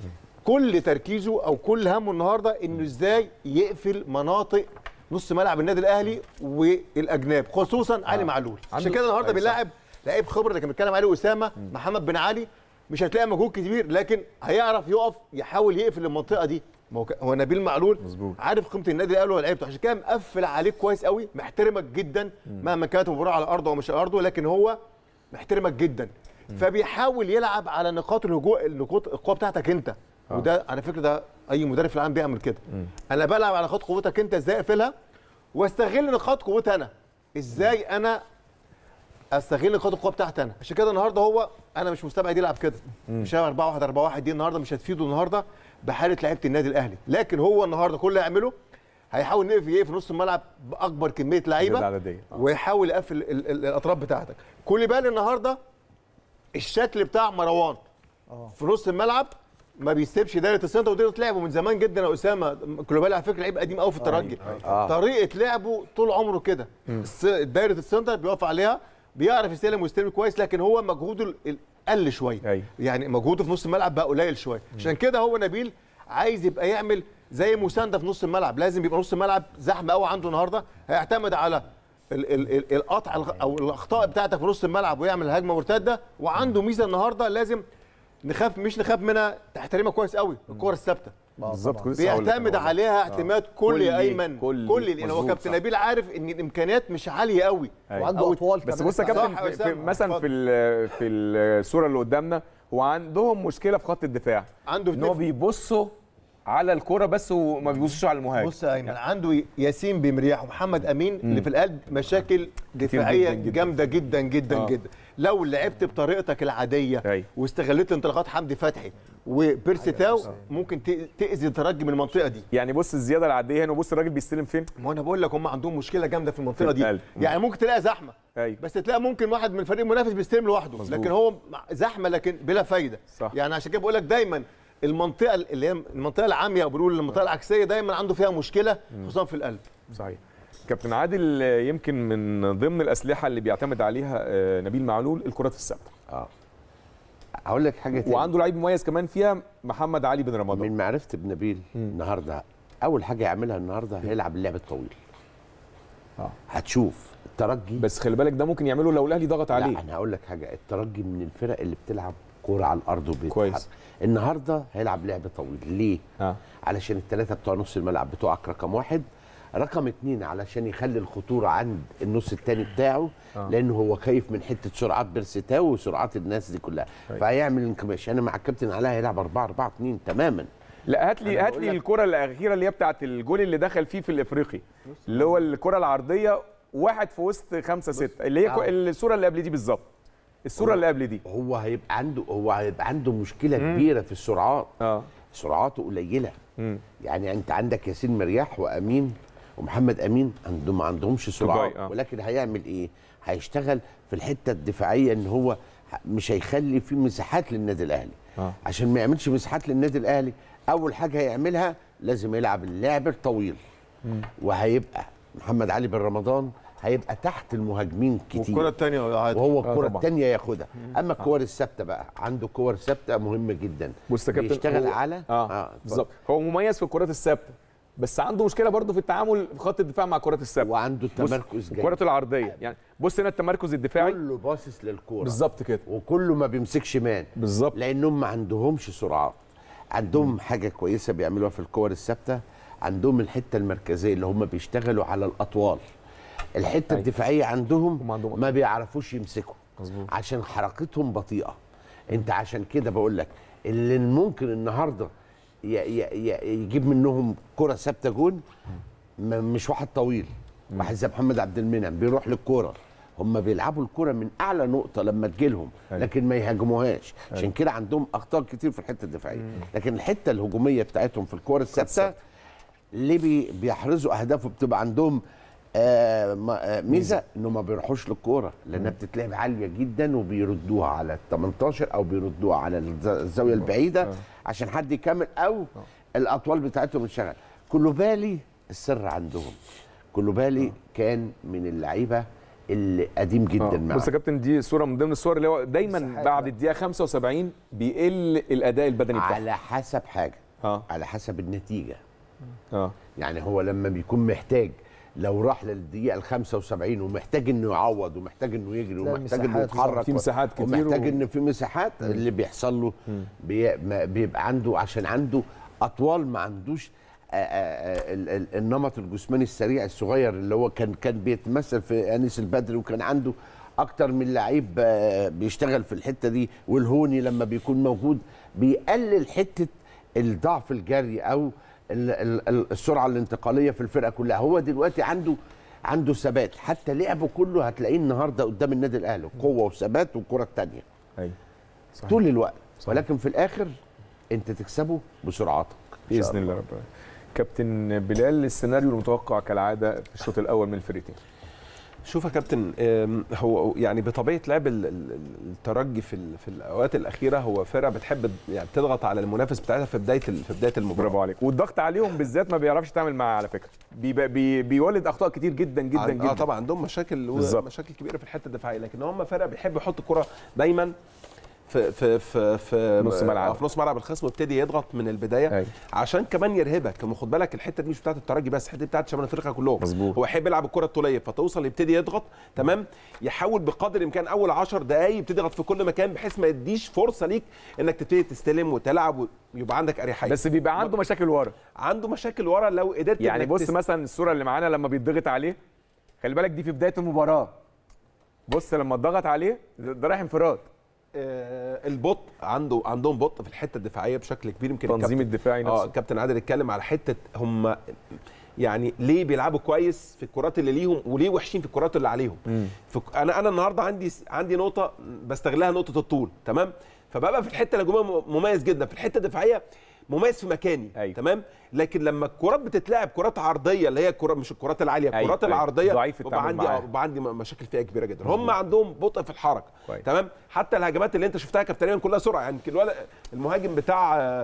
كل تركيزه او كل همه النهارده انه ازاي يقفل مناطق نص ملعب النادي الاهلي والاجناب خصوصا علي معلول عشان عنده- كده النهارده أيوة صح. بيلاعب لعيب خبره اللي كان بيتكلم عليه اسامه محمد بن علي مش هتلاقي مجهود كبير لكن هيعرف يقف يحاول يقفل المنطقه دي ما هو ك- هو نبيل معلول مظبوط. عارف قيمه النادي الاهلي ولعيبته عشان كده مقفل عليك كويس قوي محترمك جدا مهما كانت المباراه على ارضه او مش على ارضه لكن هو محترمك جدا فبيحاول يلعب على نقاط الهجوم النقاط القوه بتاعتك انت وده على فكره ده اي مدرب في العالم بيعمل كده انا بلعب على نقاط قوتك انت ازاي اقفلها واستغل نقاط قوتي انا ازاي انا استغل نقاط القوه بتاعتي انا عشان كده النهارده هو انا مش مستبعد يلعب كده مش هيلعب 4 1 4 1 دي النهارده مش هتفيده النهارده بحاله لعيبه النادي الاهلي لكن هو النهارده كل اللي هيعمله هيحاول نقف ايه في نص الملعب باكبر كميه زيادة لعيبه عددية. آه. ويحاول يقفل ال- ال- الاطراف بتاعتك كل بالي النهارده الشكل بتاع مروان في نص الملعب ما بيسيبش دايره السنتر ودايره لعبه من زمان جدا يا اسامه كلوبالي على فكره لعيب قديم قوي في الترجي آه. طريقه لعبه طول عمره كده الس- دايره السنتر بيقف عليها بيعرف يستلم ويستلم كويس لكن هو مجهوده ال- ال- قل شويه أيوة. يعني مجهوده في نص الملعب بقى قليل شويه عشان كده هو نبيل عايز يبقى يعمل زي مسانده في نص الملعب لازم يبقى نص الملعب زحمه قوي عنده النهارده هيعتمد على ال ال ال القطع الغ- او الاخطاء بتاعتك في نص الملعب ويعمل هجمه مرتده وعنده ميزه النهارده لازم نخاف مش نخاف منها تحترمها كويس قوي الكره الثابته بالظبط كنت لسه هقول لك بيعتمد الموضوع. عليها اعتماد كلي كلي، يا ايمن كلي. كلي لان هو مظبوط، كابتن صح. نبيل عارف ان الامكانيات مش عاليه قوي أيوة. وعنده أو- اطوال بس كمان بص يا صح كابتن يا في- في أسامة، مثلا اتفضل. في ال- في الصوره اللي قدامنا هو عندهم مشكله في خط الدفاع عنده ان هو في- بيبصوا على الكرة بس وما بيبصوش على المهاجم بص يا ايمن عنده ياسين بمرياح ومحمد امين اللي في القلب مشاكل دفاعيه جداً جداً. جامده جدا جدا آه. جدا لو لعبت بطريقتك العاديه أيوة. واستغلت انطلاقات حمدي فتحي وبيرسي تاو ممكن ت- تاذي الترجي من المنطقه دي يعني بص الزياده العاديه هنا وبص الراجل بيستلم فين ما انا بقول لك هم عندهم مشكله جامده في المنطقه دي القلب. يعني ممكن تلاقي زحمه ايوه بس تلاقي ممكن واحد من الفريق المنافس بيستلم لوحده مظبوط. لكن هو مع- زحمه لكن بلا فايده صح. يعني عشان كده بقول لك دايما المنطقه اللي هي المنطقه العاميه او بنقول المنطقه العكسيه دايما عنده فيها مشكله خصوصا في القلب صحيح كابتن عادل آه، يمكن من ضمن الاسلحه اللي بيعتمد عليها آه، نبيل معلول الكرات الثابته اه هقول لك حاجه تاني وعنده لعيب مميز كمان فيها محمد علي بن رمضان من معرفه بنبيل النهارده اول حاجه يعملها النهارده هيلعب اللعب الطويل آه. هتشوف الترجي بس خلي بالك ده ممكن يعمله لو الاهلي ضغط عليه لا انا هقول لك حاجه الترجي من الفرق اللي بتلعب كوره على الارض وبيتحرك كويس. النهارده هيلعب لعب طويل ليه؟ اه علشان الثلاثه بتوع نص الملعب بتوعك رقم واحد رقم اتنين علشان يخلي الخطوره عند النص الثاني بتاعه آه. لانه هو خايف من حته سرعات بيرستاو وسرعات الناس دي كلها أيوة. فهيعمل انكماش انا مع الكابتن علاء هيلعب 4 4 2 تماما لا هات لي أنا هات بقول لي لك- الكره الاخيره اللي هي بتاعت الجول اللي دخل فيه في الافريقي اللي هو الكره العرضيه واحد في وسط خمسة ستة اللي هي كو- آه. الصوره اللي قبل دي بالظبط الصوره اللي قبل دي هو هيبقى عنده هو هيبقى عنده مشكله كبيره في السرعات اه سرعاته قليله مم. يعني انت عندك ياسين مرياح وامين ومحمد امين عندهم ما عندهمش سرعات طبيعي، آه. ولكن هيعمل ايه هيشتغل في الحته الدفاعيه ان هو ه- مش هيخلي في مساحات للنادي الاهلي آه. عشان ما يعملش مساحات للنادي الاهلي اول حاجه هيعملها لازم يلعب اللعب الطويل وهيبقى محمد علي بن رمضان هيبقى تحت المهاجمين كتير والكره الثانيه عادي وهو آه الكرة طبعاً. الثانية ياخدها، أما الكور الثابتة بقى عنده كور ثابتة مهمة جدا. بص يا كابتن بيشتغل هو- على اه, اتفضل. بالظبط هو مميز في الكرات الثابته بس عنده مشكله برضه في التعامل في خط الدفاع مع الكرات الثابته وعنده بص، تمركز جيد الكرات العرضيه يعني بص هنا التمركز الدفاعي كله باصص للكورة بالظبط كده وكله ما بيمسكش مان بالظبط لأنهم ما عندهمش سرعات. عندهم حاجة كويسة بيعملوها في الكور الثابتة عندهم الحتة المركزية اللي هم بيشتغلوا على الأطوال. الحتة أيوة. الدفاعية عندهم هم عندهم ما بيعرفوش يمسكوا مظبوط عشان حركتهم بطيئه انت عشان كده بقول لك اللي ممكن النهارده ي- ي- ي- يجيب منهم كره ثابته جون م- مش واحد طويل واحد زي محمد عبد المنعم بيروح للكوره هم بيلعبوا الكوره من اعلى نقطه لما تجيلهم أيوة. لكن ما يهاجموهاش عشان كده عندهم اخطاء كتير في الحته الدفاعيه لكن الحته الهجوميه بتاعتهم في الكوره الثابته اللي بي بيحرزوا اهدافه بتبقى عندهم آه م- آه، ميزه انه ما بيروحوش للكوره لانها بتتلعب عاليه جدا وبيردوها على ال 18 او بيردوها على الز- الزاويه البعيده عشان حد يكمل او الاطوال بتاعتهم تشتغل كلوبالي السر عندهم كلوبالي كان من اللعيبه اللي قديم جدا آه. معاهم بص يا كابتن دي صوره من ضمن الصور اللي هو دايما مساحات بعد بقى. الدقيقه 75 بيقل الاداء البدني بتاعه على حسب حاجه اه على حسب النتيجه اه يعني هو لما بيكون محتاج لو راح للدقيقه ال 75 ومحتاج انه يعوض ومحتاج انه يجري لا، ومحتاج انه مساحات يتحرك في مساحات كتير ومحتاج و- ان في مساحات اللي بيحصل له بي ما- بيبقى عنده عشان عنده اطوال ما عندوش آه، آه، آه، ال- ال- النمط الجسماني السريع الصغير اللي هو كان كان بيتمثل في انيس البدري وكان عنده اكتر من لعيب آه، بيشتغل في الحته دي والهوني لما بيكون موجود بيقلل حته الضعف الجري او ال- ال- ال- السرعه الانتقاليه في الفرقه كلها هو دلوقتي عنده عنده ثبات حتى لعبه كله هتلاقيه النهارده قدام النادي الاهلي قوه وثبات والكره الثانيه ايوه صحيح. طول الوقت صحيح. ولكن في الاخر انت تكسبه بسرعتك إن شاء باذن الله رب العالمين. كابتن بلال السيناريو المتوقع كالعاده في الشوط الاول من الفريقين شوف يا كابتن آم، هو يعني بطبيعه لعب ال- ال- الترجي في ال- في الاوقات الاخيره هو فرقه بتحب يعني تضغط على المنافس بتاعتها في بدايه ال- في بدايه المباراه برافو عليك والضغط عليهم بالذات ما بيعرفش يتعامل معاه على فكره بيبقى بي بيولد اخطاء كتير جدا جدا عن- جدا اه طبعا عندهم مشاكل بالظبط. مشاكل كبيره في الحته الدفاعيه لكن هم فرقه بيحب يحط الكره دايما في في في في نص ملعب. آه، في نص ملعب الخصم ويبتدي يضغط من البدايه أيوة. عشان كمان يرهبك ما خد بالك الحته دي مش بتاعت الترجي بس الحته دي بتاعت شمال افريقيا كلهم مظبوط. هو يحب يلعب الكره الطوليه فتوصل يبتدي يضغط تمام يحاول بقدر الامكان اول 10 دقائق يبتدي يضغط في كل مكان بحيث ما يديش فرصه ليك انك تبتدي تستلم وتلعب ويبقى عندك اريحيه بس بيبقى عنده مشاكل ورا عنده مشاكل ورا لو قدرت يعني إنك بص تست- مثلا الصوره اللي معانا لما بيتضغط عليه خلي بالك دي في بدايه المباراه بص لما اتضغط عليه ده ده رايح انفراد آه، البطء عنده عندهم بطء في الحته الدفاعيه بشكل كبير يمكن التنظيم الكابتن- الدفاعي اه نفسه الكابتن عادل اتكلم على حته هم يعني ليه بيلعبوا كويس في الكرات اللي ليهم وليه وحشين في الكرات اللي عليهم في انا انا النهارده عندي عندي نقطه بستغلها نقطه الطول تمام فببقى في الحته الهجوميه مميز جدا في الحته الدفاعيه مميز في مكاني أيوة. تمام لكن لما الكرات بتتلعب كرات عرضيه اللي هي الكرات مش الكرات العاليه أيوة، الكرات أيوة. العرضيه ضعيف في ببقى التعامل عندي معاها. آه، بيبقى عندي مشاكل فيها كبيره جدا هم عندهم بطء في الحركه كويس. تمام حتى الهجمات اللي انت شفتها كانت تقريبا كلها سرعه يعني الولد المهاجم بتاع آه،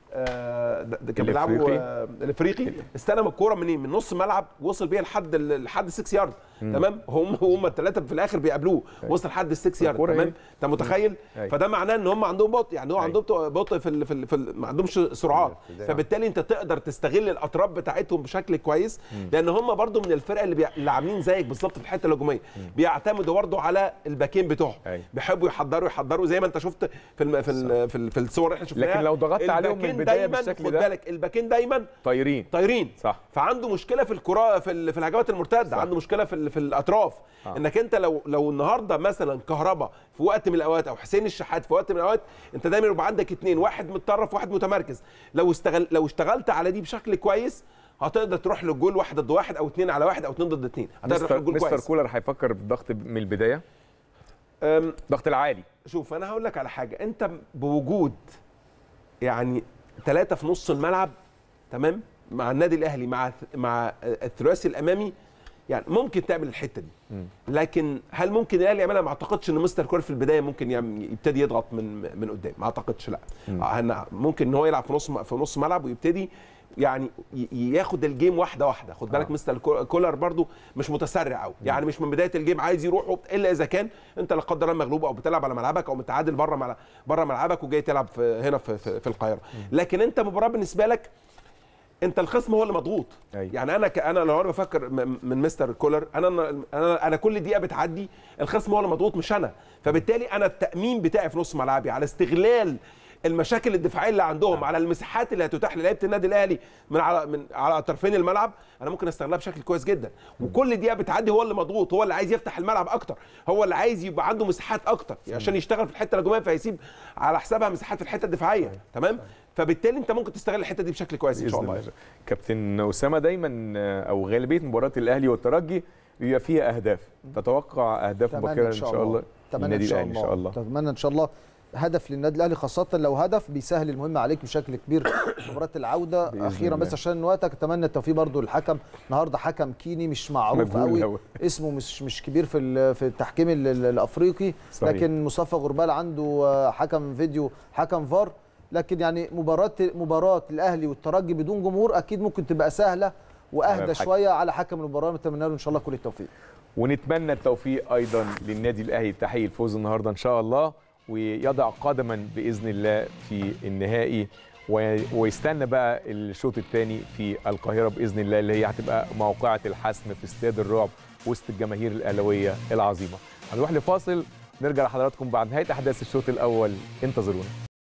آه، ده ده كان بيلعبوا الإفريقي. آه، الافريقي استلم الكوره منين من نص ملعب وصل بيها لحد ال- لحد 6 يارد تمام هم هم الثلاثه في الاخر بيقابلوه وصل لحد ال 6 يارد الكرة تمام إيه؟ انت متخيل أيوة. فده معناه ان هم عندهم بطء يعني هو أيوة. عندهم بطء- بطء في ال في, ال في ال ما عندهمش سرعات فبالتالي انت تقدر تستغل الاطراف بتاعتهم بشكل كويس لان هم برضو من الفرق اللي, بي... اللي عاملين زيك بالظبط في الحته الهجوميه بيعتمدوا برضو على الباكين بتوعهم أيوة. بيحبوا يحضروا يحضروا زي ما انت شفت في الم... في, ال... في, ال... في الصور اللي احنا شفناها لكن لو ضغطت عليهم من الباكين البداية دايما بالشكل خد ده- بالك الباكين دايما طايرين طايرين صح. فعنده مشكله في الكره في, ال... في الهجمات المرتده صح. عنده مشكله في ال... في الاطراف آه. آه. انك انت لو لو النهارده مثلا كهربا في وقت من الاوقات او حسين الشحات في وقت من الاوقات انت دايما يبقى عندك اثنين واحد متطرف واحد متمركز لو استغل لو اشتغلت على دي بشكل كويس هتقدر تروح للجول واحد ضد واحد او اثنين على واحد او اثنين ضد اثنين هتقدر تروح مستر, للجول مستر كويس كولر هيفكر بالضغط من البدايه أم، الضغط العالي شوف انا هقول لك على حاجه انت بوجود يعني ثلاثه في نص الملعب تمام مع النادي الاهلي مع مع الثلاثي الامامي يعني ممكن تعمل الحته دي لكن هل ممكن الاهلي يعملها ما اعتقدش ان مستر كولر في البدايه ممكن يعمل- يبتدي يضغط من من قدام ما اعتقدش لا أنا ممكن ان هو يلعب في نص في نص ملعب ويبتدي يعني ي- ياخد الجيم واحده واحده خد بالك آه. مستر كو- كولر برضو مش متسرع قوي يعني مش من بدايه الجيم عايز يروح وبت- الا اذا كان انت لا قدر الله مغلوب او بتلعب على ملعبك او متعادل بره ملعب بره ملعبك وجاي تلعب في هنا في, في, في القاهره لكن انت مباراه بالنسبه لك انت الخصم هو اللي مضغوط أيوة. يعني انا ك... انا لو انا بفكر م- من مستر كولر انا انا انا كل دقيقه بتعدي الخصم هو اللي مضغوط مش انا فبالتالي انا التامين بتاعي في نص ملعبي على استغلال المشاكل الدفاعيه اللي عندهم على المساحات اللي هتتاح للعيبه النادي الاهلي من على من على طرفين الملعب انا ممكن استغلها بشكل كويس جدا وكل دقيقه بتعدي هو اللي مضغوط هو اللي عايز يفتح الملعب اكتر هو اللي عايز يبقى عنده مساحات اكتر عشان يشتغل في الحته الهجوميه فهيسيب على حسابها مساحات في الحته الدفاعيه تمام فبالتالي انت ممكن تستغل الحته دي بشكل كويس ان شاء الله كابتن اسامه دايما آه، او غالبيه مباريات الاهلي والترجي بيبقى فيها اهداف تتوقع اهداف أتمنى مبكره ان شاء الله اتمنى للنادي ان شاء الاهلي الله ان شاء الله اتمنى ان شاء الله هدف للنادي الاهلي خاصه لو هدف بيسهل المهمه عليك بشكل كبير في مباراه العوده بإذن اخيرا الله. بس عشان وقتك اتمنى التوفيق برضو للحكم النهارده حكم كيني مش معروف مجهول قوي أوي. اسمه مش مش كبير في ال- في التحكيم ال- ال- الافريقي صحيح. لكن مصطفى غربال عنده آه، حكم فيديو حكم فار لكن يعني مباراه مباراه الاهلي والترجي بدون جمهور اكيد ممكن تبقى سهله على واهدى الحكم. شويه على حكم المباراه نتمنى له ان شاء الله كل التوفيق ونتمنى التوفيق ايضا للنادي الاهلي التحقيق الفوز النهارده ان شاء الله ويضع قدما باذن الله في النهائي وي- ويستنى بقى الشوط الثاني في القاهره باذن الله اللي هي هتبقى موقعه الحسم في استاد الرعب وسط الجماهير الاهلاويه العظيمه هنروح لفاصل نرجع لحضراتكم بعد نهايه احداث الشوط الاول انتظرونا